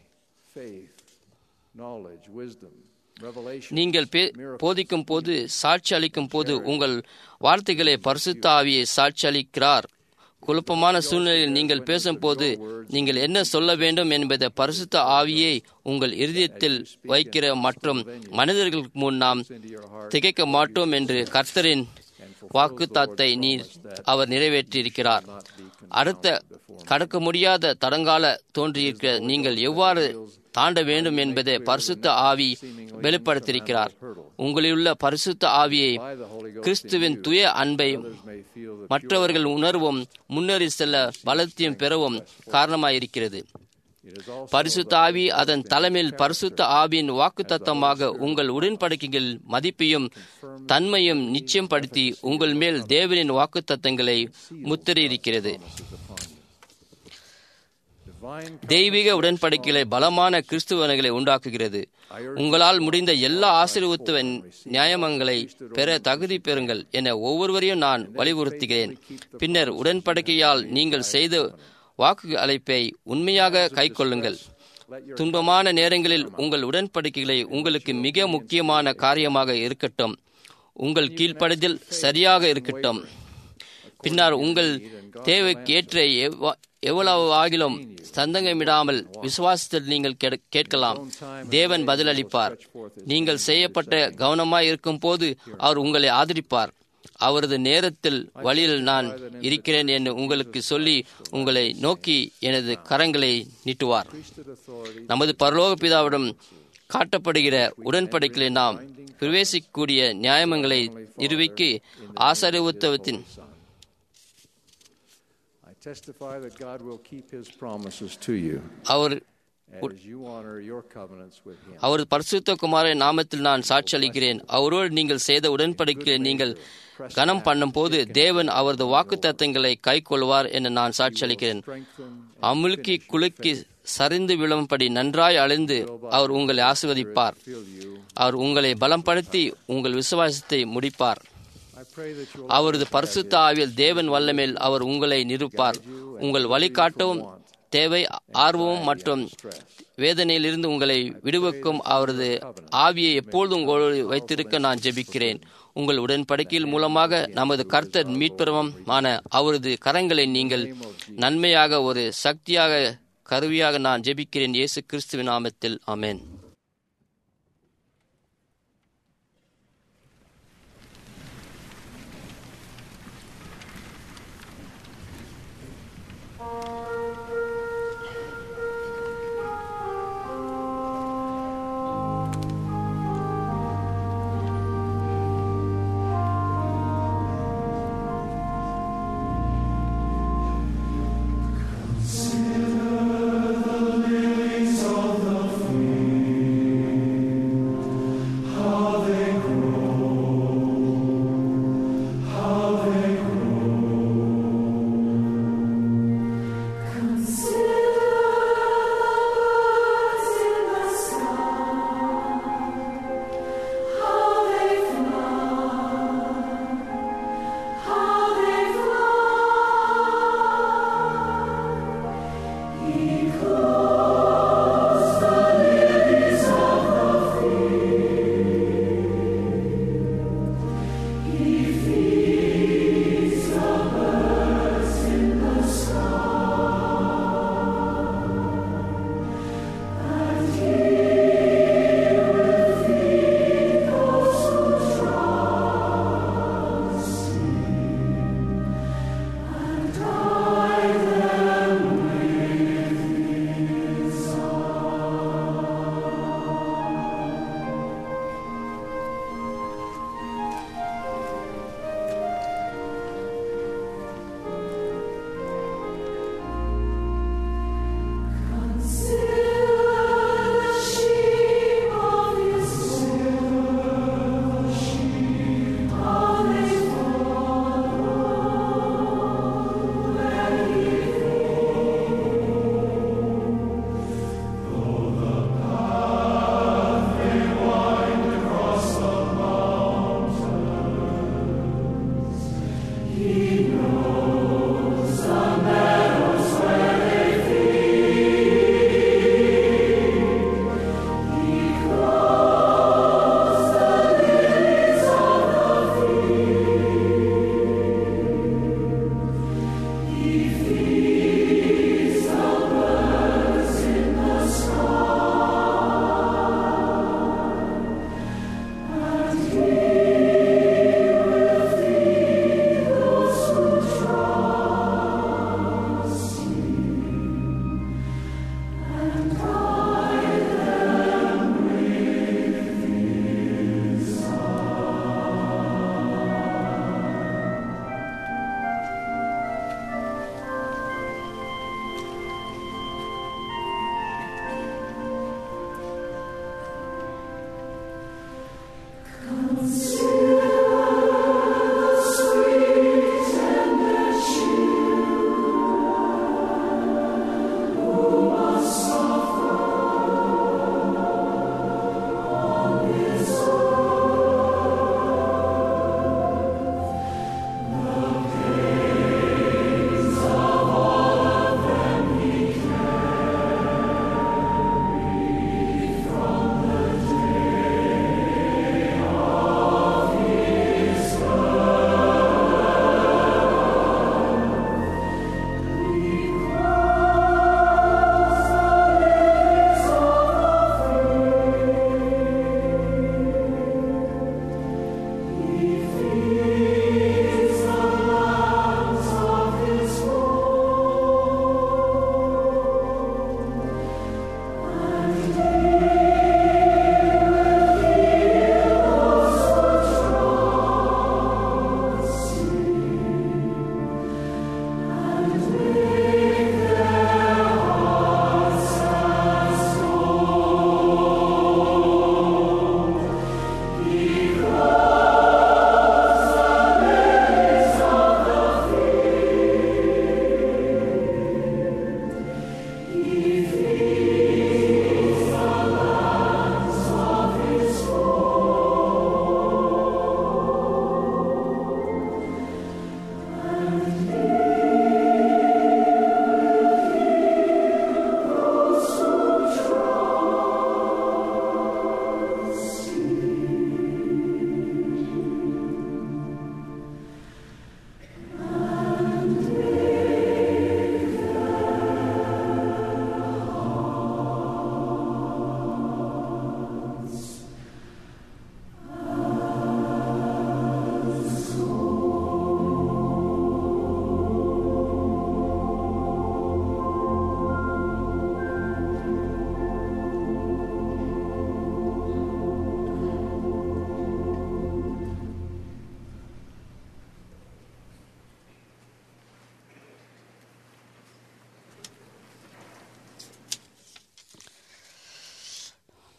நீங்கள் போதிக்கும் போது சாட்சி அளிக்கும் போது உங்கள் வார்த்தைகளை பரிசுத்த ஆவியை சாட்சி அளிக்கிறார் குழப்பமான சூழ்நிலையில் நீங்கள் பேசும்போது நீங்கள் என்ன சொல்ல வேண்டும் என்பதை பரிசுத்த ஆவியை உங்கள் இருதயத்தில் வைக்கிற மற்றும் மனிதர்களுக்கு முன் நாம் திகைக்க மாட்டோம் என்று கர்த்தரின் வாக்குத்தாத்தை நீர் அவர் நிறைவேற்றியிருக்கிறார் அடுத்த கடக்க முடியாத தடங்கால தோன்றியிருக்கிற நீங்கள் எவ்வாறு தாண்ட வேண்டும் என்பதை பரிசுத்த ஆவி வெளிப்படுத்தியிருக்கிறார் உங்களிலுள்ள பரிசுத்த ஆவியை கிறிஸ்துவின் துய அன்பை மற்றவர்கள் உணர்வும் முன்னேறி செல்ல பலத்தையும் பெறவும் காரணமாயிருக்கிறது பரிசுத்த ஆவி அதன் தலைமையில் பரிசுத்த ஆவியின் வாக்குத்தத்தமாக உங்கள் உடன்படிக்கைகள் மதிப்பையும் தன்மையும் நிச்சயம் படுத்தி உங்கள் மேல் தேவனின் வாக்குத்தத்தங்களை முத்திரையிருக்கிறது தெய்வீக உடன்படிக்கைகளை பலமான கிறிஸ்துவனைகளை உண்டாக்குகிறது உங்களால் முடிந்த எல்லா ஆசீர்வத்துவ நியாயமங்களை பெற தகுதி பெறுங்கள் என ஒவ்வொருவரையும் நான் வலியுறுத்துகிறேன் பின்னர் உடன்படிக்கையால் நீங்கள் செய்த வாக்கு அழைப்பை உண்மையாக கைக்கொள்ளுங்கள் துன்பமான நேரங்களில் உங்கள் உடன்படிக்கைகளை உங்களுக்கு மிக முக்கியமான காரியமாக இருக்கட்டும் உங்கள் கீழ்ப்படிதல் சரியாக இருக்கட்டும் பின்னர் உங்கள் தேவைக்கு ஏற்ற எவ்வளவு ஆகிலும் சந்தங்கமிடாமல் விசுவாசத்தில் நீங்கள் கேட்கலாம் தேவன் பதிலளிப்பார் நீங்கள் செய்யப்பட்ட கவனமாய் இருக்கும் போது அவர் உங்களை ஆதரிப்பார் அவரது நேரத்தில் வழியில் நான் இருக்கிறேன் என்று உங்களுக்கு சொல்லி உங்களை நோக்கி எனது கரங்களை நீட்டுவார் நமது பரலோக பிதாவிடம் காட்டப்படுகிற உடன்படிக்கைகளை நாம் பிரவேசிக்கக்கூடிய நியாயமங்களை நிரூபிக்கு ஆசரிவுத்தவத்தின் testify that God will keep his promises to you our as you honor your covenants with him. அவர் பரிசுத்த குமாரின் நாமத்தில் நான் சாட்சி அளிக்கிறேன் அவரோடு நீங்கள் செய்த உடன்படிக்கையை நீங்கள் கனம் பண்ணும் போது தேவன் அவரது வாக்கு தத்தங்களை கை கொள்வார் என நான் சாட்சி அளிக்கிறேன் அமுல்கி குலுக்கி சரிந்து விழும்படி நன்றாய் அழிந்து அவர் உங்களை ஆசிர்வதிப்பார் அவர் உங்களை பலப்படுத்தி உங்கள் விசுவாசத்தை முடிப்பார் அவரது பரிசுத்த ஆவியில் தேவன் வல்லமேல் அவர் உங்களை நிறுப்பார் உங்கள் வழிகாட்டவும் தேவை ஆர்வமும் மற்றும் வேதனையிலிருந்து உங்களை விடுவிக்கும் அவரது ஆவியை எப்பொழுதும் உங்களோடு வைத்திருக்க நான் ஜெபிக்கிறேன் உங்கள் உடன்படிக்கையில் மூலமாக நமது கர்த்தர் மீட்பெறவும் ஆன அவரது கரங்களை நீங்கள் நன்மையாக ஒரு சக்தியாக கருவியாக நான் ஜெபிக்கிறேன் இயேசு கிறிஸ்துவின் நாமத்தில் அமேன் Consider the lilies of the field.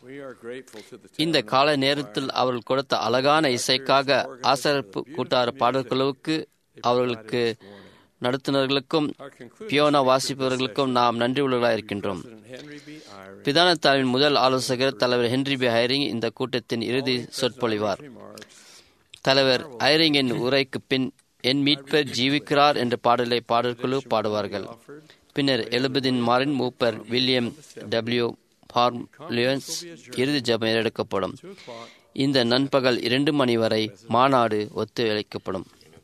இந்த கால நேரத்தில் அவர்கள் கொடுத்த அழகான இசைக்காக ஆசரிப்பு கூட்டார பாடல்குழுவுக்கு அவர்களுக்கு நடத்துனர்களுக்கும் பியோனா வாசிப்பவர்களுக்கும் நாம் நன்றி உள்ளவர்களாக இருக்கின்றோம் பிதானத்தாவின் முதல் ஆலோசகர் தலைவர் ஹென்ரி பி ஹைரிங் இந்த கூட்டத்தின் இறுதி சொற்பொழிவார் தலைவர் ஐரிங்கின் உரைக்கு பின் என் மீட்பர் ஜீவிக்கிறார் என்ற பாடலை பாடற்குழு பாடுவார்கள் பின்னர் எழுபதின் மாறின் மூப்பர் வில்லியம் டபிள்யூ ஃபார்ம்லியன்ஸ் இறுதி ஜபம் எடுக்கப்படும் இந்த நண்பகல் இரண்டு மணி வரை மாநாடு ஒத்துழைக்கப்படும்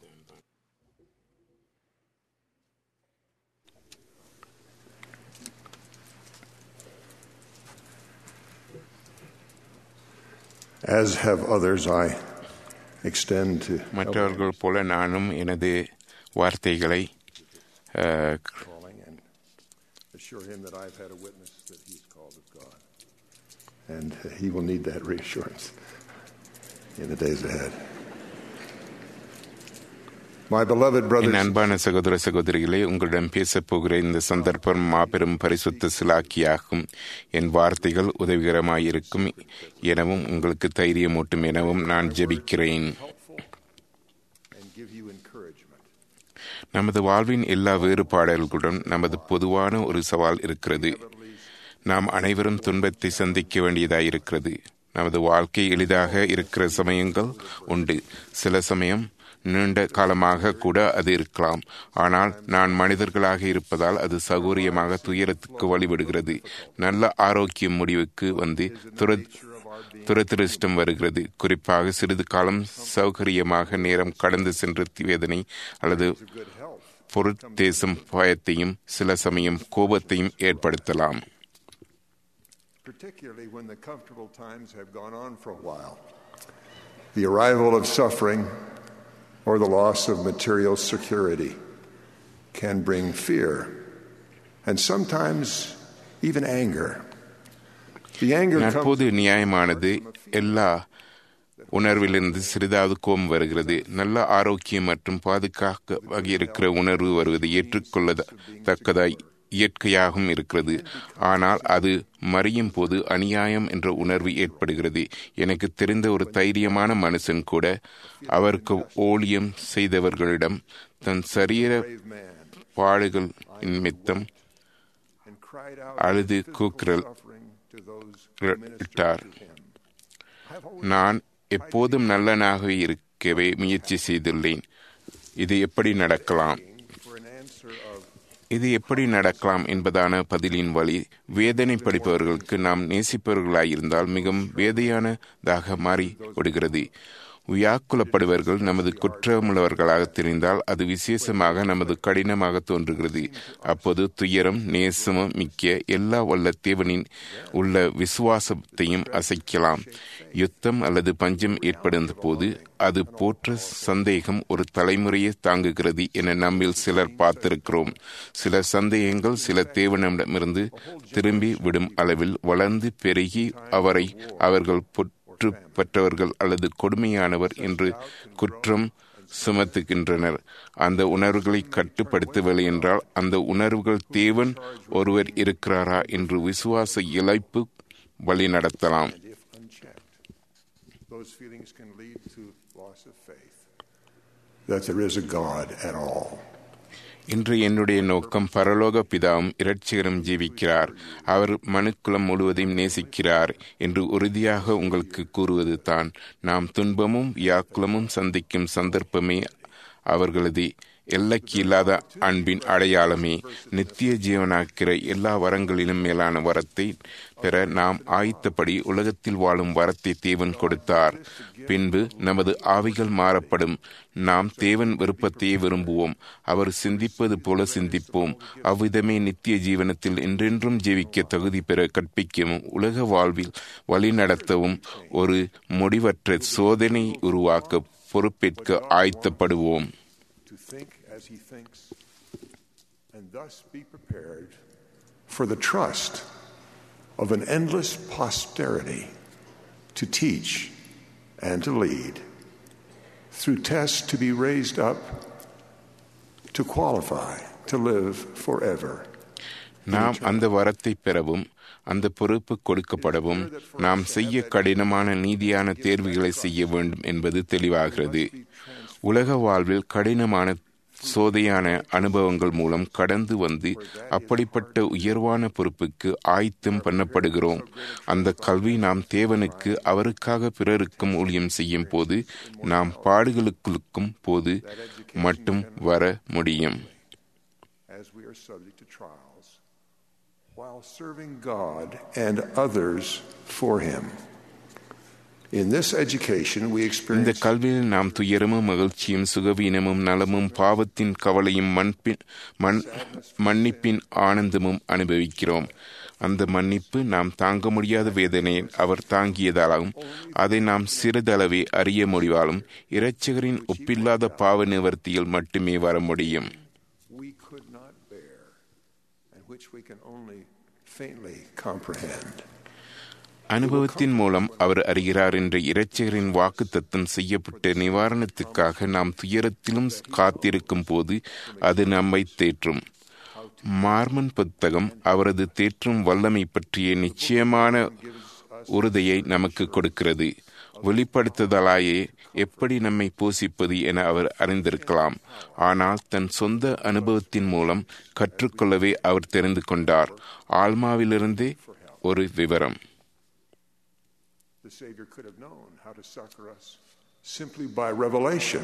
As have others, I extend to மற்றவர்கள் போல நானும் எனது வார்த்தைகளை அஹ், calling and assure him that I've had a witness that he's called of God. And uh, he will need that reassurance in the days ahead. My beloved brothers என் அன்பான சகோதர சகோதரிகளே உங்களிடம் பேசப் போகிற இந்த சந்தர்ப்பம் மாபெரும் பரிசுத்த சிலாக்கியாகும் என் வார்த்தைகள் உதவிகரமாயிருக்கும் எனவும் உங்களுக்கு தைரியமூட்டும் எனவும் நான் ஜெபிக்கிறேன் and give you encouragement. நமது வாழ்வின் எல்லா வேறுபாடுகளுடன் நமது பொதுவான ஒரு சவால் இருக்கிறது நாம் அனைவரும் துன்பத்தை சந்திக்க வேண்டியதாயிருக்கிறது நமது வாழ்க்கை எளிதாக இருக்கிற சமயங்கள் உண்டு சில சமயம் நீண்ட காலமாக கூட அது இருக்கலாம் ஆனால் நான் மனிதர்களாக இருப்பதால் அது சௌகரியமாக துயரத்துக்கு வழிவிடுகிறது நல்ல ஆரோக்கியம் முடிவுக்கு வந்து துர துரதிருஷ்டம் வருகிறது குறிப்பாக சிறிது காலம் சௌகரியமாக நேரம் கடந்து சென்ற வேதனை அல்லது பொருத்தேசம் பயத்தையும் சில சமயம் கோபத்தையும் ஏற்படுத்தலாம் particularly when the comfortable times have gone on for a while. The arrival of suffering or the loss of material security can bring fear and sometimes even anger. The anger comes நற்போது நியாயமானது எல்லா உணர்விலிருந்து சிறிதாவது கோபம் வருகிறது நல்ல ஆரோக்கியம் மற்றும் பாதுகாக்க இருக்கிற உணர்வு வருவது ஏற்றுக்கொள்ளத்தக்கதாய் இயற்கையாகவும் இருக்கிறது ஆனால் அது மறியும் போது அநியாயம் என்ற உணர்வு ஏற்படுகிறது எனக்கு தெரிந்த ஒரு தைரியமான மனுஷன் கூட அவருக்கு ஊழியம் செய்தவர்களிடம் தன் சரீர பாடுகள் நிமித்தம் and cried out அழுது physical கூக்குரல் suffering to those who ministered இட்டார் to him. I've always நான் எப்போதும் நல்லனாக இருக்கவே முயற்சி செய்துள்ளேன் இது எப்படி நடக்கலாம் for an answer of இது எப்படி நடக்கலாம் என்பதான பதிலின் வழி வேதனை படிப்பவர்களுக்கு நாம் நேசிப்பவர்களாயிருந்தால் மிகவும் வேதையானதாக மாறி விடுகிறது வியாக்குலப்படுவர்கள் நமது குற்றமுள்ளவர்களாக தெரிந்தால் அது விசேஷமாக நமது கடினமாக தோன்றுகிறது அப்போது துயரம் நேசமும் மிக்க எல்லா வல்ல தேவனின் உள்ள விசுவாசத்தையும் அசைக்கலாம் யுத்தம் அல்லது பஞ்சம் ஏற்படும் போது அது போன்ற சந்தேகம் ஒரு தலைமுறையை தாங்குகிறது என நம்மில் சிலர் பார்த்திருக்கிறோம் சில சந்தேகங்கள் சில தேவனிடமிருந்து திரும்பி விடும் அளவில் வளர்ந்து பெருகி அவரை அவர்கள் பொற்று பெற்றவர்கள் அல்லது கொடுமையானவர் என்று குற்றம் சுமத்துகின்றனர் அந்த உணர்வுகளை கட்டுப்படுத்தவில்லை என்றால் அந்த உணர்வுகள் தேவன் ஒருவர் இருக்கிறாரா என்று விசுவாச இழைப்பு வழி நடத்தலாம் if unchecked, those feelings can lead to loss of faith that there is a God at all. இன்று என்னுடைய நோக்கம் பரலோக பிதாவும் இரட்சகரும் ஜீவிக்கிறார் அவர் மனுக்குலம் முழுவதையும் நேசிக்கிறார் என்று உறுதியாக உங்களுக்கு கூறுவது தான் நாம் துன்பமும் வியாக்குலமும் சந்திக்கும் சந்தர்ப்பமே அவர்களது எல்லைக்கு இல்லாத அன்பின் அடையாளமே நித்திய ஜீவனாக்கிற எல்லா வரங்களிலும் மேலான வரத்தை பெற நாம் ஆயத்தப்படி உலகத்தில் வாழும் வரத்தை தேவன் கொடுத்தார் பின்பு நமது ஆவிகள் மாறப்படும் நாம் தேவன் விருப்பத்தையே விரும்புவோம் அவர் சிந்திப்பது போல சிந்திப்போம் அவ்விதமே நித்திய ஜீவனத்தில் என்றென்றும் ஜீவிக்க தகுதி பெற கற்பிக்கவும் உலக வாழ்வில் வழிநடத்தவும் ஒரு முடிவற்ற சோதனை உருவாக்க பொறுப்பேற்க ஆயத்தப்படுவோம் to think as he thinks, and thus be prepared for the trust of an endless posterity to teach and to lead, through tests to be raised up to qualify to live forever. நாம் அந்த வரத்தை பெறவும் அந்த பொறுப்பு கொடுக்கப்படவும் நாம் செய்ய கடினமான நீதியான தேர்வுகளை செய்ய வேண்டும் என்பது தெளிவாகிறது உலக வாழ்வில் கடினமான சோதையான அனுபவங்கள் மூலம் கடந்து வந்து அப்படிப்பட்ட உயர்வான பொறுப்புக்கு ஆயத்தம் பண்ணப்படுகிறோம் அந்த கல்வி நாம் தேவனுக்கு அவருக்காக பிறருக்கும் ஊழியம் செய்யும் போது நாம் பாடுகளுக்கும் போது மட்டும் வர முடியும் as we are subject to trials while serving God and others for Him. In this education, we இந்த experience கல்வியில் நாம் துயரமும் மகிழ்ச்சியும் சுகவீனமும் நலமும் பாவத்தின் கவலையும் மண்பின் மண் மன்னிப்பின் ஆனந்தமும் அனுபவிக்கிறோம் அந்த மன்னிப்பு நாம் தாங்க முடியாத வேதனையை அவர் தாங்கியதாலும் அதை நாம் சிறிதளவே அறிய முடிவாலும் இரட்சகரின் ஒப்பில்லாத பாவ நிவர்த்தியில் மட்டுமே வர முடியும் we could not bear and which we can only faintly comprehend. அனுபவத்தின் மூலம் அவர் அறிகிறார் என்ற இரட்சகரின் வாக்கு தத்தம் செய்யப்பட்ட நிவாரணத்துக்காக நாம் துயரத்திலும் காத்திருக்கும் போது அது நம்மை தேற்றும் மார்மன் புத்தகம் அவரது தேற்றும் வல்லமை பற்றிய நிச்சயமான உறுதியை நமக்கு கொடுக்கிறது வெளிப்படுத்துதலாயே எப்படி நம்மை போஷிப்பது என அவர் அறிந்திருக்கலாம் ஆனால் தன் சொந்த அனுபவத்தின் மூலம் கற்றுக்கொள்ளவே அவர் தெரிந்து கொண்டார் ஆல்மாவிலிருந்தே ஒரு விவரம் The Savior could have known how to succor us simply by revelation,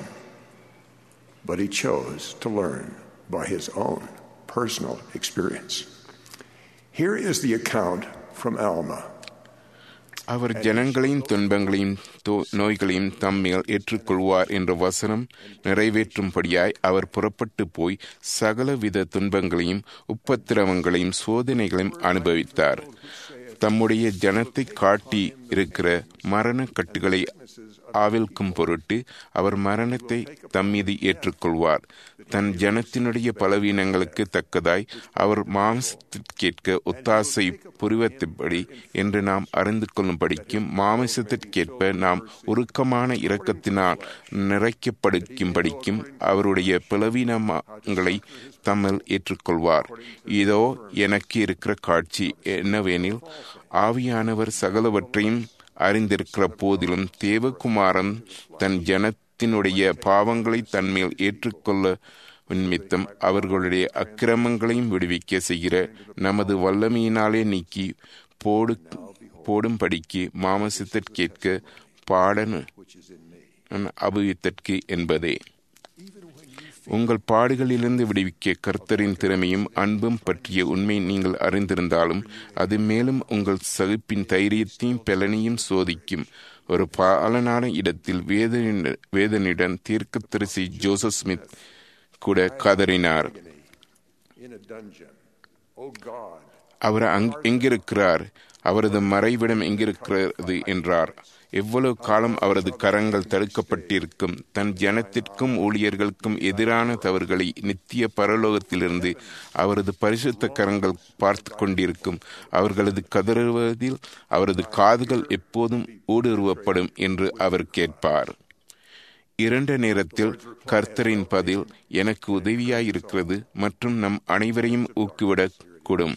but he chose to learn by his own personal experience. Here is the account from Alma. அவர் ஜனங்களின் துன்பங்களையும் தோ- நோய்களையும் தம்மேல் ஏற்றுக்கொள்வார் என்ற வசனம் நிறைவேற்றும்படியாய் அவர் புறப்பட்டு போய் சகலவித துன்பங்களையும் உப்பத்திரவங்களையும் சோதனைகளையும் அனுபவித்தார் தம்முடைய ஜனத்தை காட்டி இருக்கிற மரண கட்டுகளை ஆவில்க்கும் பொருட்டு அவர் மரணத்தை தம்மீது ஏற்றுக்கொள்வார் தன் ஜனத்தினுடைய பலவீனங்களுக்கு தக்கதாய் அவர் மாம்சத்திற்கேற்க ஒத்தாசை புரிவத்தின்படி என்று நாம் அறிந்து கொள்ளும்படிக்கும் மாமிசத்திற்கேற்ப நாம் உருக்கமான இரக்கத்தினால் நிறைக்கப்படுக்கும்படிக்கும் அவருடைய பலவீனங்களை தம்மில் ஏற்றுக்கொள்வார் இதோ எனக்கு இருக்கிற காட்சி என்னவெனில் ஆவியானவர் சகலவற்றையும் அறிந்திருக்கிற போதிலும் தேவகுமாரன் தன் ஜனத்தினுடைய பாவங்களை தன்மேல் ஏற்றுக்கொள்ள நிமித்தம் அவர்களுடைய அக்கிரமங்களையும் விடுவிக்க செய்கிற நமது வல்லமையினாலே நீக்கி போடு போடும்படிக்கு மாமசத்திற்கேற்க பாடன் அபவித்தற்கு என்பதே உங்கள் பாடுகளிலிருந்து விடுவிக்க கர்த்தரின் திறமையும் அன்பும் பற்றிய உண்மை நீங்கள் அறிந்திருந்தாலும் அது மேலும் உங்கள் சகிப்பின் தைரியத்தையும் பலனையும் சோதிக்கும் ஒரு பாலனான இடத்தில் வேதனிட வேதனிடன் தீர்க்கத்தரிசி ஜோசப் ஸ்மித் கூட கதறினார் In a dungeon. Oh God, அவர் அங் எங்கிருக்கிறார் அவரது மறைவிடம் எங்கிருக்கிறது என்றார் எவ்வளவு காலம் அவரது கரங்கள் தடுக்கப்பட்டிருக்கும் தன் ஜனத்திற்கும் ஊழியர்களுக்கும் எதிரான தவறுகளை நித்திய பரலோகத்திலிருந்து அவரது பரிசுத்த கரங்கள் பார்த்து கொண்டிருக்கும் அவர்களது கதறுவதில் அவரது காதுகள் எப்போதும் ஊடுருவப்படும் என்று அவர் கேட்பார் இரண்ட நேரத்தில் கர்த்தரின் பதில் எனக்கு உதவியாயிருக்கிறது மற்றும் நம் அனைவரையும் ஊக்குவிடக் கூடும்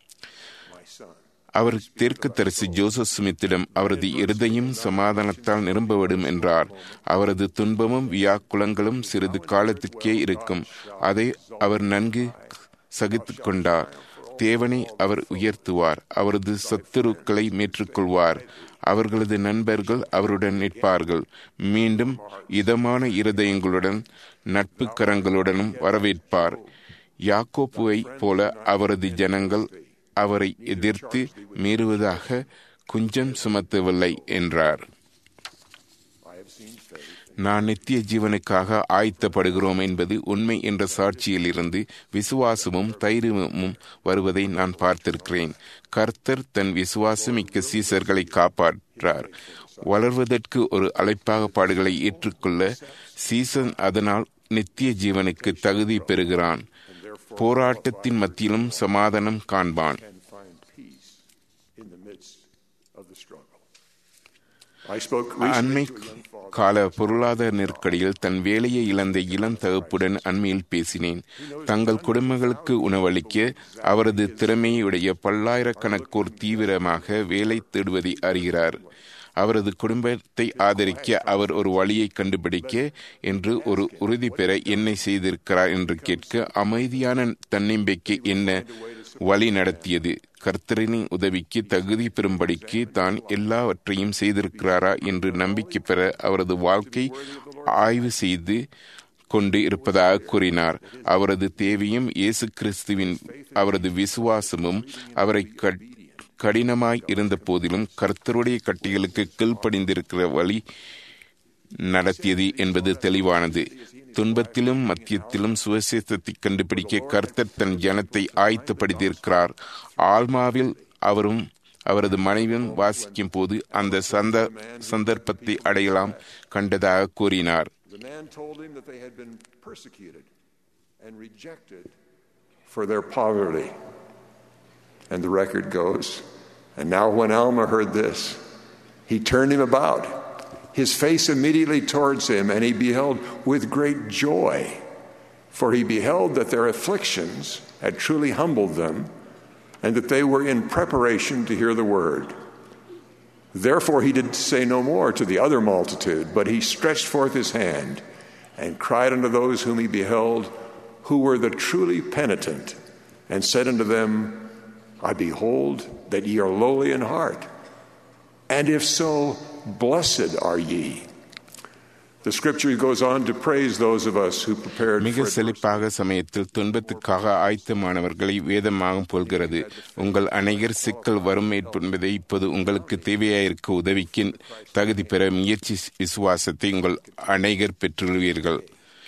அவர் தீர்க்கதரிசி ஜோசப் ஸ்மித்திடம் அவரது இருதையும் சமாதானத்தால் நிரம்பவிடும் என்றார் அவரது துன்பமும் வியாக்குலங்களும் சிறிது காலத்துக்கே இருக்கும் அதை அவர் நன்கு சகித்துக் கொண்டார் தேவனை அவர் உயர்த்துவார் அவரது சத்துருக்களை மேற்றுக்கொள்வார் அவர்களது நண்பர்கள் அவருடன் நிற்பார்கள் மீண்டும் இதமான இருதயங்களுடன் நட்பு கரங்களுடனும் வரவேற்பார் யாக்கோப்புவை போல அவரது ஜனங்கள் அவரை எதிர்த்து மீறுவதாக குஞ்சம் சுமத்தவில்லை என்றார் நான் நித்திய ஜீவனுக்காக ஆயத்தப்படுகிறோம் என்பது உண்மை என்ற சாட்சியிலிருந்து விசுவாசமும் தைரியமும் வருவதை நான் பார்த்திருக்கிறேன் கர்த்தர் தன் விசுவாசமிக்க சீசர்களை காப்பாற்றார் வளர்வதற்கு ஒரு அழைப்பாக பாடுகளை ஏற்றுக்கொள்ள சீசன் அதனால் நித்திய ஜீவனுக்கு தகுதி பெறுகிறான் போராட்டத்தின் மத்தியிலும் சமாதானம் காண்பான் can find peace in the midst of the struggle. அண்மை கால பொருளாதார நெருக்கடியில் தன் வேலையை இழந்த இளம் தகப்புடன் அண்மையில் பேசினேன் தங்கள் குடும்பங்களுக்கு உணவளிக்க அவரது திறமையுடைய பல்லாயிரக்கணக்கோர் தீவிரமாக வேலை தேடுவதை அறிகிறார் அவரது குடும்பத்தை ஆதரிக்க அவர் ஒரு வழியை கண்டுபிடிக்க என்று ஒரு உறுதி பெற என்ன செய்திருக்கிறார் என்று கேட்க அமைதியான தன்னம்பிக்கை என்ன வழி நடத்தியது கர்த்தரின் உதவிக்கு தகுதி பெறும்படிக்கு தான் எல்லாவற்றையும் செய்திருக்கிறாரா என்று நம்பிக்கை பெற அவரது வாழ்க்கை ஆய்வு செய்து கொண்டு இருப்பதாக கூறினார் அவரது தேவையும் இயேசு கிறிஸ்துவின் அவரது விசுவாசமும் அவரை கடினமாய் இருந்த போதிலும் கர்த்தருடைய கட்டிகளுக்கு கீழ்ப்படிந்திருக்கிற வழி நடத்தியது என்பது தெளிவானது துன்பத்திலும் மத்தியத்திலும் சுவிசேஷத்தை கண்டுபிடிக்க கர்த்தர் தன் ஜனத்தை ஆயத்தப்படுத்தியிருக்கிறார் ஆல்மாவில் அவரும் அவரது மனைவியும் வாசிக்கும் போது அந்த சந்த சந்தர்ப்பத்தை அடையலாம் கண்டதாக கூறினார் The man told him that they had been persecuted and rejected for their poverty. And the record goes, and now when Alma heard this, he turned him about, his face immediately towards him, and he beheld with great joy, for he beheld that their afflictions had truly humbled them, and that they were in preparation to hear the word. Therefore he did say no more to the other multitude, but he stretched forth his hand and cried unto those whom he beheld, who were the truly penitent, and said unto them, I behold that ye are lowly in heart, and if so, blessed are ye. The scripture goes on to praise those of us who prepared மிக for செழிப்பாக சமயத்தில் துன்பத்துக்காக ஆயத்தமானவர்களை வேதமாக போல்கிறது உங்கள் அநேகர் சிக்கல் வரும் என்பதை இப்போது உங்களுக்கு தேவையாயிருக்க உதவிக்கு தகுதி பெற முயற்சி விசுவாசத்தை உங்கள் அநேகர் பெற்றுள்ளீர்கள்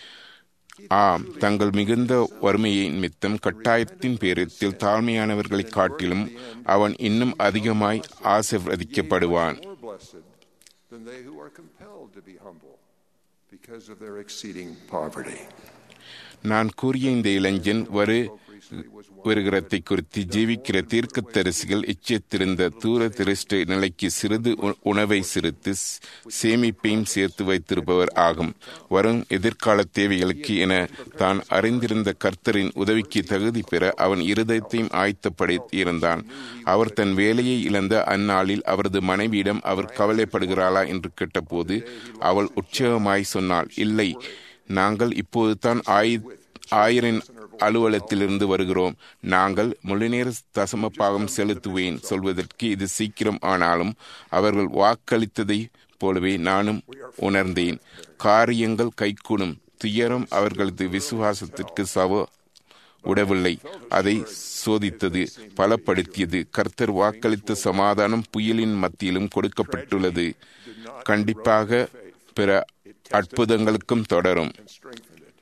ஆம் தங்கள் மிகுந்த வறுமையை நிமித்தம் கட்டாயத்தின் பேரத்தில் தாழ்மையானவர்களை காட்டிலும் அவன் இன்னும் அதிகமாய் ஆசிர்வதிக்கப்படுவான் more blessed than they who are compelled to be humble because of their exceeding poverty. நான் கூறிய இந்த இளைஞன் வரு வருகிறதை குறித்து ஜீவிக்கிற தீர்க்கத்தரிசிகள் இச்சித்திருந்த தூர திருஷ்ட நிலைக்கு சிறிது உ- உணவை சிரித்து ஸ்- சேமிப்பையும் சேர்த்து வைத்திருப்பவர் ஆகும் வரும் எதிர்கால தேவைகளுக்கு என தான் அறிந்திருந்த கர்த்தரின் உதவிக்கு தகுதி பெற அவன் இருதயத்தையும் ஆயத்தப்படுத்தியிருந்தான் அவர் தன் வேலையை இழந்த அந்நாளில் அவரது மனைவியிடம் அவர் கவலைப்படுகிறாளா என்று கேட்டபோது அவள் உற்சாகமாய் சொன்னாள் இல்லை நாங்கள் இப்போது தான் ஆயி ஆயிரின் அலுவலகத்திலிருந்து வருகிறோம் நாங்கள் முழுநேர தசம பாகம் செலுத்துவேன் சொல்வதற்கு இது சீக்கிரம் ஆனாலும் அவர்கள் வாக்களித்ததை போலவே நானும் உணர்ந்தேன் காரியங்கள் கைகூடும் துயரம் அவர்களது விசுவாசத்திற்கு சவ உடவில்லை அதை சோதித்தது பலப்படுத்தியது கர்த்தர் வாக்களித்த சமாதானம் புயலின் மத்தியிலும் கொடுக்கப்பட்டுள்ளது கண்டிப்பாக பிற அற்புதங்களுக்கும் தொடரும் and strengthened it.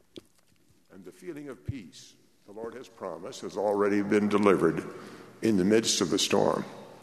And the feeling of peace the Lord has promised has already been delivered in the midst of the storm.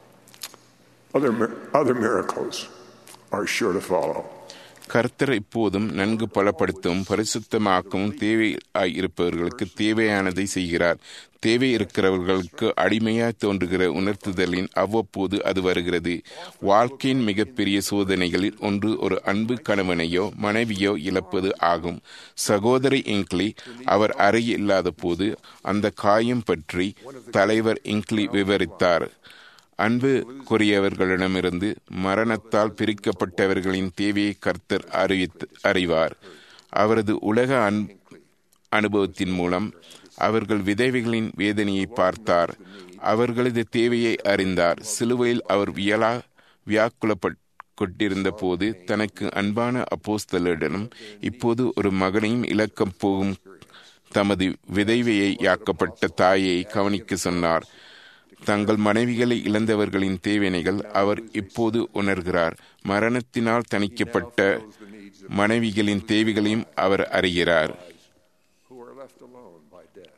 Other, mir- other miracles are sure to follow. கர்த்தர் இப்போதும் நன்கு பலப்படுத்தவும் பரிசுத்தமாக்கவும் தேவையாய் இருப்பவர்களுக்கு தேவையானதை செய்கிறார் தேவை இருக்கிறவர்களுக்கு அடிமையாய் தோன்றுகிற உணர்த்துதலின் அவ்வப்போது அது வருகிறது வாழ்க்கையின் மிகப்பெரிய சோதனைகளில் ஒன்று ஒரு அன்பு கணவனையோ மனைவியோ இழப்பது ஆகும் சகோதரி இங்க்லி அவர் அறை இல்லாத போது அந்த காயம் பற்றி தலைவர் இங்க்லி விவரித்தார் அன்பு கூறியவர்களிடமிருந்து மரணத்தால் பிரிக்கப்பட்டவர்களின் தேவையை கர்த்தர் அறிவித்து அறிவார் அவரது உலக அன் அனுபவத்தின் மூலம் அவர்கள் விதவைகளின் வேதனையை பார்த்தார் அவர்களது தேவையை அறிந்தார் சிலுவையில் அவர் வியலா வியாக்குலப்பட் கொண்டிருந்த போது தனக்கு அன்பான அப்போஸ்தலரிடனும் இப்போது ஒரு மகனையும் இழக்கப் போகும் தமது விதைவையை யாக்கப்பட்ட தாயை கவனிக்க சொன்னார் தங்கள் மனைவிகளை இழந்தவர்களின் தேவைகள் அவர் இப்போது உணர்கிறார் மரணத்தினால் தணிக்கப்பட்ட மனைவிகளின் தேவைகளையும் அவர் அறிகிறார் Who are left alone by death.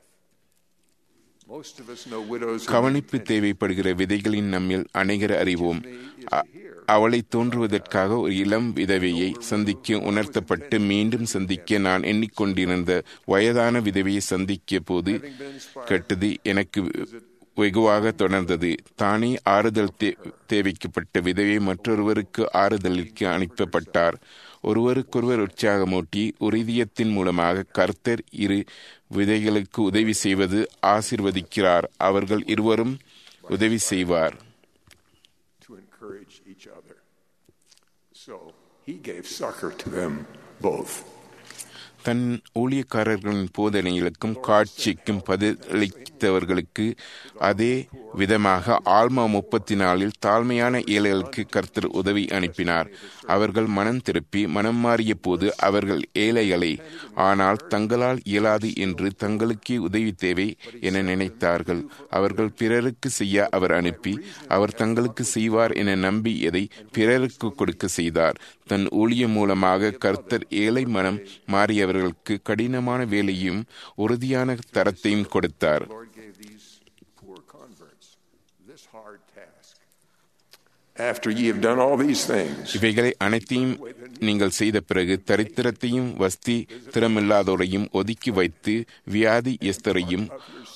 Most of us know widows who கவனிப்பு தேவைப்படுகிற விதைகளின் நம்மில் அநேகர் அறிவோம் அ- அவளை தோன்றுவதற்காக ஒரு இளம் விதவையை சந்திக்க உணர்த்தப்பட்டு மீண்டும் சந்திக்க நான் எண்ணிக்கொண்டிருந்த வயதான விதவையை சந்திக்க போது கேட்டது எனக்கு வெகுவாக தொடர்ந்தது தானே ஆறுதல் தே- தேவைக்கப்பட்ட விதவை மற்றொருவருக்கு ஆறுதலுக்கு அனுப்பப்பட்டார் ஒருவருக்கொருவர் உற்சாகமூட்டி உறுதியத்தின் மூலமாக கர்த்தர் இரு விதைகளுக்கு உதவி செய்வது ஆசிர்வதிக்கிறார் அவர்கள் இருவரும் உதவி செய்வார் to encourage each other. So he gave succor to them both. தன் ஊழியக்காரர்களின் போதனைகளுக்கும் காட்சிக்கும் பதிலளித்தவர்களுக்கு அதே விதமாக ஆல்மா முப்பத்தி நாலில் தாழ்மையான ஏழைகளுக்கு கர்த்தர் உதவி அனுப்பினார் அவர்கள் மனம் திருப்பி மனம் மாறிய போது அவர்கள் ஏழைகளை ஆனால் தங்களால் இயலாது என்று தங்களுக்கே உதவி தேவை என நினைத்தார்கள் அவர்கள் பிறருக்கு செய்ய அவர் அனுப்பி அவர் தங்களுக்கு செய்வார் என நம்பி எதை பிறருக்கு கொடுக்க செய்தார் தன் ஊழியம் மூலமாக கர்த்தர் ஏழை மனம் மாறியவர்களுக்கு கடினமான வேலையும் உறுதியான தரத்தையும் கொடுத்தார் Lord gave these poor converts this hard task. After ye have done all these things, இவைகளை அனைத்தையும் நீங்கள் செய்த பிறகு தரித்திரத்தையும் வஸ்தி திறமில்லாதோரையும் ஒதுக்கி வைத்து வியாதி எஸ்தரையும்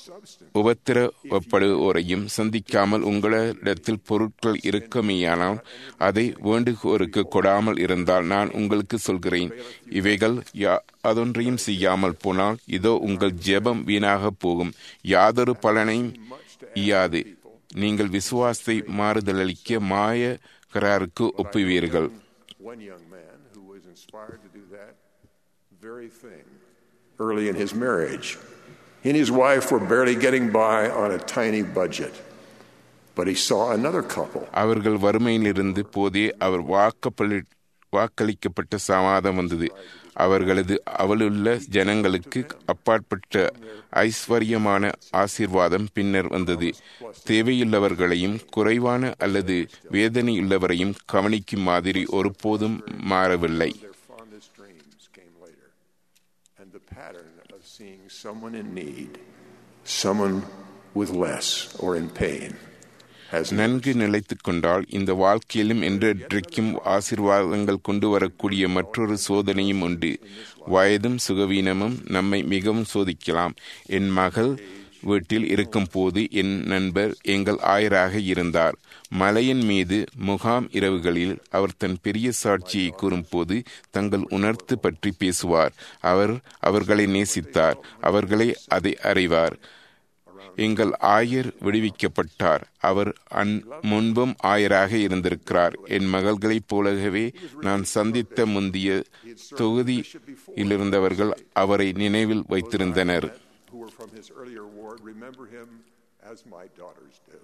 உபத்திரவப்படுவோரையும் சந்திக்காமல் உங்களிடத்தில் பொருட்கள் இருக்குமேயானால் அதை வேண்டுகோருக்கு கொடாமல் இருந்தால் நான் உங்களுக்கு சொல்கிறேன் இவைகள் யா- அதொன்றையும் செய்யாமல் போனால் இதோ உங்கள் ஜெபம் வீணாக போகும் யாதொரு பலனையும் ஈயாது நீங்கள் விசுவாசத்தை மாறுதலளிக்க மாயக்கராருக்கு ஒப்புவீர்கள் one young man who was inspired to do that very thing early in his marriage. He and his wife were barely getting by on a tiny budget. But he saw another couple அவர்கள் வறுமையிலிருந்து போதே அவர் வாக்கப்பளி வாக்களிக்கப்பட்ட சமாதம் வந்தது அவர்களது அவளுள்ள ஜனங்களுக்கு அப்பாற்பட்ட ஐஸ்வர்யமான ஆசீர்வாதம் பின்னர் வந்தது தேவையுள்ளவர்களையும் குறைவான அல்லது வேதனையுள்ளவரையும் கவனிக்கும் மாதிரி ஒருபோதும் மாறவில்லை their fondest dreams came later. And the pattern of seeing someone in need, someone with less or in pain, has நன்கு நிலைத்துக் கொண்டால் இந்த வாழ்க்கையிலும் என்றென்றைக்கும் ஆசீர்வாதங்கள் கொண்டு வரக்கூடிய மற்றொரு சோதனையும் உண்டு வயதும் சுகவீனமும் நம்மை மிகவும் சோதிக்கலாம் என் மகள் வீட்டில் இருக்கும்போது என் நண்பர் எங்கள் ஆயராக இருந்தார் மலையின் மீது முகாம் இரவுகளில் அவர் தன் பெரிய சாட்சியை கூறும்போது தங்கள் உணர்த்து பற்றி பேசுவார் அவர் அவர்களை நேசித்தார் அவர்களை அதை அறிவார் எங்கள் ஆயர் விடுவிக்கப்பட்டார் அவர் அன் முன்பும் ஆயராக இருந்திருக்கிறார் என் மகள்களைப் போலவே நான் சந்தித்த முந்திய தொகுதியிலிருந்தவர்கள் அவரை நினைவில் வைத்திருந்தனர் who were from his earlier ward remember him as my daughters do.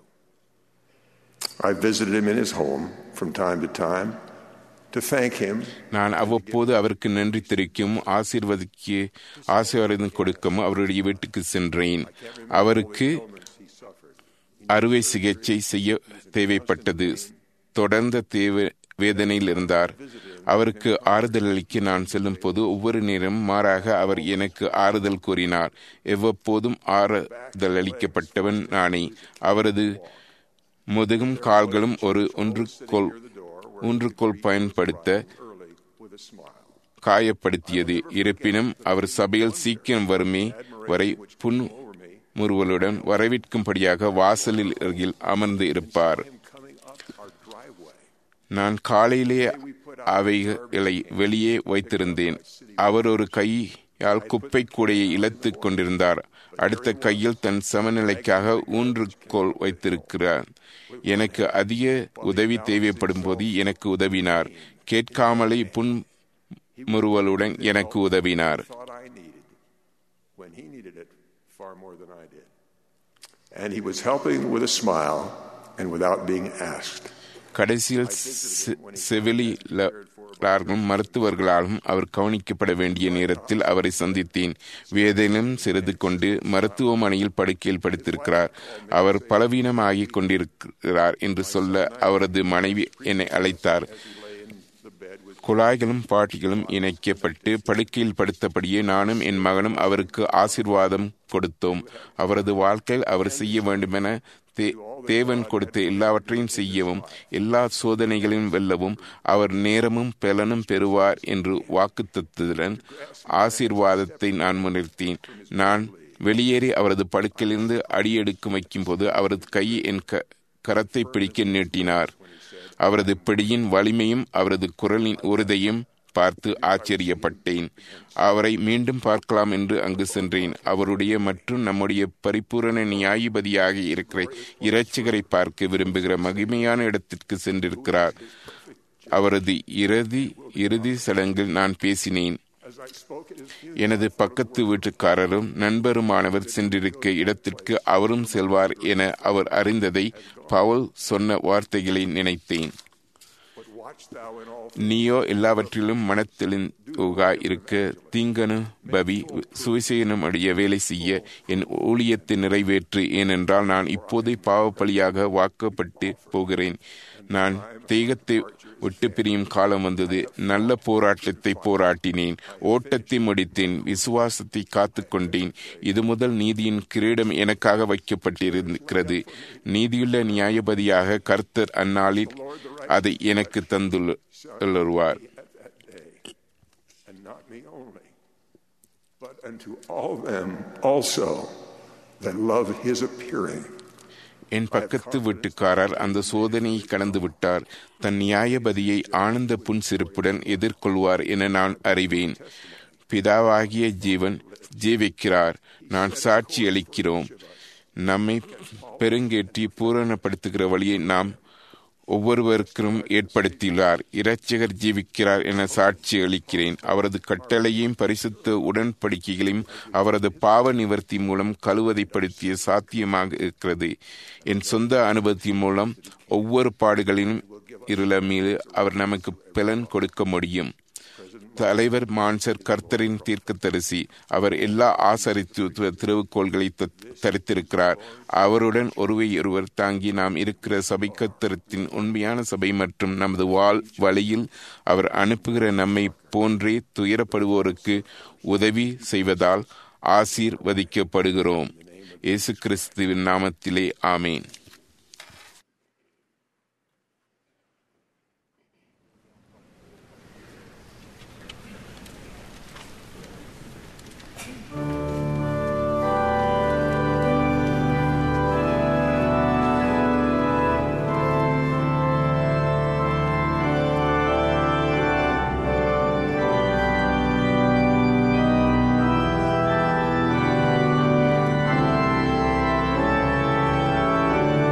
I visited him in his home from time to time to thank him நான் அவ்வப்போது அவருக்கு நன்றி தெரிவிக்கும் ஆசீர்வதிக்கு ஆசீர்வாதம் கொடுக்கவும் அவருடைய வீட்டுக்கு சென்றேன் அவருக்கு அறுவை சிகிச்சை செய்ய தேவைப்பட்டது தொடர்ந்த தேவை வேதனையில் இருந்தார் அவருக்கு ஆறுதல் அளிக்க நான் செல்லும் போது ஒவ்வொரு நேரமும் மாறாக அவர் எனக்கு ஆறுதல் கூறினார் எவ்வப்போதும் ஆறுதல் அளிக்கப்பட்டவன் நானே அவரது முதுகும் கால்களும் ஒரு ஒன்றுக்கோள் ஊன்றுகோல் பயன்படுத்த காயப்படுத்தியது இருப்பினும் அவர் சபையில் சீக்கிரம் வருமே வரை புன் முறுவலுடன் வரவேற்கும்படியாக வாசலில் அருகில் அமர்ந்து இருப்பார் நான் காலையிலே அவைகளை வெளியே வைத்திருந்தேன் அவர் ஒரு கையால் குப்பை கூடையை இழுத்து கொண்டிருந்தார் அடுத்த கையில் தன் சமநிலைக்காக ஊன்றுகோல் வைத்திருக்கிறார் எனக்கு அதிக உதவி தேவைப்படும் போது எனக்கு உதவினார் கேட்காமலே புன் முறுவலுடன் எனக்கு உதவினார் thought I needed when he needed it far more than I did. And he was helping with a smile and without being asked. கடைசியில் செவிலியர்களும் மருத்துவர்களாலும் அவர் கவனிக்கப்பட வேண்டிய நேரத்தில் அவரை சந்தித்தேன் வேதனையும் சிறிது கொண்டு மருத்துவமனையில் படுக்கையில் படுத்திருக்கிறார் அவர் பலவீனமாகிக் கொண்டிருக்கிறார் என்று சொல்ல அவரது மனைவி என்னை அழைத்தார் குழாய்களும் பாட்டிகளும் இணைக்கப்பட்டு படுக்கையில் படுத்தபடியே நானும் என் மகனும் அவருக்கு ஆசிர்வாதம் கொடுத்தோம் அவரது வாழ்க்கையில் அவர் செய்ய வேண்டுமென தேவன் கொடுத்த எல்லாவற்றையும் செய்யவும் எல்லா சோதனைகளையும் வெல்லவும் அவர் நேரமும் பலனும் பெறுவார் என்று வாக்குத்தத்துடன் ஆசீர்வாதத்தை நான் முன்னிறுத்தேன் நான் வெளியேறி அவரது படுக்கையிலிருந்து அடியெடுக்கும் வைக்கும்போது அவரது கை என் க கரத்தை பிடிக்க நீட்டினார் அவரது பிடியின் வலிமையும் அவரது குரலின் உறுதியும் பார்த்து ஆச்சரியப்பட்டேன் அவரை மீண்டும் பார்க்கலாம் என்று அங்கு சென்றேன் அவருடைய மற்றும் நம்முடைய பரிபூரண நியாயபதியாக இருக்கிற இரட்சகரை பார்க்க விரும்புகிற மகிமையான இடத்திற்கு சென்றிருக்கிறார் அவரது இறுதி இறுதி சடங்கில் நான் பேசினேன் எனது பக்கத்து வீட்டுக்காரரும் நண்பருமானவர் சென்றிருக்க இடத்திற்கு அவரும் செல்வார் என அவர் அறிந்ததை பவுல் சொன்ன வார்த்தைகளை நினைத்தேன் நீயோ எல்லாவற்றிலும் மனத்தெளிந்தோகா இருக்க தீங்கனு பவி சுவிசேனம் அடைய வேலை செய்ய என் ஊழியத்தை நிறைவேற்று ஏனென்றால் நான் இப்போதே பாவப்பலியாக வாக்கப்பட்டு போகிறேன் நான் தேகத்தை விட்டு பிரியும் காலம் வந்தது நல்ல போராட்டத்தை போராட்டினேன் ஓட்டத்தை முடித்தேன் விசுவாசத்தை காத்து கொண்டேன் இது முதல் நீதியின் கிரீடம் எனக்காக வைக்கப்பட்டிருக்கிறது நீதியுள்ள நியாயபதியாக கர்த்தர் அந்நாளில் அதை எனக்கு தந்துள்ளார் But unto all them also that love his appearing. என் பக்கத்து வீட்டுக்காரர் அந்த சோதனையை கடந்து விட்டார் தன் நியாயபதியை ஆனந்த புன்சிரிப்புடன் எதிர்கொள்வார் என நான் அறிவேன் பிதாவாகிய ஜீவன் ஜீவிக்கிறார் நான் சாட்சி அளிக்கிறோம் நம்மை பெருங்கேற்றி பூரணப்படுத்துகிற வழியை நாம் ஒவ்வொருவருக்கும் ஏற்படுத்தியுள்ளார் இரட்சகர் ஜீவிக்கிறார் என சாட்சி அளிக்கிறேன் அவரது கட்டளையும் பரிசுத்த உடன்படிக்கைகளையும் அவரது பாவ நிவர்த்தி மூலம் கழுவதைப்படுத்திய சாத்தியமாக இருக்கிறது என் சொந்த அனுபவத்தின் மூலம் ஒவ்வொரு பாடுகளிலும் இருள மீது அவர் நமக்கு பலன் கொடுக்க முடியும் தலைவர் மான்சர் கர்த்தரின் தீர்க்கத்தரிசி அவர் எல்லா ஆசரித்துவ திருவுக்கோள்களை தரித்திருக்கிறார் அவருடன் ஒருவை ஒருவர் தாங்கி நாம் இருக்கிற சபை கத்தரத்தின் உண்மையான சபை மற்றும் நமது வாழ் வழியில் அவர் அனுப்புகிற நம்மை போன்றே துயரப்படுவோருக்கு உதவி செய்வதால் ஆசீர்வதிக்கப்படுகிறோம் இயேசு கிறிஸ்துவின் நாமத்திலே ஆமேன் Thank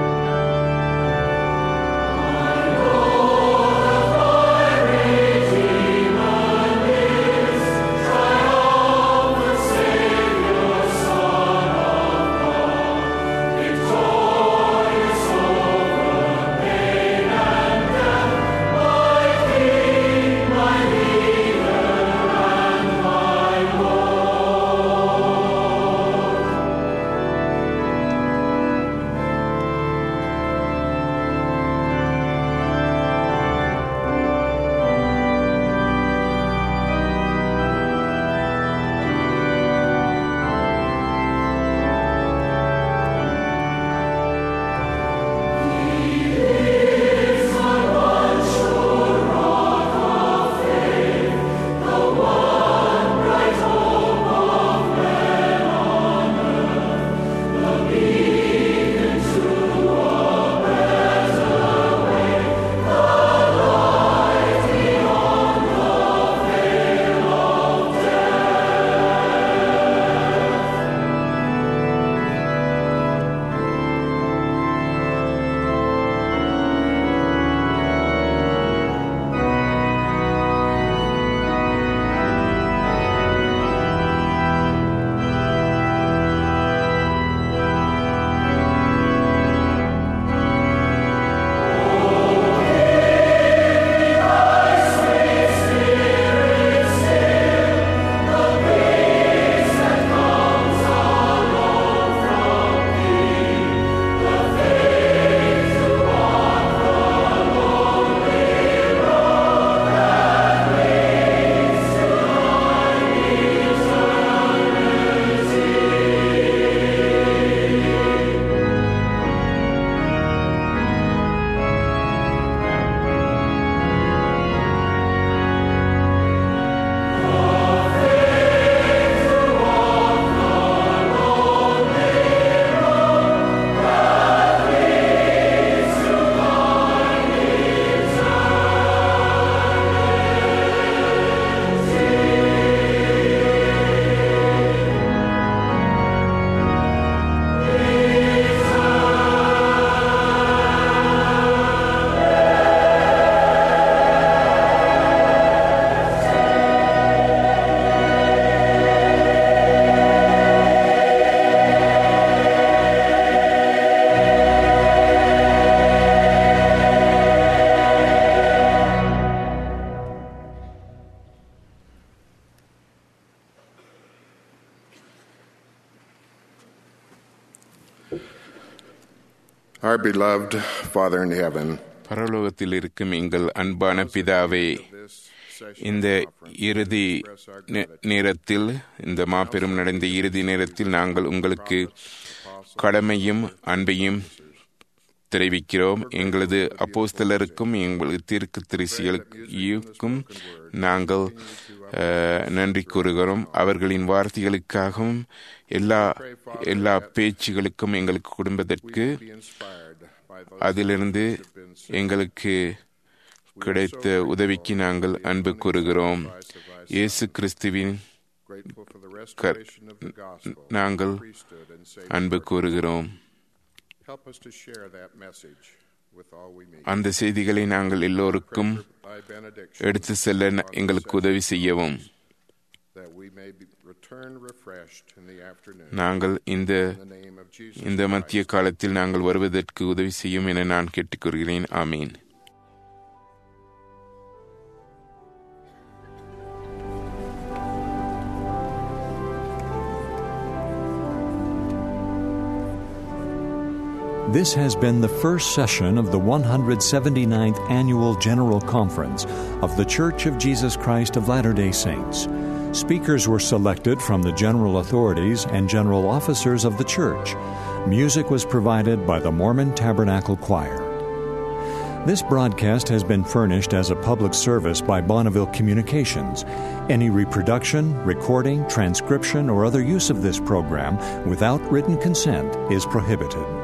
Our beloved Father in heaven, பரலோகத்தில் இருக்கும் எங்கள் அன்பான பிதாவே இந்த இறுதி நே- நேரத்தில் இந்த மாபெரும் நடந்த இறுதி நேரத்தில் நாங்கள் உங்களுக்கு கடமையும் அன்பையும் தெரிவிக்கிறோம் எங்களது அப்போஸ்தலருக்கும் எங்களது தீர்க்கு திருசிகளுக்கும் நாங்கள் அஹ், நன்றி கூறுகிறோம் அவர்களின் வார்த்தைகளுக்காகவும் எல்லா எல்லா பேச்சுகளுக்கும் எங்களுக்கு குடும்பத்திற்கு அதிலிருந்து எங்களுக்கு கிடைத்த உதவிக்கு நாங்கள் அன்பு கூறுகிறோம் இயேசு கிறிஸ்துவின் கர்- நாங்கள் அன்பு கூறுகிறோம் help us to share that message with all we meet. அந்த செய்திகளை நாங்கள் எல்லோருக்கும் Thy benediction, எடுத்து செல்ல ந- எங்களுக்கு உதவி செய்யவும் that we may be, return refreshed in the afternoon. நாங்கள் இந்த In the name of Jesus இந்த மத்திய காலத்தில் நாங்கள் வருவதற்கு உதவி செய்யும் என நான் கேட்டுக்கொள்கிறேன் ஆமீன் This has been the first session of the 179th Annual General Conference of The Church of Jesus Christ of Latter day Saints. Speakers were selected from the general authorities and general officers of the church. Music was provided by the Mormon Tabernacle Choir. This broadcast has been furnished as a public service by Bonneville Communications. Any reproduction, recording, transcription, or other use of this program without written consent is prohibited.